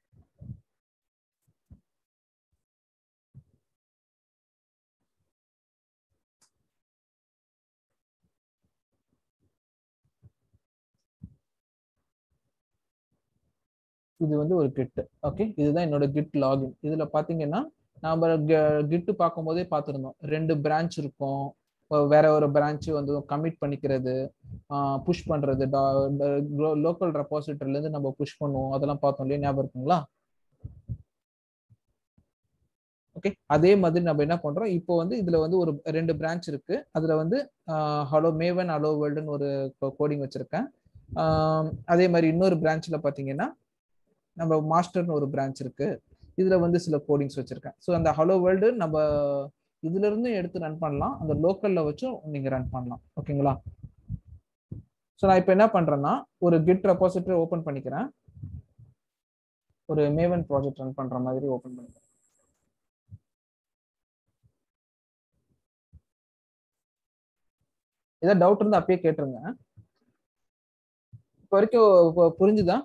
இது வந்து ஒரு கிட் ஓகே இதுதான் என்னோட கிட் லாகின் இதுல பாத்தீங்கன்னா நாம கிட் பார்க்கும்போதே பார்த்துருந்தோம் ரெண்டு பிரான்ச் இருக்கும் வேற ஒரு பிரான்ச் வந்து கமிட் பண்ணிக்கிறது புஷ் பண்றது லோக்கல் ரெபாசிட்டரில இருந்து நம்ம புஷ் பண்ணுவோம் அதெல்லாம் பார்த்தோம் இல்லையா ஞாபகம் இருக்குங்களா ஓகே அதே மாதிரி நம்ம என்ன பண்றோம் இப்போ வந்து இதுல வந்து ஒரு ரெண்டு பிரான்ச் இருக்கு அதுல வந்து ஹலோ மேவன் ஹலோ வேர்ல்டுன்னு ஒரு கோடிங் வச்சிருக்கேன் அதே மாதிரி இன்னொரு பிரான்ச்ல பாத்தீங்கன்னா நம்ம மாஸ்டர்னு ஒரு பிரான்ச் இருக்கு இதுல வந்து சில கோடிங்ஸ் வச்சிருக்கேன் ஸோ அந்த ஹலோ வேர்ல்டு நம்ம இதுல இருந்து எடுத்து ரன் பண்ணலாம் அந்த லோக்கல்ல வச்சும் நீங்க ரன் பண்ணலாம் ஓகேங்களா ஸோ நான் இப்போ என்ன பண்றேன்னா ஒரு கிட் ரெபாசிட்டரி ஓப்பன் பண்ணிக்கிறேன் ஒரு மேவன் ப்ராஜெக்ட் ரன் பண்ற மாதிரி ஓப்பன் பண்ணிக்கிறேன் ஏதாவது டவுட் இருந்தா அப்பயே கேட்டுருங்க இப்போ வரைக்கும் புரிஞ்சுதா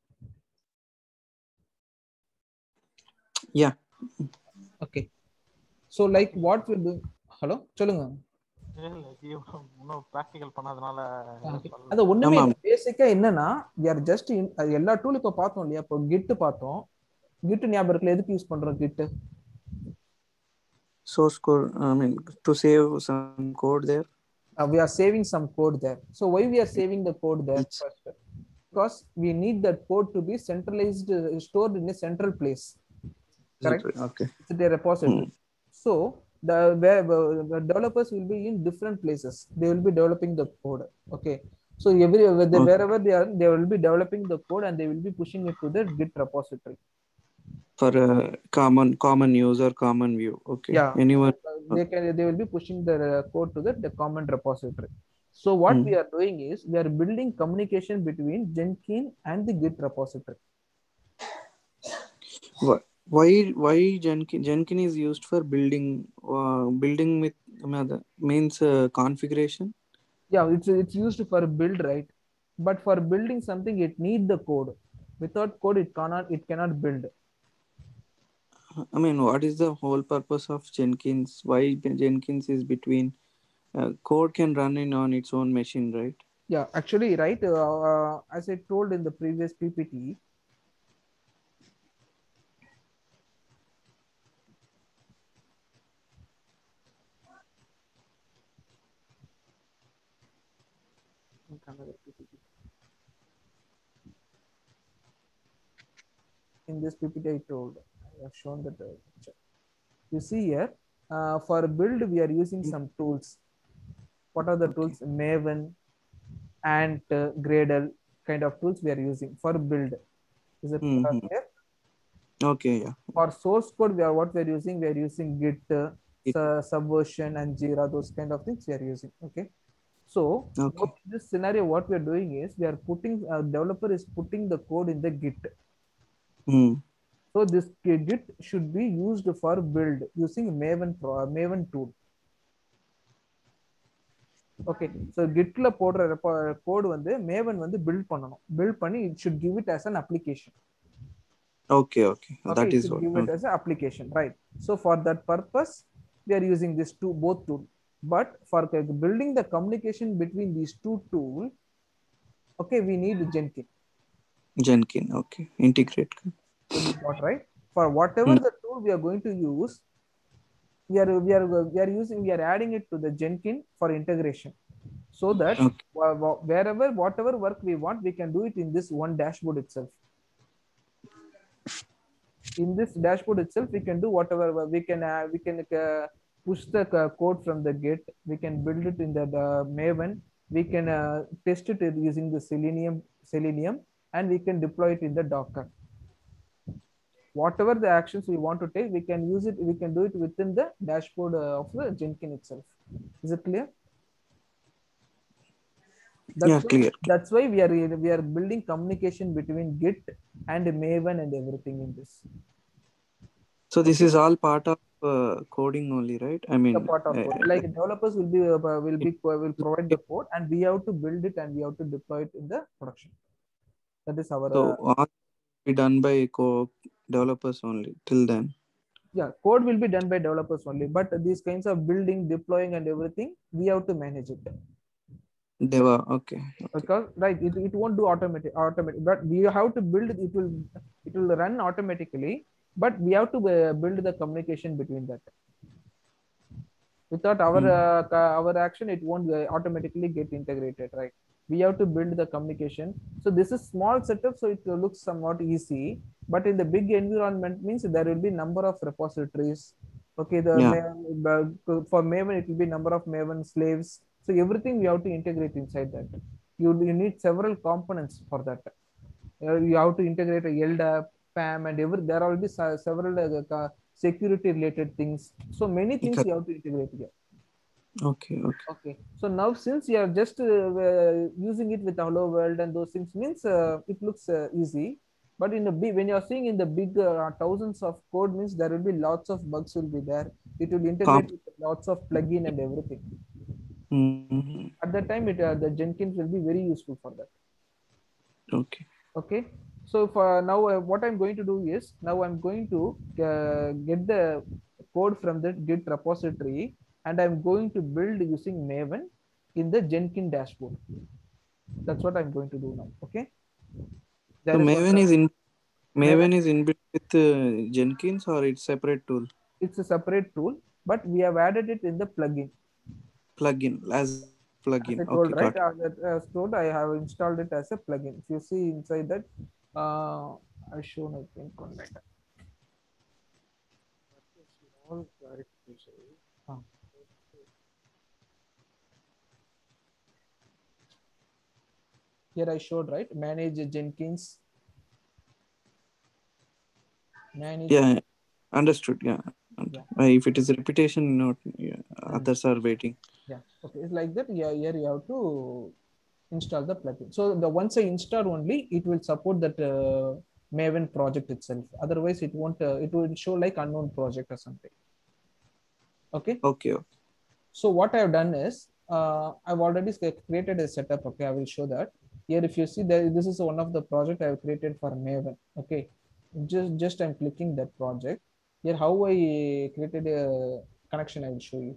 Yeah. Okay. So like what we do hello சொல்லுங்க இன்னும் ப்ராக்டிகல் பண்ணாதனால அது ஒண்ணுமே பேசிக்கா என்னன்னா ஆர் ஜஸ்ட் எல்லா டூல் இப்ப பார்த்தோம் இல்லையா இப்போ கிட் பார்த்தோம் கிட் ஞாபகம் இருக்குல்ல எதுக்கு யூஸ் பண்றோம் git source code i mean to save some code there uh, we are saving some code there so why we are saving the code there first because we need that code to be centralized uh, stored in a central place correct okay it's a repository so the where the developers will be in different places they will be developing the code okay so every Okay. wherever they are they will be developing the code and they will be pushing it to the git repository for a common common user common view okay Yeah. anyone they can they will be pushing the uh, code to the, the common repository so what Hmm. we are doing is we are building communication between jenkins and the git repository wh- why why jenkins jenkins is used for building uh, building with I mean, the- means uh, configuration yeah it's it's used for build right but for building something it need the code without code it cannot it cannot build i mean what is the whole purpose of jenkins why jenkins is between uh, code can run in on its own machine right yeah actually right uh, uh, as i told in the previous ppt in this ppt i told i have shown that uh, picture. you see here uh, for build we are using some tools what are the tools maven ant uh, gradle kind of tools we are using for build is it uh, Mhm. clear? okay yeah for source code we are what we are using we are using git uh, Git. su- subversion and jira those kind of things we are using okay so Okay. what- this scenario what we are doing is we are putting uh, developer is putting the code in the git Hmm. so this gi- git should be used for build using maven pro, maven tool okay so கிட்ல போடுற கோடு வந்து மேவன் வந்து பில்ட் பண்ணணும் பில்ட் பண்ணி it should give it as an application Okay, okay. okay That it is should what. give it as an application right so for that purpose we are using this two both tool but for c- building the communication between these two tool okay we need jenkins Jenkins. Okay. Integrate. So you got right for whatever the tool we are going to use we are we are we are using we are adding it to the jenkins for integration so that Okay. wh- wh- wherever whatever work we want we can do it in this one dashboard itself in this dashboard itself we can do whatever we can uh, we can uh, push the uh, code from the git we can build it in the uh, maven we can uh, test it using the selenium selenium and we can deploy it in the docker whatever the actions we want to take we can use it we can do it within the dashboard uh, of the jenkins itself is it clear Yeah, why- clear. that's why we are we are building communication between git and maven and everything in this So this is all part of uh, coding only, right? I mean, the part of uh, code. like developers will be uh, will be will provide the code and we have to build it and we have to deploy it in the production that is our so uh, all be done by co developers only till then. yeah code will be done by developers only but these kinds of building deploying and everything we have to manage it Deva. Okay. because right it, it won't do automatic automatic but we have to build it it will it will run automatically but we have to uh, build the communication between that without our Hmm. uh, ca- our action it won't uh, automatically get integrated right we have to build the communication so this is small setup so it looks somewhat easy but in the big environment means there will be number of repositories okay the Yeah. Ma- uh, for maven it will be number of maven slaves so everything we have to integrate inside that you, you need several components for that Uh, you have to integrate a LDAP, PAM, and every there will be se- several uh, ca- security related things. So many things you have to integrate here. Okay. Okay. Okay. So now since you are just uh, uh, using it with Hello World and those things means uh, it looks uh, easy. But in the big, when you are seeing in the big uh, thousands of code means there will be lots of bugs will be there. It will integrate with lots of plugin and everything. Mhm. At that time, it uh, the Jenkins will be very useful for that. Okay. okay so for now uh, what i'm going to do is now i'm going to uh, get the code from the git repository and i'm going to build using maven in the jenkins dashboard that's what i'm going to do now okay So Maven is in Maven is inbuilt with uh, Jenkins or it's separate tool it's a separate tool but we have added it in the plugin plugin as plugin. as I told, Okay. right Got it. uh, that, as told i have installed it as a plugin if you see inside that uh i shown i think on that Small clarification. Ah. here i showed right manage jenkins manage Yeah. Understood. Yeah. Yeah. Uh, if it is repetition, not yeah, others are waiting. yeah okay it's like that yeah here you have to install the plugin so the once i install only it will support that uh, maven project itself otherwise it won't uh, it will show like unknown project or something okay Okay. okay. so what i have done is uh, i've already s- created a setup okay i will show that here if you see that this is one of the project i have created for maven okay just just i'm clicking that project here how i created a connection i will show you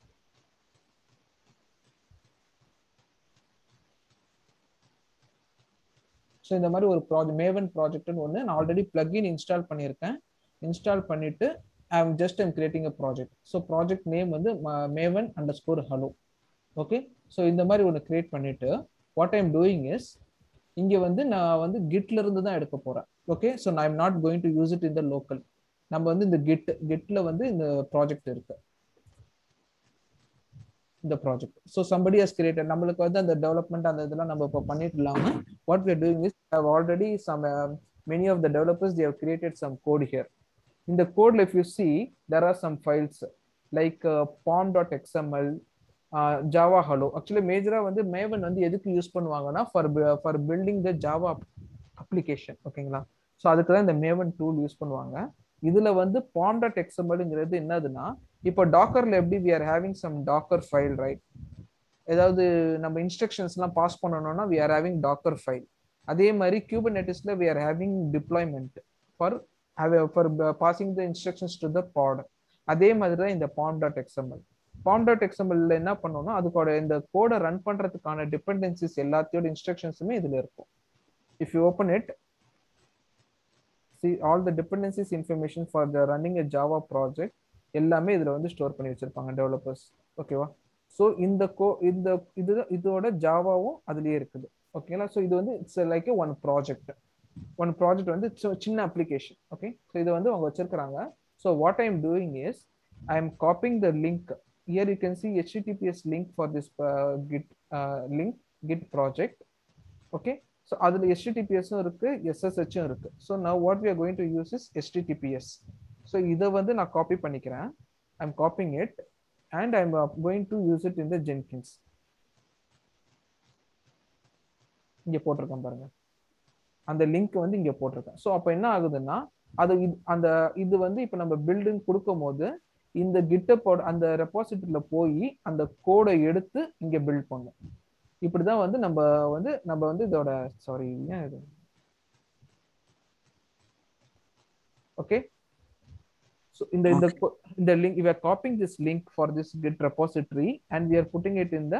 so இந்த மாதிரி ஒரு ப்ராஜெக்ட் மேவன் ப்ராஜெக்ட்னு ஒன்று நான் ஆல்ரெடி பிளக்இன் இன்ஸ்டால் பண்ணியிருக்கேன் இன்ஸ்டால் பண்ணிட்டு I am just I'm creating a project so project name வந்து maven underscore hello okay so இந்த மாதிரி ஒன்று கிரியேட் பண்ணிட்டு வாட் ஐம் டூயிங் இஸ் இங்கே வந்து நான் வந்து கிட்ல இருந்து தான் எடுக்க போறேன் ஓகே ஸோ நான் I'm not going to use it இந்த லோக்கல் நம்ம வந்து இந்த கிட் கிட்ல வந்து இந்த ப்ராஜெக்ட் இருக்கு இந்த project so somebody has created நம்மளுக்கு வந்து அந்த டெவலப்மெண்ட் அந்த இதெல்லாம் நம்ம இப்போ பண்ணிட்டு இல்லாம what we are doing is have already some uh, many of the developers they have created some code here in the code if you see there are some files like uh, pom.xml uh, java hello actually மேஜரா வந்து மேவன் வந்து எதுக்கு யூஸ் பண்ணுவாங்கன்னா for for building the Java application ஓகேங்களா ஸோ அதுக்கு தான் இந்த மேவன் டூல் யூஸ் பண்ணுவாங்க இதுல வந்து பாம் டாட் எக்ஸ்எம்எல்ங்கிறது என்னதுன்னா இப்போ டாக்கர்ல எப்படி we are having some docker file right ஏதாவது நம்ம இன்ஸ்ட்ரக்ஷன்ஸ்லாம் பாஸ் பண்ணணும்னா we are having docker file அதே மாதிரி கியூபர்நெட்டிஸ்ல we are having deployment for for passing the instructions to the pod அதே மாதிரி தான் இந்த pom dot XML pom dot எக்ஸ்எம்எல்ல என்ன பண்ணோம்னா அதுக்கோட இந்த கோடை ரன் பண்றதுக்கான டிபெண்டன்சிஸ் எல்லாத்தையோட இன்ஸ்ட்ரக்ஷன்ஸுமே இதுல இருக்கும் if you open it see all the dependencies information for the running a java project எல்லாமே இதுல வந்து ஸ்டோர் பண்ணி வச்சிருப்பாங்க டெவலப்பர்ஸ் ஓகேவா ஸோ இந்த கோ இந்த இது இதோட ஜாவாவும் அதுலயே இருக்குது ஓகேங்களா ஸோ இது வந்து it's like one project one project வந்து சி- சின்ன அப்ளிகேஷன் ஓகே ஸோ இதை வந்து அவங்க வச்சிருக்கிறாங்க so what I am doing is I am copying the link here you can see https link for this uh, git uh, link git project okay so அதுல https உம் இருக்கு ssh உம் இருக்கு so now what we are going to use is https so இதை வந்து நான் காப்பி பண்ணிக்கிறேன் i'm copying it and i'm uh, going to use it in the jenkins இங்க போட்டிருக்கேன் பாருங்க அந்த லிங்க் வந்து இங்க போட்டிருக்கேன் ஸோ அப்போ என்ன ஆகுதுன்னா அது இது- அந்த இது வந்து இப்போ நம்ம பில்டிங் கொடுக்கும் போது இந்த கிட்டப்போட அந்த ரெபாசிட்டரியில போய் அந்த கோடை எடுத்து இங்க பில்ட் பண்ணும் இப்படிதான் வந்து நம்ம வந்து நம்ம வந்து இதோட சாரி ஏன் இது ஓகே ஸோ இந்த இந்த co- இந்த link we are copying this link for this git repository and we are putting it in the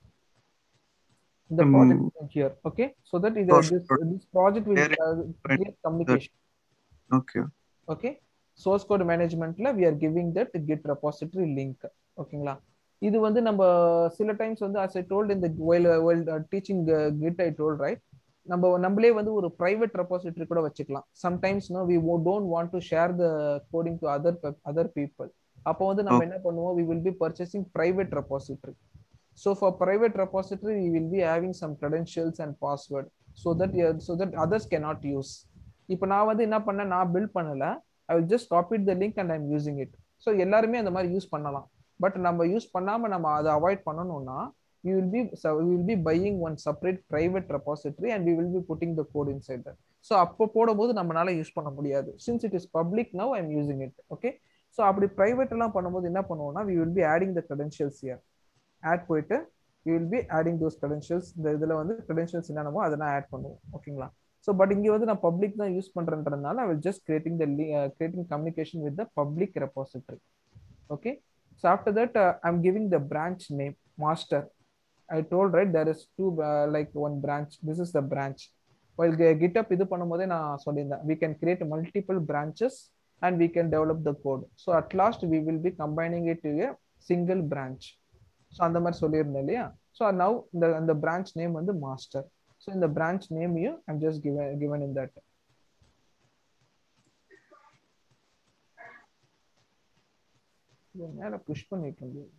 in the Um, project link here okay so that it, Sure, this, sure. this project will Where- uh, create communication Okay. Okay source code மேனேஜ்மெண்ட்ல we are giving that git repository link ஓகேங்களா இது வந்து நம்ம சில டைம்ஸ் வந்து as i told in the while while uh, teaching uh, git i told right நம்ம நம்மளே வந்து ஒரு பிரைவேட் ரெபாசிட்டரி கூட வச்சுக்கலாம் sometimes no we don't want to share the coding to other other people அப்போ வந்து நம்ம என்ன பண்ணுவோம் we will be purchasing private repository so for private repository we will be having some credentials and password so that so that others cannot use இப்போ நான் வந்து என்ன பண்ணேன் நான் பில்ட் பண்ணல I will just copied the link and I'm using it so எல்லாருமே அந்த மாதிரி யூஸ் பண்ணலாம் பட் நம்ம யூஸ் பண்ணாம நம்ம அதை அவாய்ட் பண்ணணும்னா we will be so we will be buying one separate private repository and we will be putting the code inside that so அப்போ போடும்போது நம்மளால யூஸ் பண்ண முடியாது since it is public now i'm using it okay so அப்படி private எல்லாம் பண்ணும்போது என்ன பண்ணுவோம்னா we will be adding the credentials here add போயிட்டு we will be adding those credentials இந்த இதுல வந்து credentials என்னென்னமோ அதை நான் ஆட் பண்ணுவோம் ஓகேங்களா ஸோ பட் இங்க வந்து நான் பப்ளிக் தான் யூஸ் பண்றேன்றதுனால I will just creating the creating communication with the public repository okay so after that I am giving the branch name master I told right there is two like one branch this is the branch while GitHub இது பண்ணும்போதே நான் சொல்லியிருந்தேன் we can create multiple branches and we can develop the code so at last we will be combining it to a single branch so அந்த மாதிரி சொல்லியிருந்தேன் இல்லையா ஸோ நவ் இந்த அந்த பிரான்ச் நேம் வந்து மாஸ்டர் ஸோ இந்த பிரான்ச் நேமையும் I'm just given given in that மேல புஷ் பண்ணி வைக்க முடியாது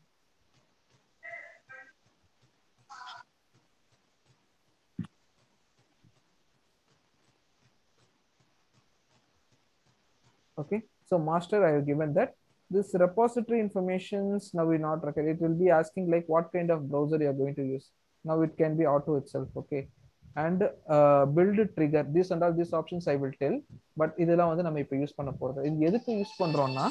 okay so master i have given that this repository informations now we not record it will be asking like what kind of browser you are going to use now it can be auto itself okay and uh, build trigger this and all these options i will tell but இதெல்லாம் வந்து நம்ம இப்போ யூஸ் பண்ண போறது இது எதுக்கு யூஸ் பண்றோம்னா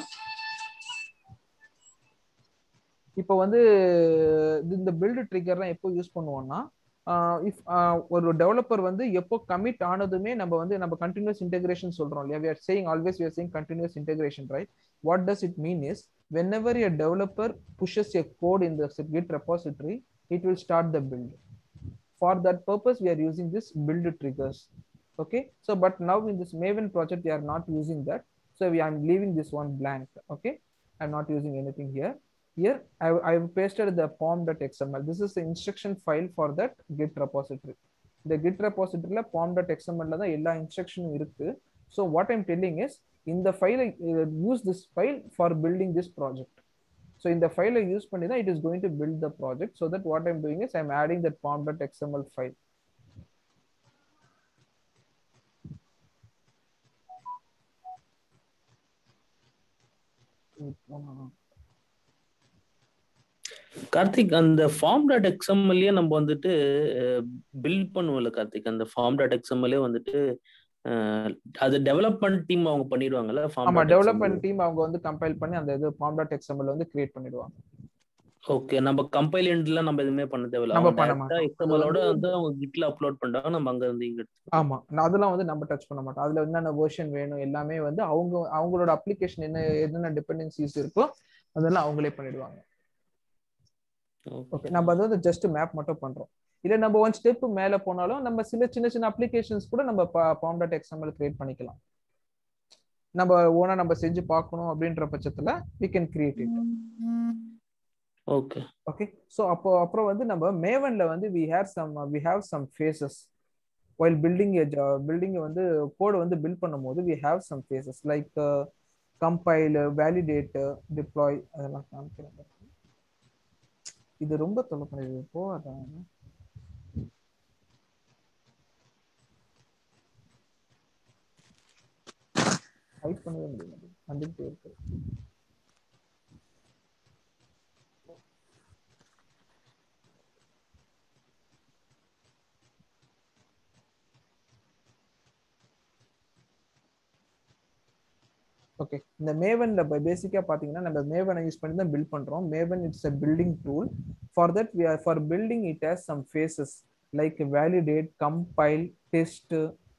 இப்போ வந்து இது- இந்த பில்டு ட்ரிகர்லாம் எப்போ யூஸ் பண்ணுவோம்னா இஃப் ஒரு டெவலப்பர் வந்து எப்போ கமிட் ஆனதுமே நம்ம வந்து நம்ம கண்டினியூஸ் இன்டெகிரேஷன் சொல்றோம் இல்லையா we are saying always we are saying continuous integration right what does it mean is whenever a developer pushes a code in the git repository it will start the build for that purpose we are using this build triggers okay so but now in this maven project we are not using that so we i'm leaving this one blank okay i'm not using anything here here I, I've pasted the pom.xml. This is the instruction file for that git repository. The git repository la pom.xml ல தான் எல்லா இன்ஸ்ட்ரக்ஷனும் இருக்கு so what I'm telling is இந்த ஃபைலை use this file for building this project so இந்த ஃபைலை யூஸ் பண்ணி தான் it is going to build the project so that what I'm doing is I'm adding that pom.xml file Karthik அந்த ஃபார்ம் டாட் எக்ஸ்எம்எல்ஏ நம்ம வந்துட்டு பில்ட் பண்ணுவோம்ல கார்த்திக் அந்த ஃபார்ம் டாட் எக்ஸ்எம்எல்ஏ வந்துட்டு அஹ், அது டெவலப்மெண்ட் டீம் அவங்க பண்ணிடுவாங்கல்ல ஆமா ஃபார்ம் டெவலப்மெண்ட் டீம் அவங்க வந்து கம்பைல் பண்ணி அந்த இது pom.xml வந்து கிரியேட் பண்ணிடுவாங்க ஓகே நம்ம கம்பைல் எண்ட்ல நம்ம எதுவுமே பண்ண தேவையில்ல நம்ம அவங்க பண்ண டேரக்டா மாட்டோம். எக்ஸ்எம்எலோட வந்து அவங்க கிட்ல அப்லோட் பண்றாங்க நம்ம அங்க இருந்து இங்க எடுத்துக்கலாம் ஆமா நான் அதெல்லாம் வந்து நம்ம டச் பண்ண மாட்டோம் அதுல என்னென்ன வெர்ஷன் வேணும் எல்லாமே வந்து அவங்க அவங்களோட அப்ளிகேஷன் என்ன என்னென்ன டிபெண்டன்சிஸ் இருக்கோ அதெல்லாம் அவங்களே பண்ணிடுவாங்க ஓகே நம்ம அது வந்து ஜஸ்ட் மேப் மட்டும் பண்றோம் இல்ல நம்ம ஒன் ஸ்டெப் மேல போனாலும் நம்ம சில சின்ன சின்ன அப்ளிகேஷன்ஸ் கூட நம்ம பாம் டாட் எக்ஸ்எம்எல் கிரியேட் பண்ணிக்கலாம் நம்ம ஓனா நம்ம செஞ்சு பார்க்கணும் அப்படின்ற பட்சத்துல we can create it okay okay so அப்போ அப்புறம் வந்து நம்ம மேவன்ல வந்து we have some we have some phases while building building வந்து கோடு வந்து பில்ட் பண்ணும்போது we have some phases like compile validate deploy அதெல்லாம் காமிக்கிறேன் இது ரொம்ப தொலை பண்ணுது போகாதான் ஹைட் பண்ணவே முடியாது வந்துகிட்டே இருக்கு ஓகே இந்த மேவன்ல பேசிக்கா பாத்தீங்கன்னா நம்ம மேவனை யூஸ் பண்ணி தான் பில்ட் பண்றோம் maven it's a building tool for that we are for building it has some phases like validate compile test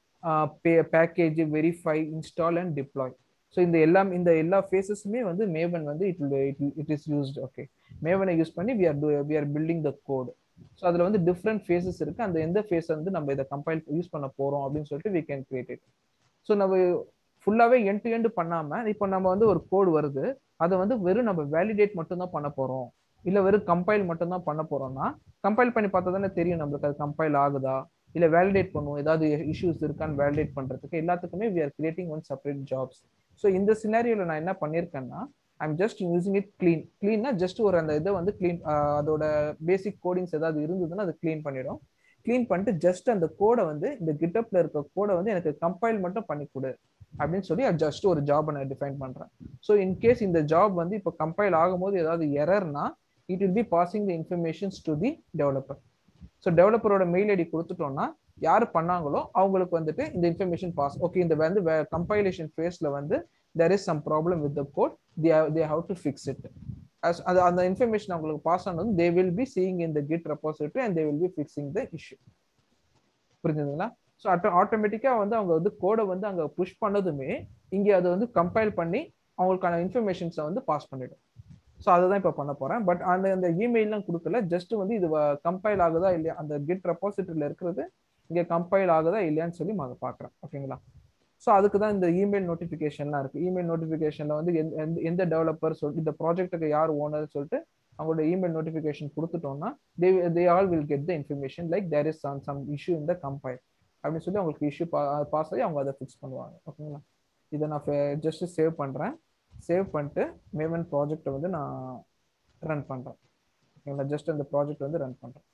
package verify install and deploy so இந்த எல்லாம் இந்த எல்லா ஃபேஸஸுமே வந்து மேவன் வந்து it it is used okay மேவனை யூஸ் பண்ணி we are we are building the code so அதில் வந்து டிஃப்ரெண்ட் ஃபேஸஸ் இருக்கு அந்த எந்த ஃபேஸ் வந்து நம்ம இதை கம்பைல் யூஸ் பண்ண போறோம் அப்படின்னு சொல்லிட்டு we can create it so நம்ம ஃபுல்லாவே எண்ட் டு எண்ட் பண்ணாம இப்போ நம்ம வந்து ஒரு கோடு வருது அதை வந்து வெறும் நம்ம வேலிடேட் மட்டும் தான் பண்ண போறோம் இல்ல வெறும் கம்பைல் மட்டும் தான் பண்ண போறோம்னா கம்பைல் பண்ணி பார்த்தா தானே தெரியும் நம்மளுக்கு அது கம்பைல் ஆகுதா இல்ல வேலிடேட் பண்ணுவோம் ஏதாவது இஷ்யூஸ் இருக்கான்னு வேலிடேட் பண்றதுக்கு எல்லாத்துக்குமே we are creating one separate jobs so இந்த சினாரியோல நான் என்ன பண்ணியிருக்கேன்னா I'm just using it clean க்ளீன்னா ஜஸ்ட் ஒரு அந்த இதை வந்து க்ளீன் அதோட பேசிக் கோடிங்ஸ் ஏதாவது இருந்ததுன்னா அது க்ளீன் பண்ணிடும் க்ளீன் பண்ணிட்டு ஜஸ்ட் அந்த கோடை வந்து இந்த கிட்டப்ல இருக்க கோடை வந்து எனக்கு கம்பைல் மட்டும் பண்ணி கொடு அப்படின்னு சொல்லி ஜஸ்ட் ஒரு ஜாப் நான் டிஃபைன் பண்றேன் ஸோ இன்கேஸ் இந்த ஜாப் வந்து இப்போ கம்பைல் ஆகும்போது ஏதாவது எரர்னா it will be passing the informations to the developer so டெவலப்பரோட மெயில் ஐடி கொடுத்துட்டோம்னா யார் பண்ணாங்களோ அவங்களுக்கு வந்துட்டு இந்த இன்ஃபர்மேஷன் பாஸ் ஓகே இந்த வந்து கம்பைலேஷன் ஃபேஸ்ல வந்து there is some problem with the code they have to fix it as அது அந்த இன்ஃபர்மேஷன் அவங்களுக்கு பாஸ் ஆனது they will be seeing in the git repository and they will be fixing the issue புரிஞ்சுதுங்களா ஸோ ஆட்டோ ஆட்டோமேட்டிக்காக வந்து அவங்க வந்து கோடை வந்து அங்கே புஷ் பண்ணதுமே இங்கே அதை வந்து கம்பைல் பண்ணி அவங்களுக்கான இன்ஃபர்மேஷன்ஸை வந்து பாஸ் பண்ணிடும் ஸோ அதை தான் இப்போ பண்ண போகிறேன் பட் அந்த அந்த இமெயிலாம் கொடுக்கல ஜஸ்ட் வந்து இது கம்பைல் ஆகுதா இல்லையா அந்த கிட் ரெபாசிட்டரியில் இருக்கிறது இங்கே கம்பைல் ஆகுதா இல்லையான்னு சொல்லி நான் அதை பார்க்குறேன் ஓகேங்களா ஸோ அதுக்கு தான் இந்த இமெயில் நோட்டிஃபிகேஷன்லாம் இருக்கு இமெயில் நோட்டிஃபிகேஷன்ல வந்து எந்த- எந்த- எந்த டெவலப்பர் சொல்லிட்டு இந்த ப்ராஜெக்ட்டுக்கு யார் ஓனர் சொல்லிட்டு அவங்களோட இமெயில் நோட்டிஃபிகேஷன் கொடுத்துட்டோம்னா they they all will get the information like there is some some issue இந்த கம்பைல் அப்படின்னு சொல்லி அவங்களுக்கு இஷ்யூ பாஸ் ஆகி அவங்க அதை ஃபிக்ஸ் பண்ணுவாங்க ஓகேங்களா இதை நான் ஜஸ்ட் சேவ் பண்றேன் சேவ் பண்ணிட்டு மேவன் ப்ராஜெக்ட்டை வந்து நான் ரன் பண்றேன் ஓகேங்களா ஜஸ்ட் அந்த ப்ராஜெக்ட் வந்து ரன் பண்றேன்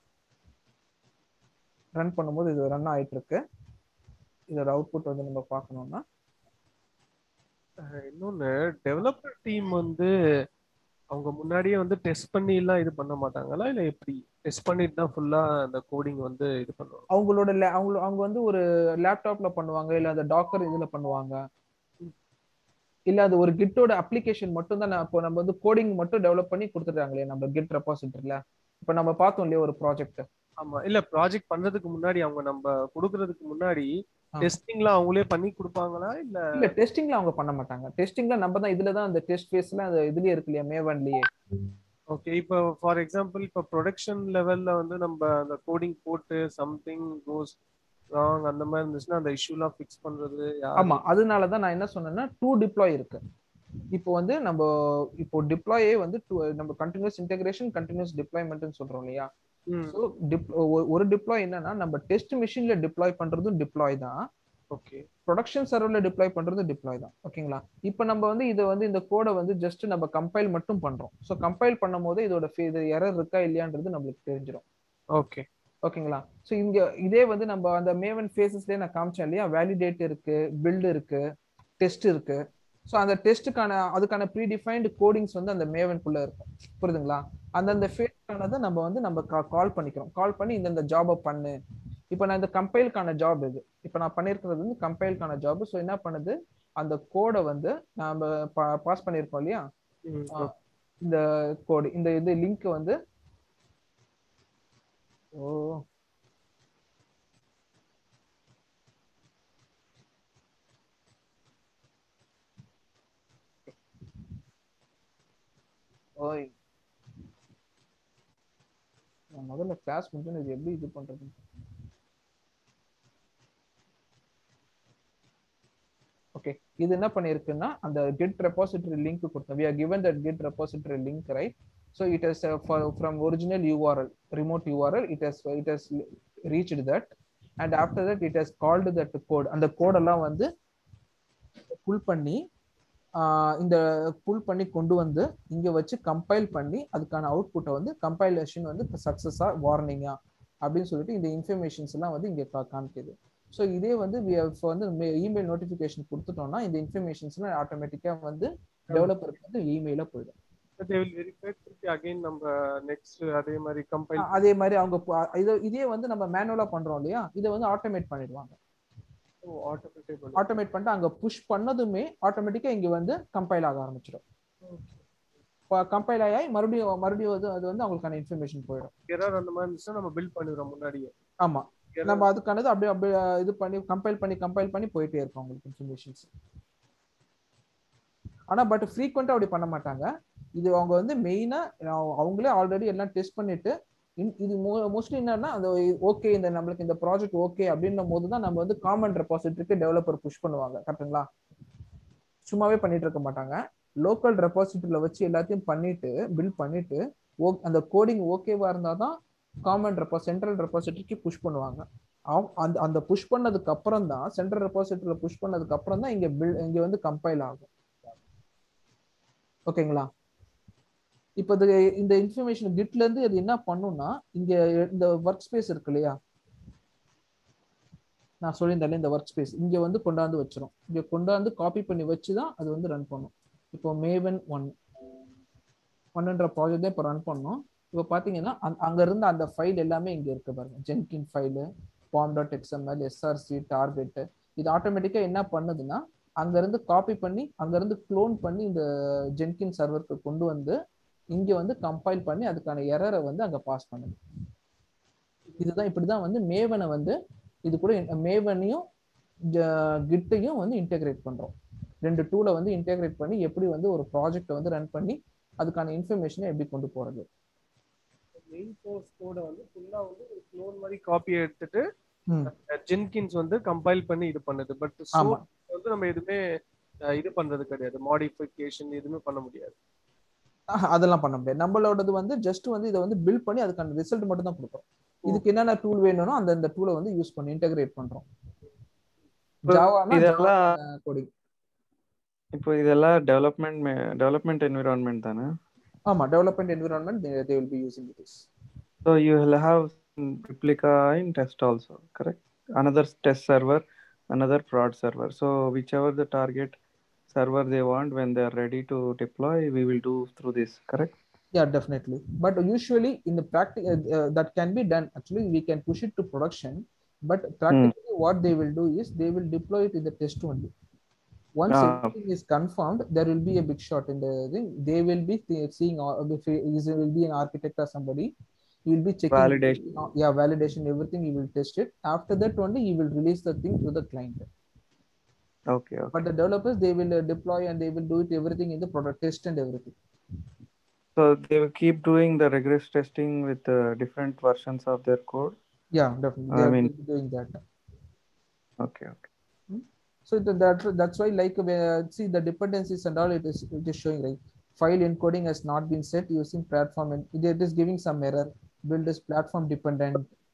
ரன் பண்ணும்போது இது ரன் ஆயிட்டு இருக்கு இதோட அவுட்புட் வந்து நம்ம பார்க்கணும்னா அஹ் இன்னொன்னு டெவலப்பர் டீம் வந்து அவங்க முன்னாடியே வந்து டெஸ்ட் பண்ணி எல்லாம் இது பண்ண மாட்டாங்களா இல்ல எப்படி டெஸ்ட் பண்ணிட்டு தான் ஃபுல்லா அந்த கோடிங் வந்து இது பண்ணுவாங்க அவங்களோட la- அவங்க அவங்க வந்து ஒரு லேப்டாப்ல பண்ணுவாங்க இல்ல அந்த டாக்கர் இதுல பண்ணுவாங்க இல்ல அது ஒரு கிட்டோட அப்ளிகேஷன் மட்டும் தான் இப்போ நம்ம வந்து கோடிங் மட்டும் டெவலப் பண்ணி கொடுத்துட்டாங்களே நம்ம கிட் ரெபாசிட்டரியில இப்போ நம்ம பார்த்தோம் இல்லையா ஒரு ப்ராஜெக்ட் ஆமா இல்ல ப்ராஜெக்ட் பண்றதுக்கு முன்னாடி அவங்க நம்ம கொடுக்கறதுக்கு முன்னாடி ஆ. டெஸ்டிங்லாம் அவங்களே பண்ணி கொடுப்பாங்களா இல்ல இல்ல டெஸ்டிங்ல அவங்க பண்ண மாட்டாங்க டெஸ்டிங்ல நம்ம தான் இதுல தான் அந்த டெஸ்ட் ஃபேஸ்ல அந்த இதுலயே இருக்கு இல்லையா மேவன்லயே ஓகே இப்போ ஃபார் எக்ஸாம்பிள் இப்போ ப்ரொடக்ஷன் லெவல்ல வந்து நம்ம அந்த கோடிங் போட்டு சம்திங் கோஸ் ராங் அந்த மாதிரி இருந்துச்சுன்னா அந்த இஷ்யூலாம் ஃபிக்ஸ் பண்றது யாரு? ஆமா அதனால தான் நான் என்ன சொன்னேன்னா டூ டிப்ளாய் இருக்கு இப்போ வந்து நம்ம இப்போ டிப்ளாயே வந்து two- நம்ம கண்டினியூஸ் இன்டெகிரேஷன் கண்டினியூஸ் டிப்ளாய்மெண்ட்னு சொல்றோம் இல்லையா ம் ஸோ ஒரு டிப்ளாய் என்னன்னா நம்ம டெஸ்ட் மிஷின்ல டிப்ளாய் பண்றதும் டிப்ளாய் தான் ஓகே ப்ரொடக்ஷன் சர்வர்ல டிப்ளாய் பண்றது டிப்ளாய் தான் ஓகேங்களா இப்போ நம்ம வந்து இதை வந்து இந்த கோடை வந்து ஜஸ்ட் நம்ம கம்பைல் மட்டும் பண்றோம் ஸோ கம்பைல் பண்ணும் போது இதோட fa- இது எரர் இருக்கா இல்லையான்றது நம்மளுக்கு தெரிஞ்சிடும் ஓகே ஓகேங்களா ஸோ இங்க இதே வந்து நம்ம அந்த மேவன் ஃபேஸஸ்லேயே நான் காமிச்சேன் இல்லையா வேலிடேட் இருக்கு பில்டு இருக்கு டெஸ்ட் இருக்கு ஸோ அந்த டெஸ்ட்டுக்கான அதுக்கான ப்ரீ டிஃபைன்டு கோடிங்ஸ் வந்து அந்த மேவனுக்குள்ள இருக்கும் புரியுதுங்களா அந்தந்த ஃபேஸ்க்கானதை நம்ம வந்து நம்ம கால் பண்ணிக்கிறோம் கால் பண்ணி இந்தந்த ஜாபை பண்ணு இப்போ நான் இந்த கம்பைலுக்கான ஜாப் இது இப்போ நான் பண்ணியிருக்கிறது வந்து கம்பைலுக்கான ஜாப் ஸோ என்ன பண்ணுது அந்த கோடை வந்து நாம பாஸ் பண்ணியிருக்கோம் இல்லையா ம் ஆ, இந்த கோடு இந்த இது லிங்க் வந்து ஓ ஓய் நான் முதல்ல கிளாஸ் முடிஞ்சு இது எப்படி இது பண்றது ஓகே இது என்ன பண்ணிருக்குன்னா அந்த கெட் ரெபாசிட்டரி லிங்க் கொடுத்தோம் we are given that get repository link right so it has uh, for, from original url remote url it has it has reached that and after that it has called that code அந்த கோட் எல்லாம் வந்து புல் பண்ணி ஆஹ் இந்த புல் பண்ணி கொண்டு வந்து இங்க வச்சு கம்பைல் பண்ணி அதுக்கான அவுட்புட்டை வந்து கம்பைலேஷன் வந்து சக்சஸா வார்னிங்கா அப்படின்னு சொல்லிட்டு இந்த இன்ஃபர்மேஷன்ஸ் எல்லாம் வந்து இங்க கா- காமிக்குது ஸோ இதே வந்து we have இப்ப வந்து இமெயில் நோட்டிஃபிகேஷன் கொடுத்துட்டோம்னா இந்த இன்ஃபர்மேஷன்ஸ்லாம் ஆட்டோமேட்டிக்கா வந்து டெவலப்பருக்கு வந்து இமெயில போயிடும் they will verify திருப்பி அகைன் நம்ம நெக்ஸ்ட் அதே மாதிரி கம்பைல் அஹ் அதே மாதிரி அவங்க பு- இதை இதே வந்து நம்ம மேனுவலா பண்றோம் இல்லையா இதை வந்து ஆட்டோமேட் பண்ணிடுவாங்க ஆட்டோமேட்டிக் ஆட்டோமேட் பண்ணிட்டு அங்க புஷ் பண்ணதுமே ஆட்டோமேட்டிக்கா இங்க வந்து கம்பைல் ஆக ஆரம்பிச்சிடும் கம்பைல் ஆகி மறுபடியும் மறுபடியும் அது அது வந்து அவங்களுக்கான இன்ஃபர்மேஷன் போயிடும் எரர் அந்த மாதிரி இருந்துச்சுன்னா நம்ம பில்ட் பண்ணிடுறோம் முன்னாடியே ஆமா நம்ம அதுக்கானது அப்படியே அப்படியே இது பண்ணி கம்பைல் பண்ணி கம்பைல் பண்ணி போயிட்டே இருக்கும் உங்களுக்கு இன்ஃபர்மேஷன்ஸ் ஆனா பட் ஃப்ரீக்வெண்டா அப்படி பண்ண மாட்டாங்க இது அவங்க வந்து மெயினா அவங்களே ஆல்ரெடி எல்லாம் டெஸ்ட் பண்ணிட்டு இன்- இது மோஸ்ட்லி என்னன்னா அந்த ஓகே இந்த நம்மளுக்கு இந்த ப்ராஜெக்ட் ஓகே அப்படின்னும் போது தான் நம்ம வந்து காமன் ரெபாசிட்டரிக்கு டெவலப்பர் புஷ் பண்ணுவாங்க கரெக்ட்டுங்களா சும்மாவே பண்ணிட்டு இருக்க மாட்டாங்க லோக்கல் ரெபாசிட்டரியில வச்சு எல்லாத்தையும் பண்ணிட்டு பில்ட் பண்ணிட்டு ஓ- அந்த கோடிங் ஓகேவா இருந்தாதான் காமன் ரெப்போ சென்ட்ரல் ரெபாசிட்டரிக்கு புஷ் பண்ணுவாங்க அவ- அந்த அந்த புஷ் பண்ணதுக்கு அப்புறம் தான் சென்ட்ரல் ரெபாசிட்டரியில புஷ் பண்ணதுக்கு அப்புறம் தான் இங்க பில் இங்க வந்து கம்பைல் ஆகும் ஓகேங்களா இப்போ இது இந்த இன்ஃபர்மேஷன் கிட்ல இருந்து அது என்ன பண்ணும்னா இங்க இந்த ஒர்க் ஸ்பேஸ் இருக்கு இல்லையா நான் சொல்லியிருந்தேன் இந்த ஒர்க் ஸ்பேஸ் இங்க வந்து கொண்டாந்து வச்சிரும் இங்க கொண்டாந்து காப்பி பண்ணி வச்சு தான் அது வந்து ரன் பண்ணும் இப்போ மேவன் ஒன் ஒன்னுன்ற ப்ராஜெக்ட் தான் இப்போ ரன் பண்ணோம் இப்போ பார்த்தீங்கன்னா அங்க- அங்க இருந்து அந்த ஃபைல் எல்லாமே இங்க இருக்கு பாருங்க Jenkin file pom dot XML SRC target இது ஆட்டோமேட்டிக்கா என்ன பண்ணுதுன்னா அங்க இருந்து காப்பி பண்ணி அங்க இருந்து க்ளோன் பண்ணி இந்த ஜென்கின் சர்வருக்கு கொண்டு வந்து இங்க வந்து கம்பைல் பண்ணி அதுக்கான எரரை வந்து அங்க பாஸ் பண்ணுது இதுதான் இப்படிதான் வந்து மேவனை வந்து இது கூட மேவனையும் கிட்டையும் வந்து இன்டெகிரேட் பண்றோம் ரெண்டு டூலை வந்து இன்டெகிரேட் பண்ணி எப்படி வந்து ஒரு ப்ராஜெக்ட்டை வந்து ரன் பண்ணி அதுக்கான இன்ஃபர்மேஷனை எப்படி கொண்டு போறது மெயின் சோர்ஸ் கோட வந்து ஃபுல்லா வந்து ஒரு க்ளோன் மாதிரி காப்பி எடுத்துட்டு ம். ஜென்கின்ஸ் வந்து கம்பைல் பண்ணி இது பண்ணுது பட் ஆமா. வந்து நம்ம எதுவுமே அஹ், இது பண்றது கிடையாது மாடிஃபிகேஷன் எதுவுமே பண்ண முடியாது ஆஹா, அதெல்லாம் பண்ண முடியாது நம்மளோடது வந்து ஜஸ்ட் வந்து இதை வந்து பில்ட் பண்ணி அதுக்கான ரிசல்ட் மட்டும் தான் கொடுக்குறோம் இதுக்கு என்னென்ன டூல் வேணும்னோ அந்த அந்த டூலை வந்து யூஸ் பண்ணி இன்டெகிரேட் பண்றோம் இப்போ ஜாவானா இதெல்லாம் கோடிங் இப்போ இதெல்லாம் டெவலப்மெண்ட் டெவலப்மெண்ட் என்விரான்மெண்ட் தானே ஆமா development environment they will be using this So you will have replica in test also, correct? Another test server, another prod server. So whichever the target server they want, when they are ready to deploy, we will do through this, correct? Yeah, definitely. But usually in the practice, uh, uh, that can be done. Actually, we can push it to production. But practically, what they will do is they will deploy it in the test only. Once Ah. everything is confirmed, there will be a big shot in the thing. They will be th- seeing, all, if it is will be an architect or somebody. He will be checking Validation. uh, Yeah, validation, everything. He will test it. After that, only he will release the thing to the client. Okay, okay. But the developers, they will uh, deploy and they will do it everything in the product test and everything. So they will keep doing the rigorous testing with uh, different versions of their code. Yeah, definitely. I They are mean- doing that. Okay, okay. So the, that that's why like uh, see the dependencies and all it is it is showing right file encoding has not been set using platform and it, it is giving some error build is platform dependent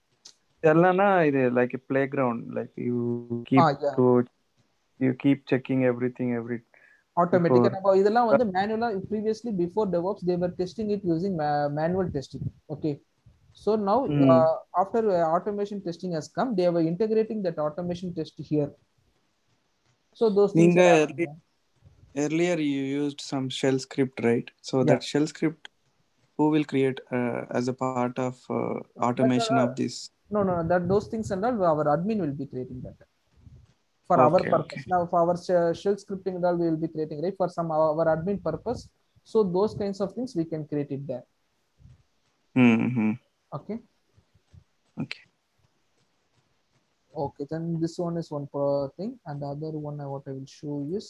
Ellana இது like a playground, like you keep Ah, yeah. to you keep checking everything every automatic Before- நம்ம இதெல்லாம் வந்து manual previously before DevOps they were testing it using ma- manual testing okay so now Hmm. uh, after uh, automation testing has come they were integrating that automation test here so those things நீங்க are early- earlier you used some shell script, right? So Yeah. that shell script, who will create uh, as a part of uh, automation of this? No, no, no, that those things and all, our admin will be creating that. For our Okay, purpose. Now, for our sh- shell scripting and all, we will be creating, right? For some our, our admin purpose, so those kinds of things we can create it there Mm-hmm. okay Okay. okay then this one is one per thing and the other one I, what i will show is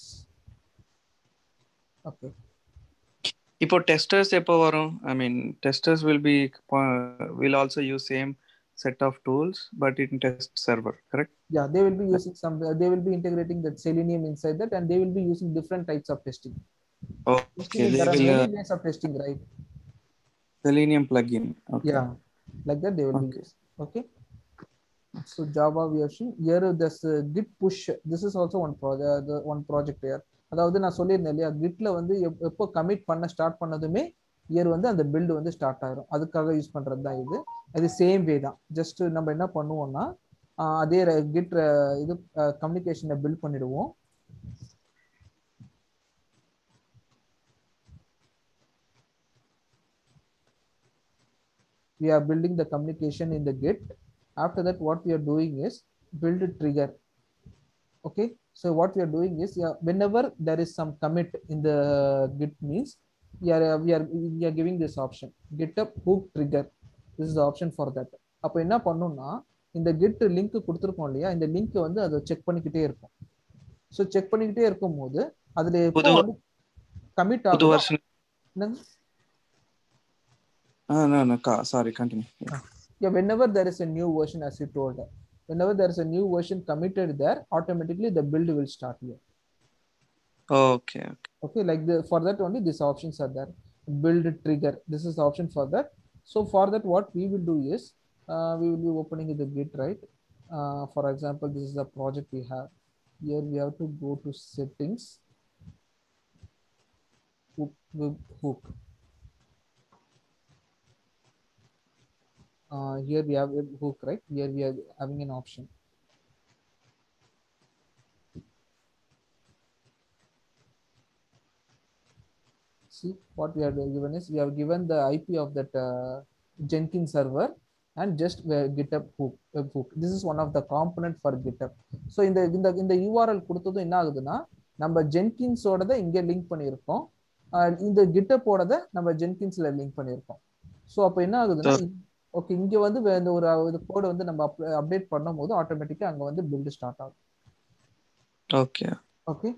okay இப்போ டெஸ்டர்ஸ் எப்போ வரும் I mean testers will be will also use same set of tools but in test server correct yeah they will be using some they will be integrating that selenium inside that and they will be using different types of testing okay Testing, they there are will many ways of testing right Selenium plugin okay yeah like that they will be Okay. used okay so java we have seen here this uh, git push this is also one project the one project here அதாவது நான் சொல்லியிருந்தேன் இல்லையா கிட்ல வந்து எப்- எப்போ கமிட் பண்ண ஸ்டார்ட் பண்ணதுமே இயர் வந்து அந்த பில்டு வந்து ஸ்டார்ட் ஆயிரும் அதுக்காக யூஸ் பண்றது தான் இது அது சேம் வே தான் ஜஸ்ட் நம்ம என்ன பண்ணுவோம்னா ஆஹ் அதே கிட் இது கம்யூனிகேஷனை பில்ட் பண்ணிடுவோம் we are building the communication in the git after that what we are doing is build a trigger okay so what we are doing is yeah, whenever there is some commit in the git means we are we are we are giving this option github hook trigger this is the option for that அப்போ என்ன பண்ணும்னா இந்த git லிங்க் கொடுத்துருக்கோம் இல்லையா இந்த லிங்க் வந்து அதை செக் பண்ணிக்கிட்டே இருக்கும் ஸோ செக் பண்ணிக்கிட்டே இருக்கும்போது அதுல எப்போ புது- வந்து கமிட் புது ஆகும் வருஷன் என்னங்க? ஆ no no sorry continue yeah whenever there is a new version as you told whenever there is a new version committed there automatically the build will start here okay okay okay like the for that only these options are there build trigger this is the option for that so for that what we will do is uh, we will be opening the git right uh, for example this is the project we have here we have to go to settings hook, hook, hook. Uh, here we have a hook right here we are having an option see what we have given is we have given the IP of that uh, Jenkins server and just uh, GitHub hook, web hook. This is one of the component for GitHub. So இந்த இந்த இந்த URL கொடுத்ததும் என்ன ஆகுதுன்னா நம்ம ஜென்கின்ஸோடத இங்க லிங்க் பண்ணியிருக்கோம் அஹ் இந்த கிட்டப்போடத நம்ம ஜென்கின்ஸ்ல லிங்க் பண்ணியிருக்கோம் ஸோ அப்போ என்ன ஆகுதுன்னா ஓகே இங்க வந்து வே- இந்த ஒரு இது கோடு வந்து நம்ம அப்டேட் பண்ணும்போது ஆட்டோமேட்டிக்கா அங்க வந்து பில்டு ஸ்டார்ட் ஆகும் ஓகே ஓகே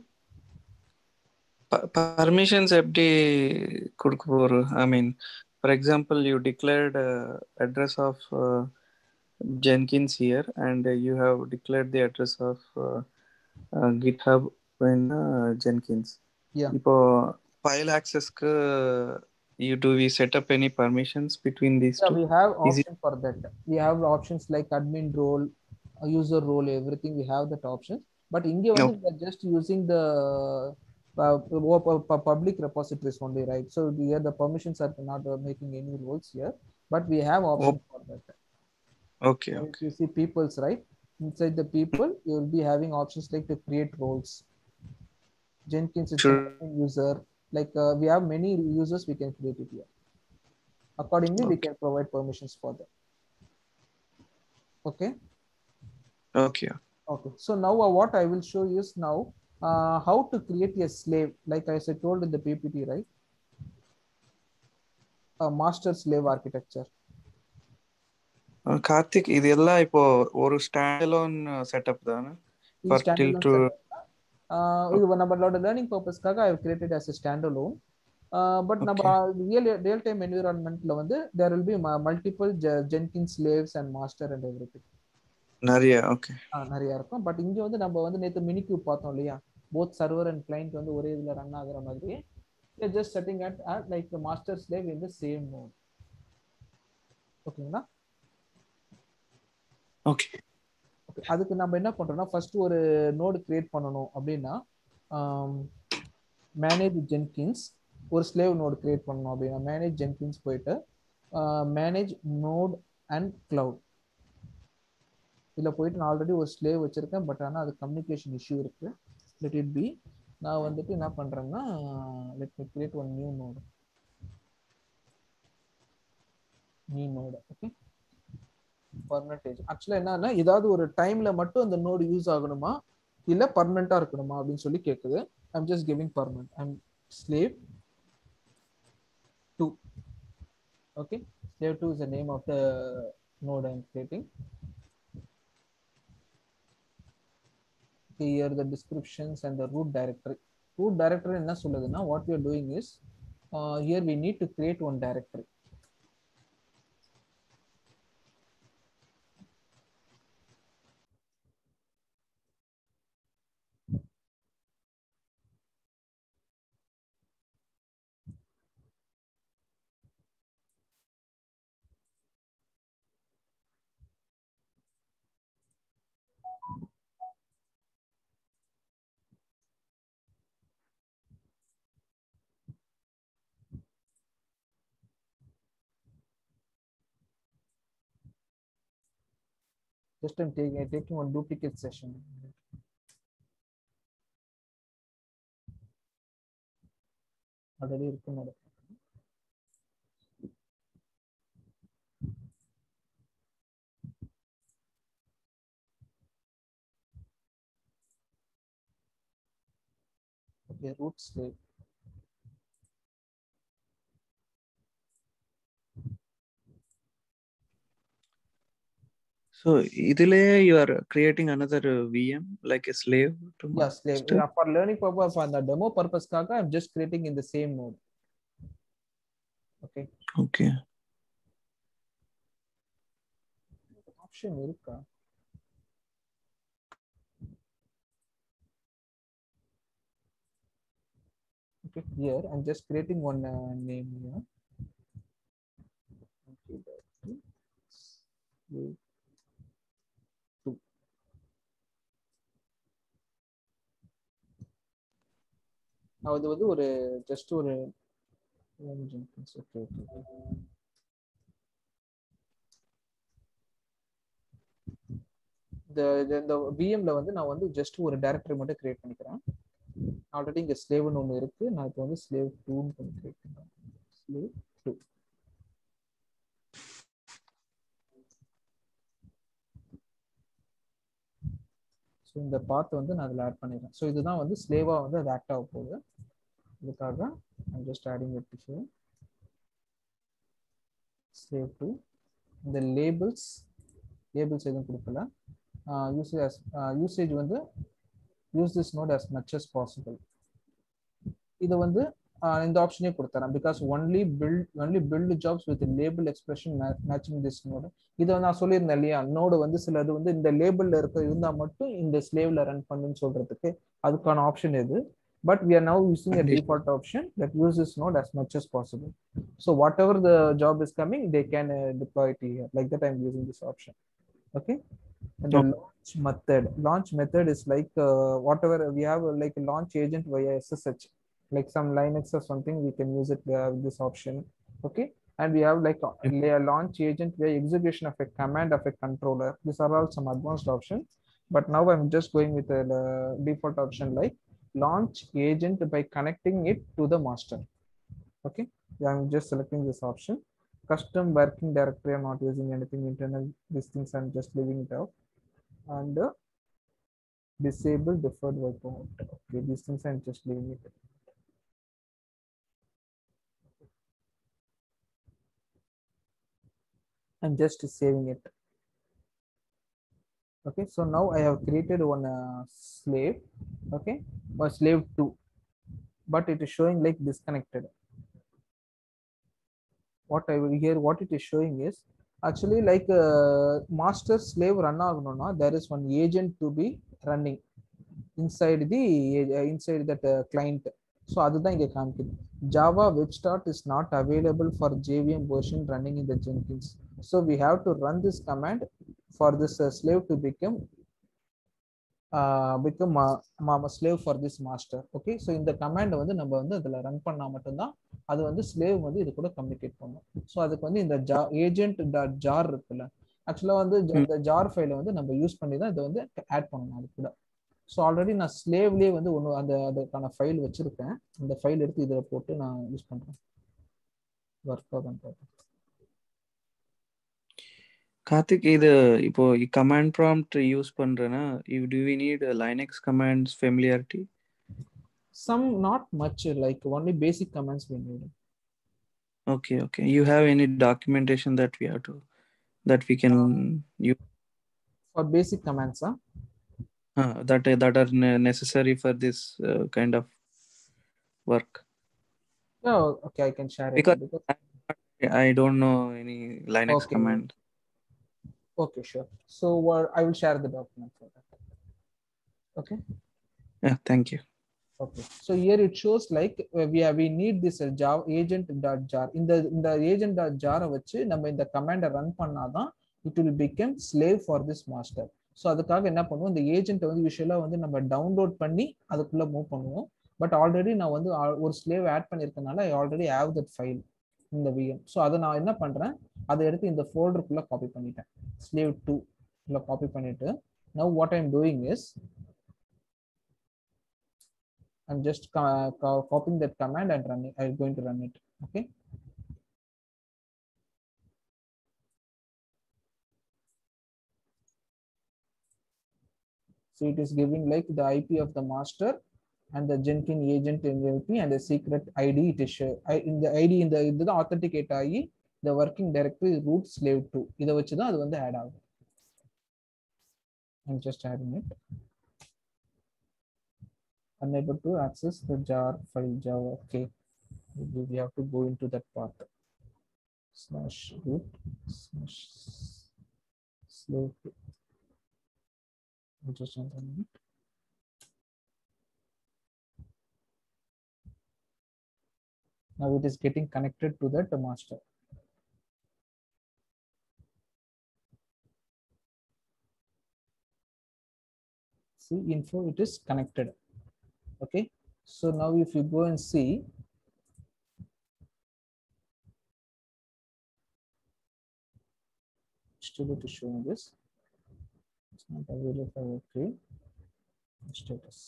பர்மிஷன்ஸ் எப்படி கொடுக்க போறோம் I mean for example you declared address of Jenkins here and you have declared the address of GitHub in Jenkins Yeah. இப்போ ஃபைல் ஆக்சஸ்க்கு you do we set up any permissions between these Yeah, do we have Is it- option for that. We have options like admin role, uh, user role, everything. We have that option. But India No. we are just using the uh, pu- pu- pu- public repositories only, right? So here the permissions are not uh, making any roles here, but we have option for that. Okay So if you see people's right inside the people, you will be having options like to create roles. Jenkins is Sure. an user. Like uh, we have many users, we can create it here. Accordingly, we Okay. can provide permissions for them. Okay. Okay Okay. So now uh, what I will show you is now uh, how to create a slave, like I said told in the PPT, right? A master slave architecture. Karthik இது எல்லாம் இப்போ ஒரு ஸ்டாண்டலோன் செட்டப் தானே இது For standalone till to- setup. Uh, இது நம்மளோட லேர்னிங் பர்பஸ்க்காக I created as a standalone but நம்ம ரியல் ரியல் டைம் என்விரான்மெண்ட்ல வந்து there will be multiple Jenkin slaves and master and every நிறைய ஓகே நிறைய இருக்கும் பட் இங்க வந்து நம்ம வந்து நேத்து மினி கியூப் பார்த்தோம் இல்லையா போத் சர்வர் அண்ட் கிளைண்ட் வந்து ஒரே இதுல ரன் ஆகுற மாதிரி just setting at at like master slave in the same mode ஓகேங்களா ஓகே Okay, அதுக்கு நம்ம என்ன பண்றோம்னா ஃபர்ஸ்ட் ஒரு நோடு கிரியேட் பண்ணணும் அப்படின்னா மேனேஜ் ஜென்கின்ஸ் ஒரு ஸ்லேவ் நோடு கிரியேட் பண்ணணும் அப்படின்னா மேனேஜ் ஜென்கின்ஸ் போயிட்டு மேனேஜ் நோட் அண்ட் கிளவுட் இதில் போயிட்டு நான் ஆல்ரெடி ஒரு ஸ்லேவ் வச்சிருக்கேன் பட் ஆனால் அது கம்யூனிகேஷன் இஷ்யூ இருக்கு லெட் இட் பி நான் வந்துட்டு என்ன பண்றேன்னா let me create one new node new node okay permanent ஆக்சுவலா என்னன்னா ஏதாவது ஒரு டைம்ல மட்டும் அந்த நோடு யூஸ் ஆகணுமா இல்ல பர்மனண்டா இருக்கணுமா அப்படின்னு சொல்லி கேக்குது I'm just giving permanent I'm slave 2 okay slave 2 is the name of the node i'm creating okay, here the descriptions and the root directory root directory என்ன சொல்லுதுன்னா what we are doing is uh, here we need to create one directory just i'm taking taking one duplicate session already இருக்குன்னு நினைக்கிறேன். okay root slave So idile you are creating another uh, VM like a slave to yeah slave master? yeah, for learning purpose for the demo purpose kaga i'm just creating in the same node okay Okay. option இருக்கா okay here i'm just creating one uh, name here okay that's it. Slave two. அது வந்து ஒரு ஜஸ்ட் ஒரு ஓகே ஓகே இந்த இந்த- இந்த விஎம்ல வந்து நான் வந்து ஜஸ்ட் ஒரு டைரக்டரி மட்டும் கிரியேட் பண்ணிக்கிறேன் ஆல்ரெடி இங்க ஸ்லேவ்னு ஒன்று இருக்கு நான் இப்போ வந்து ஸ்லேவ் டூன்னு பண்ணி கிரியேட் பண்றேன் ஸ்லேவ் டூ ஸோ இந்த பாத் வந்து நான் அதில் ஆட் பண்ணிடுறேன் ஸோ இதுதான் வந்து ஸ்லேவாக வந்து அது ஆக்ட் ஆக போகுது இதுக்காக I'm just adding it here slave two இந்த லேபிள்ஸ் லேபிள்ஸ் எதுவும் கொடுக்கல யூசேஜ் யூசேஜ் வந்து use this node as much as possible இது வந்து ஆஹ் இந்த ஆப்ஷனே கொடுத்துறேன் because only build only build jobs with label expression matching this node இதை நான் சொல்லியிருந்தேன் இல்லையா நோடு வந்து சிலது வந்து இந்த லேபிள்ல இருக்க இருந்தா மட்டும் இந்த ஸ்லேவ்ல ரன் பண்ணுன்னு சொல்றதுக்கு அதுக்கான ஆப்ஷன் இது but we are now using a default option that uses node as much as possible so whatever the job is coming they can uh, deploy it here like that i'm using this option okay and the Okay. launch method launch method is like uh, whatever we have uh, like a launch agent via ssh like some linux or something we can use it uh, with this option okay and we have like a, a launch agent via execution of a command of a controller these are all some advanced options but now i'm just going with a uh, default option like launch agent by connecting it to the master okay yeah, i'm just selecting this option custom working directory i'm not using anything internal these things i'm just leaving it out and uh, disable deferred workout okay these things i'm just leaving it i'm just saving it okay so now i have created one uh, slave okay or slave 2 but it is showing like disconnected what i will here what it is showing is actually like uh, master slave run ஆகணும்னா there is one agent to be running inside the uh, inside that uh, client so அதுதான் இங்க காமிக்குது java web start is not available for jvm version running in the jenkins so we have to run this command for this uh, slave to become uh, become a, a slave for this master okay so இந்த command வந்து நம்ம வந்து அதுல ரன் பண்ணா மட்டும்தான் அது வந்து ஸ்லேவ் வந்து இது கூட கம்யூனிகேட் பண்ணும் ஸோ அதுக்கு வந்து இந்த ஜா ஏஜென்ட் டாட் ஜார் இருக்குல்ல ஆக்சுவலா வந்து ஜ- இந்த ஜார் ஃபைலை வந்து நம்ம யூஸ் பண்ணி தான் இதை வந்து ஆட் பண்ணணும் அது கூட ஸோ ஆல்ரெடி நான் ஸ்லேவ்லேயே வந்து ஒன்று அந்த அதுக்கான ஃபைல் வச்சிருக்கேன் இந்த ஃபைல் எடுத்து இதில் போட்டு நான் யூஸ் பண்றேன் ஒர்க் ஆகும் பார்ப்போம் கார்த்திக் இது இப்போ கமாண்ட் ப்ராம்ப்ட் யூஸ் பண்றேன்னா you do we need Linux commands familiarity some not much like only basic commands we need Okay, okay. You have any documentation that we have to that we can use For basic commands, huh? uh, that that are ne- necessary for this uh, kind of work? No, okay, I can share it. Because because I don't know any Linux Okay. command. okay, sure. So what I will share the document for that. Okay. Yeah, thank you. Okay, so here it shows like uh, we have we need this uh, Java agent dot jar இந்த இந்த agent dot jar வச்சு நம்ம இந்த கமாண்டை ரன் பண்ணாதான் it will become slave for this master so அதுக்காக என்ன பண்ணுவோம் இந்த ஏஜென்ட் வந்து யூஸ்வலாக வந்து நம்ம டவுன்லோட் பண்ணி அதுக்குள்ள மூவ் பண்ணுவோம் பட் ஆல்ரெடி நான் வந்து al- ஒரு ஸ்லேவ் ஆட் பண்ணியிருக்கனால I already have that file இந்த விஎம் ஸோ அதை நான் என்ன பண்றேன் அதை எடுத்து இந்த ஃபோல்டருக்குள்ள காப்பி பண்ணிட்டேன் ஸ்லேவ் டூ உள்ள காப்பி பண்ணிட்டு now what I'm doing is I'm just co- co- copying that command and running. I'm going to run it. Okay. So it is giving like the IP of the master and the Jenkins agent in the IP and the secret ID it is show- I in the ID in the இது authenticate ஆகி the working directory is root slave 2 இதை வச்சு தான் அது வந்து ஆட் ஆகும் I'm just adding it. unable to access the jar file java okay we we have to go into that path slash root slash slave two. just enter it. now it is getting connected to that master see info it is connected okay so now if you go and see still it is showing this it's not available okay status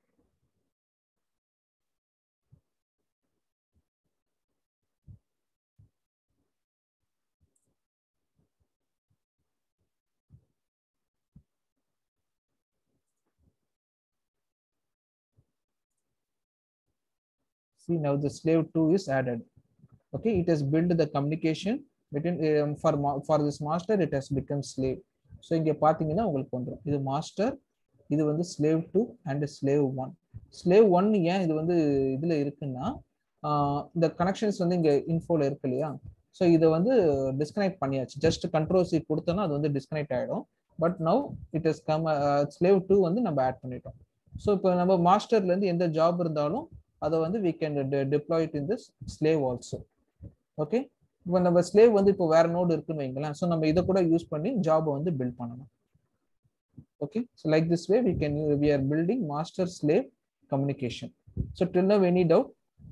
see now the slave 2 is added okay it has built the communication between um, for ma- for this master it has become slave so இங்க பாத்தீங்கன்னா உங்களுக்கு வந்துரும் இது மாஸ்டர் இது வந்து slave 2 and slave 1 slave 1 ஏன் இது வந்து இதுல இருக்குன்னா ஆஹ் இந்த கனெக்ஷன்ஸ் வந்து இங்க இன்ஃபோல இருக்கு இல்லையா ஸோ இதை வந்து டிஸ்கனெக்ட் பண்ணியாச்சு ஜஸ்ட் கண்ட்ரோல் சி கொடுத்தோன்னா அது வந்து டிஸ்கனெக்ட் ஆயிடும் but now it is come slave two வந்து நம்ம ஆட் பண்ணிட்டோம் ஸோ இப்போ நம்ம மாஸ்டர்ல இருந்து எந்த ஜாப் இருந்தாலும் அதை வந்து we can deploy it in this slave also okay இப்போ நம்ம ஸ்லேவ் வந்து இப்போ வேற நோடு இருக்குன்னு வைங்களேன் ஸோ நம்ம இதை கூட யூஸ் பண்ணி ஜாபை வந்து பில்ட் பண்ணணும் okay so like this way we can we are building master slave communication so till now any doubt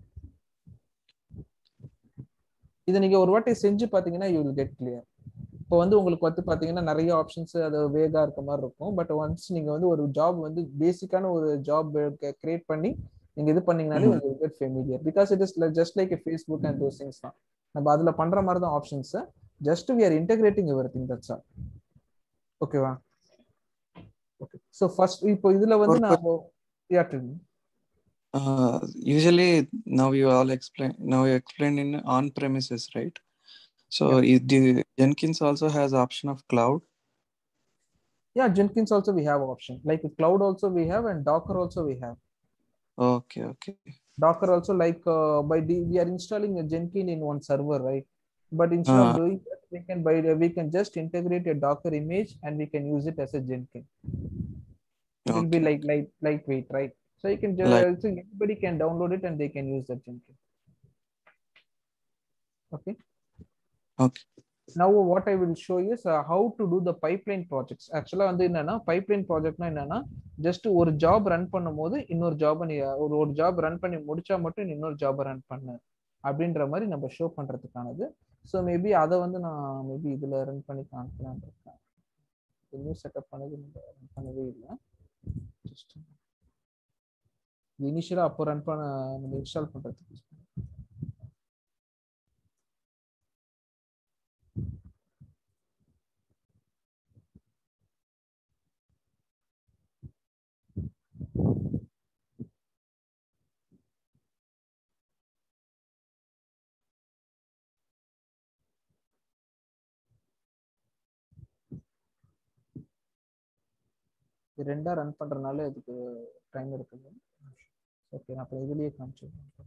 இதை நீங்க ஒரு வாட்டி செஞ்சு பார்த்தீங்கன்னா யூ வில் கெட் கிளியர் இப்போ வந்து உங்களுக்கு வந்து பார்த்தீங்கன்னா நிறைய ஆப்ஷன்ஸ் அது வேகா இருக்க மாதிரி இருக்கும் பட் ஒன்ஸ் நீங்க வந்து ஒரு ஜாப் வந்து பேசிக்கான ஒரு ஜாப் கிரியேட் பண்ணி நீங்க இது பண்ணீங்கனாலே you get familiar because it is just like Facebook and those things தான் நம்ம அதுல பண்ற மாதிரி தான் options just we are integrating everything that's all ஓகேவா ஓகே ஸோ ஃபர்ஸ்ட் இப்போ இதுல வந்து ஒரு நான் yeah, tell me. Uh, usually now you all explain now you explained in on premises, right? So Yeah. is the Jenkins also has option of cloud. Yeah, Jenkins also we have option. Like cloud also we have and Docker also we have. Okay, okay. Docker also like uh, by the, we are installing a Jenkins in one server, right? But instead Uh, of doing that, we can by we can just integrate a Docker image and we can use it as a Jenkins. It will be Okay. like light lightweight, right? So you can just Like- so anybody can download it and they can use that Jenkins. Okay. Okay. now what i will show you is uh, how to do the pipeline projects ஆக்சுவலா வந்து என்னன்னா pipeline ப்ராஜெக்ட்னா என்னன்னா ஜஸ்ட் ஒரு ஜாப் ரன் பண்ணும்போது இன்னொரு ஜாப் நீ ஒரு ஒரு ஜாப் ரன் பண்ணி முடிச்சா மட்டும் நீ இன்னொரு ஜாப் ரன் பண்ணு அப்படின்ற மாதிரி நம்ம ஷோ பண்றதுக்கானது ஸோ மேபி அதை வந்து நான் மேபி இதுல ரன் பண்ணி காமிக்கலாம்னு இருக்கேன் நியூ செட்டப் பண்ணது நம்ம ரன் பண்ணவே இல்லை ஜஸ்ட் இனிஷியலா அப்போ ரன் பண்ண நம்ம இன்ஸ்டால் பண்றதுக்கு use பண்ணேன். இது ரெண்டா ரன் பண்றதுனால இதுக்கு டைம் இருக்குது ஓகே நான் அப்புறம் இதுலயே காமிச்சிடுறேன்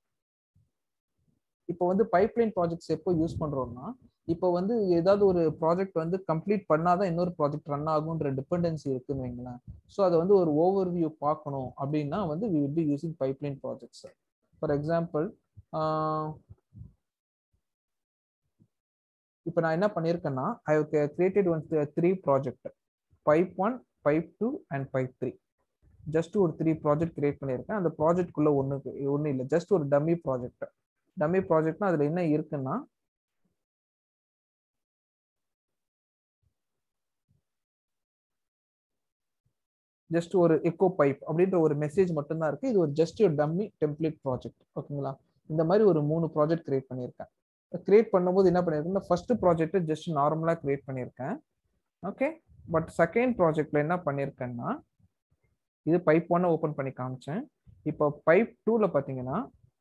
இப்போ வந்து பைப்லைன் ப்ராஜெக்ட்ஸ் எப்போ யூஸ் பண்றோம்னா இப்போ வந்து ஏதாவது ஒரு ப்ராஜெக்ட் வந்து கம்ப்ளீட் பண்ணாதான் இன்னொரு ப்ராஜெக்ட் ரன் ஆகுன்ற டிபெண்டன்சி இருக்குன்னு வைங்களேன் ஸோ அதை வந்து ஒரு ஓவர் வியூ பார்க்கணும் அப்படின்னா வந்து we will be using pipeline projects for example இப்போ நான் என்ன பண்ணியிருக்கேன்னா I created one three project pipe one pipe two and pipe three just ஒரு த்ரீ ப்ராஜெக்ட் கிரியேட் பண்ணியிருக்கேன் அந்த ப்ராஜெக்ட்குள்ள ஒன்று ஒன்றும் இல்லை ஜஸ்ட் ஒரு டம்மி ப்ராஜெக்ட் டம்மி ப்ராஜெக்ட்னா அதில் என்ன இருக்குன்னா ஜஸ்ட் ஒரு எக்கோ பைப் அப்படின்ற ஒரு மெசேஜ் மட்டும்தான் இருக்கு இது ஒரு ஜஸ்ட் ஒரு டம்மி டெம்ப்ளேட் ப்ராஜெக்ட் ஓகேங்களா இந்த மாதிரி ஒரு மூணு ப்ராஜெக்ட் கிரியேட் பண்ணியிருக்கேன் கிரியேட் பண்ணும்போது என்ன பண்ணியிருக்கேன் ஃபர்ஸ்ட் ப்ராஜெக்ட் ஜஸ்ட் நார்மலாக கிரியேட் பண்ணியிருக்கேன் ஓகே பட் செகண்ட் ப்ராஜெக்ட்ல என்ன பண்ணியிருக்கேன்னா இது பைப் ஒன்னை ஓப்பன் பண்ணி காமிச்சேன் இப்போ பைப் டூல பார்த்தீங்கன்னா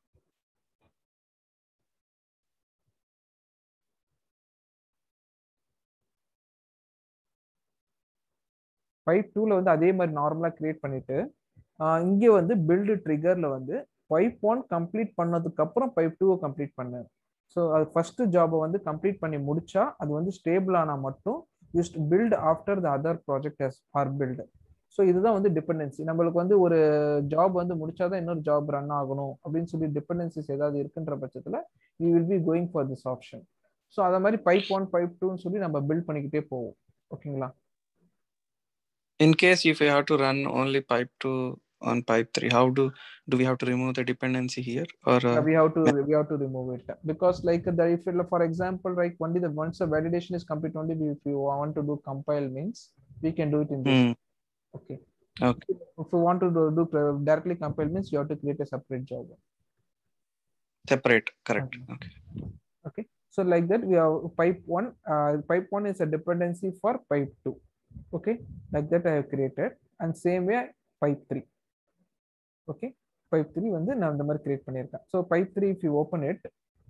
பைப் டூல வந்து அதே மாதிரி நார்மலாக கிரியேட் பண்ணிட்டு இங்கே வந்து பில்டு ட்ரிகர்ல வந்து பைப் ஒன் கம்ப்ளீட் பண்ணதுக்கு அப்புறம் பைப் டூவை கம்ப்ளீட் பண்ணேன் ஸோ அது ஃபர்ஸ்ட் ஜாபை வந்து கம்ப்ளீட் பண்ணி முடிச்சா அது வந்து ஸ்டேபிள் ஆனால் மட்டும் used build after the other project has or build so இதுதான் வந்து டிபெண்டன்சி நம்மளுக்கு வந்து ஒரு ஜாப் வந்து முடிச்சாதான் இன்னொரு ஜாப் ரன் ஆகணும் அப்படின்னு சொல்லி டிபெண்டன்சிஸ் ஏதாவது இருக்குன்ற பட்சத்தில் we will be going for this option so அதை மாதிரி பைப் ஒன் பைப் டூன்னு சொல்லி நம்ம பில்ட் பண்ணிக்கிட்டே போவோம் ஓகேங்களா In case if we have to run only pipe 2 on pipe 3, how do do we have to remove the dependency here or uh, Yeah, we have to we have to remove it because like the if it, for example like only the once the validation is complete only if you want to do compile means we can do it in this Hmm. okay Okay. if you want to do, do directly compile means you have to create a separate job separate? Correct. Okay. Okay. so like that we have pipe one uh, pipe one is a dependency for pipe two okay like that i have created and same way pipe three okay pipe three வந்து நான் இந்த மாதிரி கிரியேட் பண்ணியிருக்கேன் so pipe three if you open it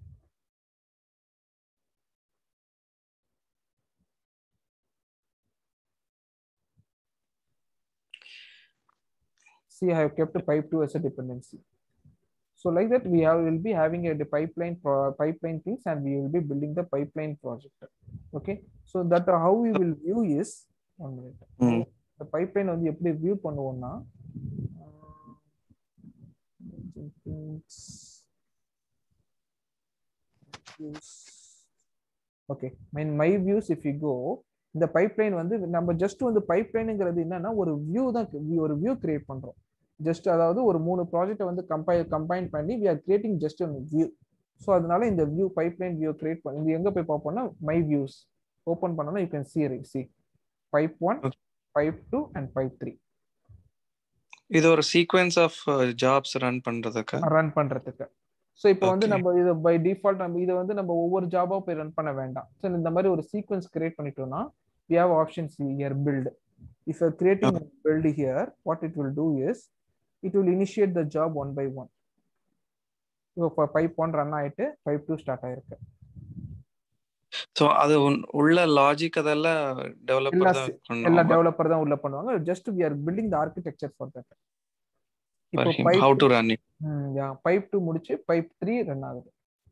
see I have kept pipe 2 as a dependency. So like that we have will be having a pipeline pro, pipeline things and we will be building the pipeline project. Okay. So that uh, how we will view is one minute. Hmm. The pipeline வந்து எப்படி view பண்ணுவோம்னா okay mine my views if you go இந்த பைப்லைன் வந்து நம்ம ஜஸ்ட் வந்து பைப்லைனுங்கிறது என்னன்னா ஒரு வியூ தான் view- ஒரு வியூ கிரியேட் பண்றோம் ஜஸ்ட் அதாவது ஒரு மூணு ப்ராஜெக்ட்டை வந்து கம்பைல் கம்பைன் பண்ணி we are creating just view so அதனால இந்த வியூ பைப்லைன் வியூ கிரியேட் பண்ணி இது எங்க போய் பார்ப்போம்னா மை வியூஸ் ஓப்பன் பண்ணோம்னா you can see see pipe one Okay. Pipe two and pipe three இது ஒரு சீக்வென்ஸ் ஆஃப் ஜாப்ஸ் ரன் பண்றதுக்கு ரன் பண்றதுக்கு ஸோ இப்போ வந்து Okay. நம்ம இது பை டிஃபால்ட் நம்ம இதை வந்து நம்ம ஒவ்வொரு ஜாபா போய் ரன் பண்ண வேண்டாம் ஸோ இந்த மாதிரி ஒரு சீக்வன்ஸ் கிரியேட் பண்ணிட்டோம்னா we have options here build if you're creating a build here what it will do is it will initiate the job one by one இப்போ பைப் ஒன் ரன் ஆயிட்டு பைப் டூ ஸ்டார்ட் ஆயிருக்கு ஸோ அது உன்- உள்ள லாஜிக் அதெல்லாம் டெவலப்பர் எல்லா தான் சி- எல்லா பண்ணுவாங்க டெவலப்பர் தான் உள்ள பண்ணுவாங்க just we are building the architecture for that for இப்போ him pipe how to run it pipe two முடிச்சு பைப் த்ரீ ரன் ஆகுது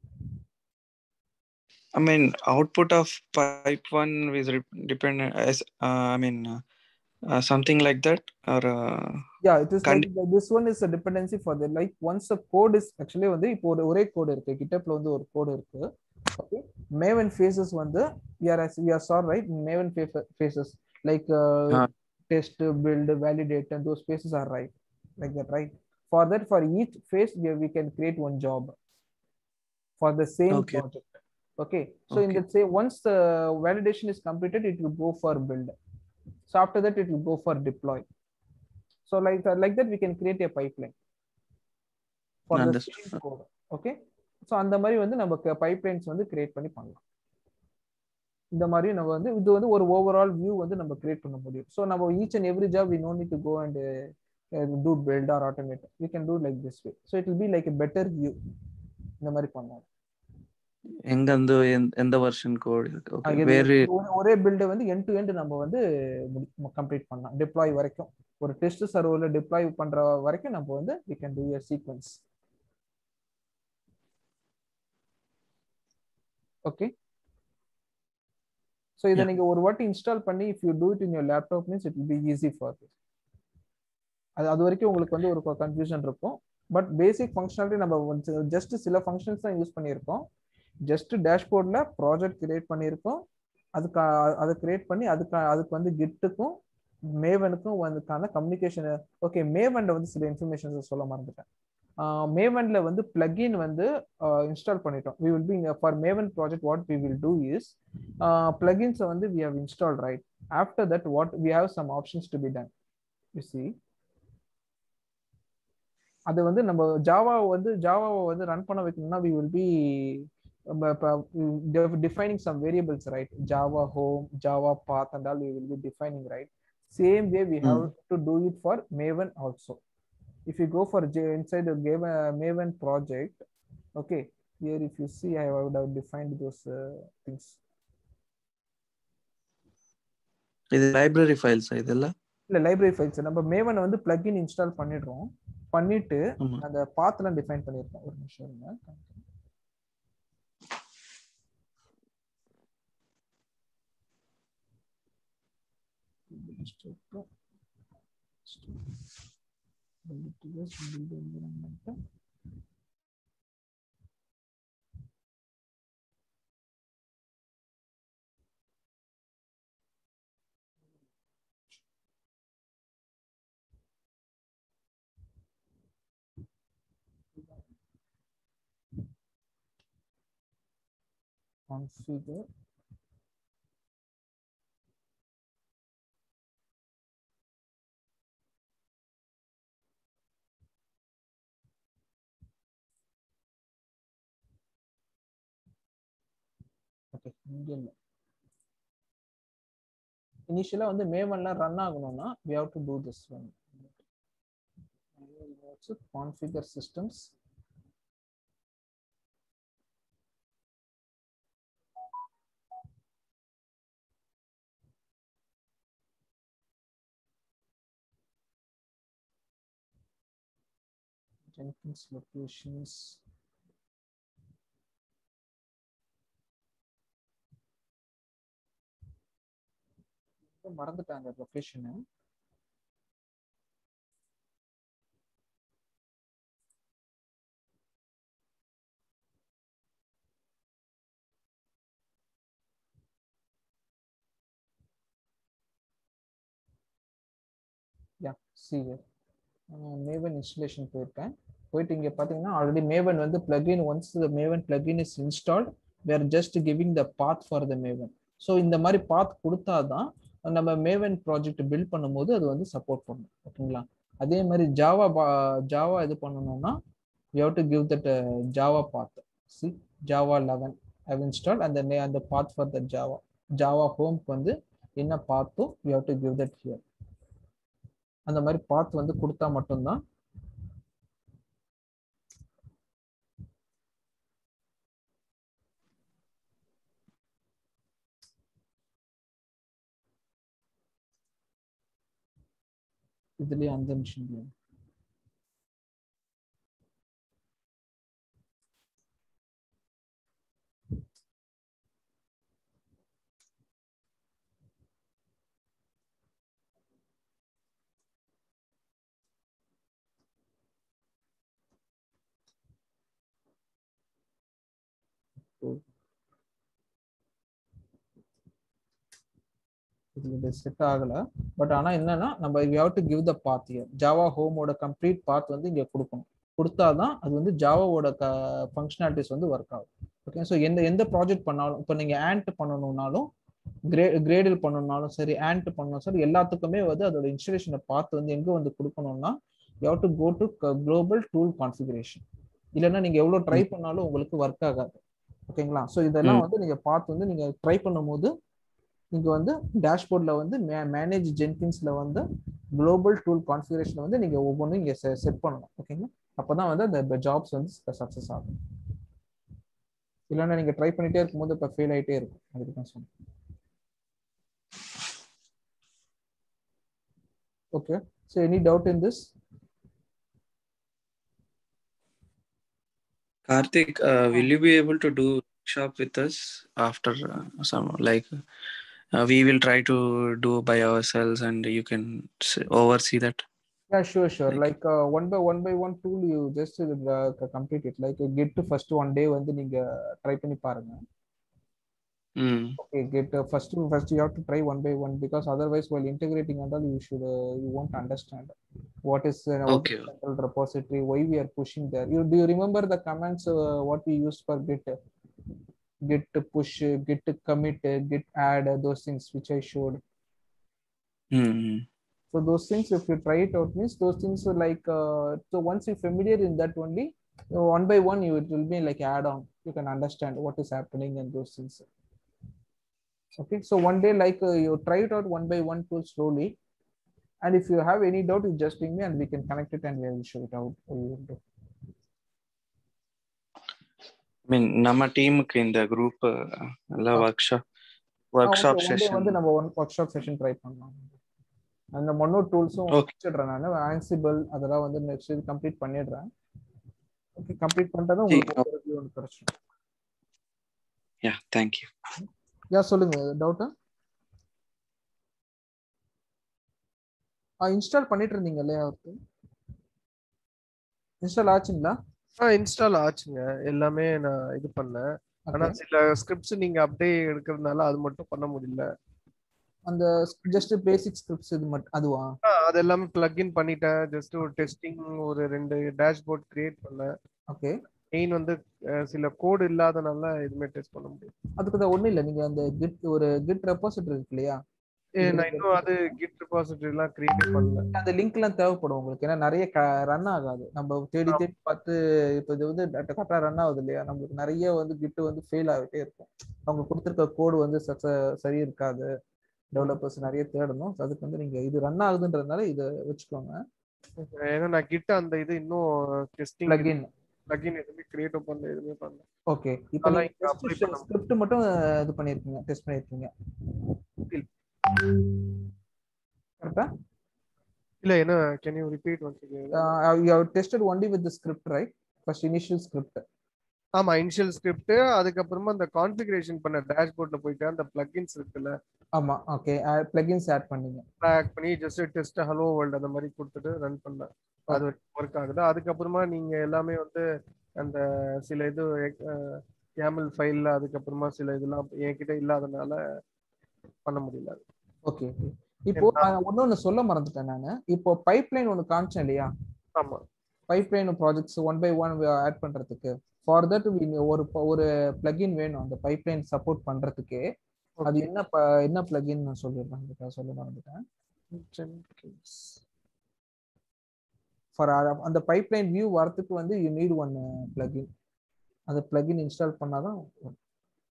I mean, output of pipe one is re- dependent as uh, I mean uh, uh, something like that or uh, yeah it is Con- like the- this one is a dependency for the like once the code is actually வந்து இப்போ ஒரு ஒரே கோடு இருக்கு கிட்டப்ல வந்து ஒரு கோடு இருக்கு okay maven phases வந்து we are as we are saw right maven fa- phases like uh, Ah. test build validate and those phases are right like that right for that for each phase we, we can create one job for the same Okay. project okay so in Okay. that say once the validation is completed it will go for build so after that it will go for deploy so like that, like that we can create a pipeline for the Understood. same code okay so அந்த மாதிரி வந்து நம்ம பைப்லைன்ஸ் வந்து கிரியேட் பண்ணி பண்ணலாம் இந்த மாதிரி நம்ம வந்து இது வந்து ஒரு ஓவரால் வியூ வந்து நம்ம கிரியேட் பண்ண முடியும் ஸோ நம்ம each and every job we know need to go and do build or automate we can do like this way so it will be like a better view இந்த மாதிரி பண்ணலாம் எங்க வந்து எந்த- எந்த வெர்ஷன் கோட் இருக்கு ஓகே இது வேறு ஒரு- ஒரே பில்டு வந்து எண்ட் டு எண்ட் நம்ம வந்து கம்ப்ளீட் பண்ணலாம் டிப்ளாய் வரைக்கும் ஒரு டெஸ்ட் சர்வர்ல டிப்ளாய் பண்ற வரைக்கும் நம்ம வந்து we can do a sequence okay so இதை Yeah. நீங்க ஒரு வாட்டி இன்ஸ்டால் பண்ணி if you do it in your laptop means it will be easy for அது அது வரைக்கும் உங்களுக்கு வந்து ஒரு கன்ஃபியூஷன் இருக்கும் பட் பேசிக் ஃபங்க்ஷனாலிட்டி நம்ம ஜஸ்ட் சில ஃபங்க்ஷன்ஸ் தான் யூஸ் பண்ணியிருக்கோம் ஜஸ்ட் டேஷ்போர்டில் ப்ராஜெக்ட் கிரியேட் பண்ணியிருக்கோம் அதுக்கு அதை கிரியேட் பண்ணி அதுக்கு அதுக்கு வந்து கிட்டுக்கும் மேவனுக்கும் அதுக்கான கம்யூனிகேஷன் ஓகே மேவன்ல வந்து சில இன்ஃபர்மேஷன்ஸ் சொல்ல மறந்துட்டேன் மேவன்ல வந்து பிளக்இன் வந்து இன்ஸ்டால் பண்ணிட்டோம் we will be for Maven project what we will do is பிளகின்ஸை வந்து we have install right after that what we have some options to be done you see அது வந்து நம்ம ஜாவா வந்து ஜாவாவை வந்து ரன் பண்ண வைக்கணும்னா we will be defining some variables right java home java path and all we will be defining right same way we have to do it for maven also if you go for J, inside the Gave- uh, maven project okay here if you see i would have defined those uh, things இது லைப்ரரி ஃபைல்ஸ் இதெல்லாம் இல்ல லைப்ரரி ஃபைல்ஸ் நம்ம மேவனை வந்து பிளக்இன் இன்ஸ்டால் பண்ணிடுறோம் பண்ணிட்டு ஆமா அந்த பாத்லாம் டிஃபைன் பண்ணிருக்கோம் ஒரு நிமிஷம் இருங்க configure ஓகே இங்க இல்ல இனிஷியலா வந்து மேவன்லாம் ரன் ஆகணும்னா we have to do this one configure systems Jenkins locations. மறந்துட்டாங்க location yeah see Maven installation போயிருக்கேன் போயிட்டு இங்க பாத்தீங்கன்னா ஆல்ரெடி மேவன் வந்து plugin once the Maven plugin is installed where just giving the path for the Maven so இந்த மாதிரி பாத் கொடுத்தாதான் நம்ம மேவன் ப்ராஜெக்ட் பில்ட் பண்ணும்போது அது வந்து சப்போர்ட் பண்ணும் ஓகேங்களா அதே மாதிரி ஜாவா ஜாவா இது பண்ணணும்னா you have to give that Java path C Java eleven I've install அந்த நே அந்த path for the Java Java ஹோம்க்கு வந்து என்ன பாத்தோ you have to give that here அந்த மாதிரி பாத் வந்து கொடுத்தா மட்டும்தான் இதுலயே அந்த மிஷின்லயே இது செட் ஆகல பட் ஆனா என்னன்னா நம்ம you have to give the path here Java ஹோமோட கம்ப்ளீட் பாத் வந்து இங்க கொடுக்கணும் கொடுத்தாதான் அது வந்து ஜாவாவோட க ஃபங்க்ஷனாலிட்டிஸ் வந்து ஒர்க் ஆகும் ஓகே ஸோ எந்த எந்த ப்ராஜெக்ட் பண்ணாலும் இப்போ நீங்க ஆண்ட் பண்ணணும்னாலும் கிரே கிரேடில் பண்ணணும்னாலும் சரி ஆண்ட் பண்ணணும் சரி எல்லாத்துக்குமே வந்து அதோட இன்ஸ்டலேஷனை பார்த்து வந்து எங்க வந்து கொடுக்கணும்னா you have to go to global tool configuration இல்லைன்னா நீங்க எவ்வளவு ட்ரை பண்ணாலும் உங்களுக்கு ஒர்க் ஆகாது ஓகேங்களா ஸோ இதெல்லாம் வந்து நீங்க பார்த்து வந்து நீங்க ட்ரை பண்ணும்போது நீங்க வந்து டேஷ்போர்ட்ல வந்து மேனேஜ் ஜென்கின்ஸ்ல வந்து குளோபல் டூல் கான்ஃபிகரேஷன் வந்து நீங்க ஒவ்வொன்றும் இங்க செட் பண்ணணும் ஓகேங்களா அப்பதான் வந்து அந்த ஜாப்ஸ் வந்து சக்சஸ் ஆகும் இல்லைன்னா நீங்க ட்ரை பண்ணிட்டே இருக்கும்போது இப்போ ஃபெயில் ஆயிட்டே இருக்கும் அதுக்கு தான் சொன்னேன் okay so any doubt in this Karthik, uh, will you be able to do workshop with us after uh, some like uh, we will try to do by ourselves and you can s- oversee that? Yeah, sure, sure. Like- Like uh, one by one by one tool, you just uh, c- complete it. Like uh, get to first one day வந்து நீங்க ட்ரை பண்ணி பாருங்க. Mm. Okay, get uh, first first you have to try one by one because otherwise while integrating and all you should uh, you won't understand what is uh, what Okay. is central repository, why we are pushing there. You do you remember the commands uh, what we used for git git push, uh, git commit, uh, git add uh, those things which I showed. Mm. So those things, if you try it out, means those things are like uh, so once you're familiar in that only, you know, one by one, you it will be like add on. You can understand what is happening and those things. Okay, so one day, like uh, you try it out one by one tool slowly, and if you have any doubt, you just ping me and we can connect it and we will show it out. what you will do. I mean, நம்ம டீமுக்கு இந்த குரூப் எல்லாம் Ah. Workshop Ah, work okay, shop one day session வந்து நம்ம one workshop session try பண்ணலாம் அந்த மொன்னோ டூல்ஸும் Okay. வச்சிடுறேன் நான் ஆன்சிபிள் அதெல்லாம் வந்து நெக்ஸ்ட் இது கம்ப்ளீட் பண்ணிடுறேன் ஓகே கம்ப்ளீட் பண்ணிட்டா Hey, உங்களுக்கு ஒரு review ஒன்று கிடைச்சிடும் யா தேங்க்யூ யா சொல்லுங்க டவுட்டா ஆ இன்ஸ்டால் பண்ணிட்டு இருந்தீங்க இல்லையா அவருக்கு இன்ஸ்டால் ஆச்சுங்களா ஆ இன்ஸ்டால் ஆச்சுங்க எல்லாமே நான் இது பண்ணேன் ஆனா Okay. சில ஸ்கிரிப்ட்ஸ் நீங்க அப்படியே எடுக்கிறதுனால அது மட்டும் பண்ண முடியல அந்த ஜஸ்ட் பேசிக் ஸ்கிரிப்ட்ஸ் இது மட்டும் அதுவா ஆ, அது எல்லாமே பிளக்இன் பண்ணிட்டேன் ஜஸ்ட் ஒரு டெஸ்டிங் ஒரு ரெண்டு டேஷ்போர்ட் கிரியேட் பண்ணேன் ஓகே மெயின் வந்து அஹ், சில கோடு இல்லாதனால எதுவுமே டெஸ்ட் பண்ண முடியும் அதுக்கு தான் ஒன்றும் இல்லை நீங்க அந்த கிட் ஒரு கிட் ரெப்பாசிட்டரி இருக்கு இல்லையா ஏ, நான் இன்னும் அது கிட் ரெபாசிட்டரி எல்லாம் கிரியேட் பண்ணல அந்த லிங்க் எல்லாம் தேவைப்படும் உங்களுக்கு ஏன்னா நிறைய ரன் ஆகாது நம்ம தேடி தேடி பார்த்து இப்போ இது வந்து கரெக்டாக ரன் ஆகுது இல்லையா நம்மளுக்கு நிறைய வந்து கிட் வந்து ஃபெயில் ஆகிட்டே இருக்கும் அவங்க கொடுத்துருக்க கோடு வந்து சக்ச- சரி இருக்காது டெவலப்பர்ஸ் நிறைய தேடணும் So அதுக்கு வந்து நீங்க இது ரன் ஆகுதுன்றதுனால இதை வச்சுக்கோங்க ஏன்னா நான் கிட்ட அந்த இது இன்னும் டெஸ்டிங் பிளகின் பிளக்இன் எதுவுமே கிரியேட் பண்ணல எதுவுமே பண்ணல ஓகே இப்போ அதான் நீங்க இங்க apply பண்ண ஸ்கிரிப்ட் மட்டும் இது பண்ணிருக்கீங்க டெஸ்ட் பண்ணிருக்கீங்க கரெக்டா இல்ல என்ன can you repeat once you have tested only with the script right first initial script ஆமா இனிஷியல் ஸ்கிரிப்ட் அதுக்கப்புறமா அந்த கான்ஃபிகரேஷன் பண்ண டேஷ்போர்ட்ல போயிட்டு அந்த பிளக்இன்ஸ் இருக்குல்ல ஆமா ஓகே பிளகின்ஸ் ஆட் பண்ணீங்க பேக் பண்ணி ஜஸ்ட் டெஸ்ட் ஹலோ வேர்ல்ட் அந்த மாதிரி கொடுத்துட்டு ரன் பண்ணேன் அது ஒர்க் ஆகுது அதுக்கப்புறமா நீங்க எல்லாமே வந்து அந்த சில இது கேமல் ஃபைல்ல அதுக்கப்புறமா சில இதெல்லாம் என்கிட்ட இல்லாதனால பண்ண முடியல அது. ஓகே ஓகே இப்போ நான் ஒன்னொன்னு சொல்ல மறந்துட்டேன் நானு இப்போ பைப்லைன் ஒன்னு காமிச்சேன் இல்லையா ஆமா pipeline projects one by one add பண்றதுக்கு ஃபார் தட் ஒரு ஒரு பிளகின் வேணும் அந்த பைப்லைன் சப்போர்ட் பண்றதுக்கு அது என்ன ப- என்ன பிளகின் நான் சொல்லிடுறேன் அதுக்காக சொல்ல மறந்துட்டேன் ஃபார் அந்த பைப்லைன் வியூ வரதுக்கு வந்து யூ நீட் ஒன் பிளகின் அந்த பிளகின் இன்ஸ்டால் பண்ணாதான் வரும்.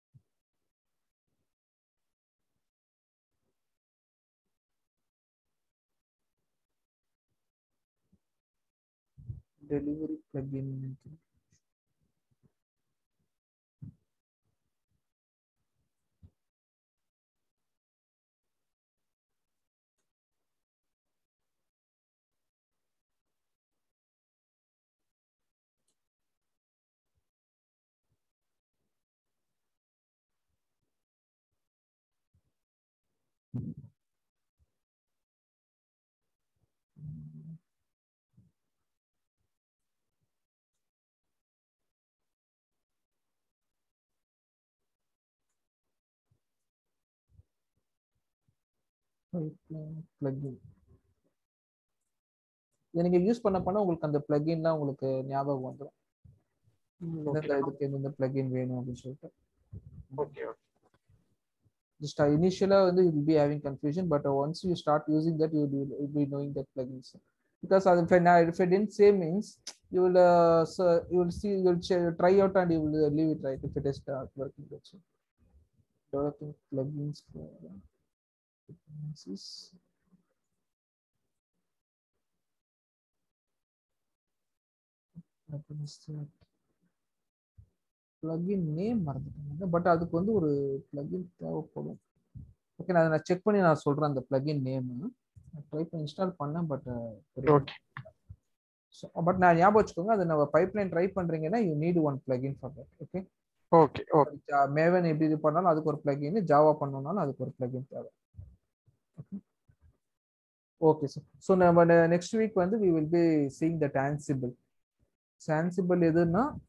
டெலிவரி பிளகின் பிளகின் இதை நீங்க யூஸ் பண்ண பண்ண உங்களுக்கு அந்த பிளகின்லாம் உங்களுக்கு ஞாபகம் வந்துடும் எந்தெந்த இதுக்கு எந்தெந்த பிளகின் வேணும் அப்படின்னு சொல்லிட்டு ஓகே just uh, initially வந்து you will be having confusion but uh, once you start using that you will be, you'll be knowing that plugins because uh, if I, now, if I didn't say means you will uh, so you will see you will ch- try out and you will uh, leave it right if it is start working that's it. developing plugins for uh, dependencies. What is that? Plugin name மறந்துட்டேன் பட் அதுக்கு வந்து ஒரு பிளகின் தேவைப்படும் ஓகே நான் நான் செக் பண்ணி நான் சொல்றேன் அந்த பிளகின் நேம் ட்ரை பண்ணி இன்ஸ்டால் பண்ணேன் பட் ஓகே பட் நான் ஞாபகம் வச்சுக்கோங்க அது நம்ம பைப்லைன் ட்ரை பண்றீங்கன்னா you need one plugin for that okay okay okay Maven எப்படி இது பண்ணாலும் அதுக்கு ஒரு பிளகின் ஜாவா பண்ணணும்னாலும் அதுக்கு ஒரு பிளகின் தேவை ஓகே சார் ஸோ நம்ம நெக்ஸ்ட் வீக் வந்து we will be seeing that Ansible Ansible எதுன்னா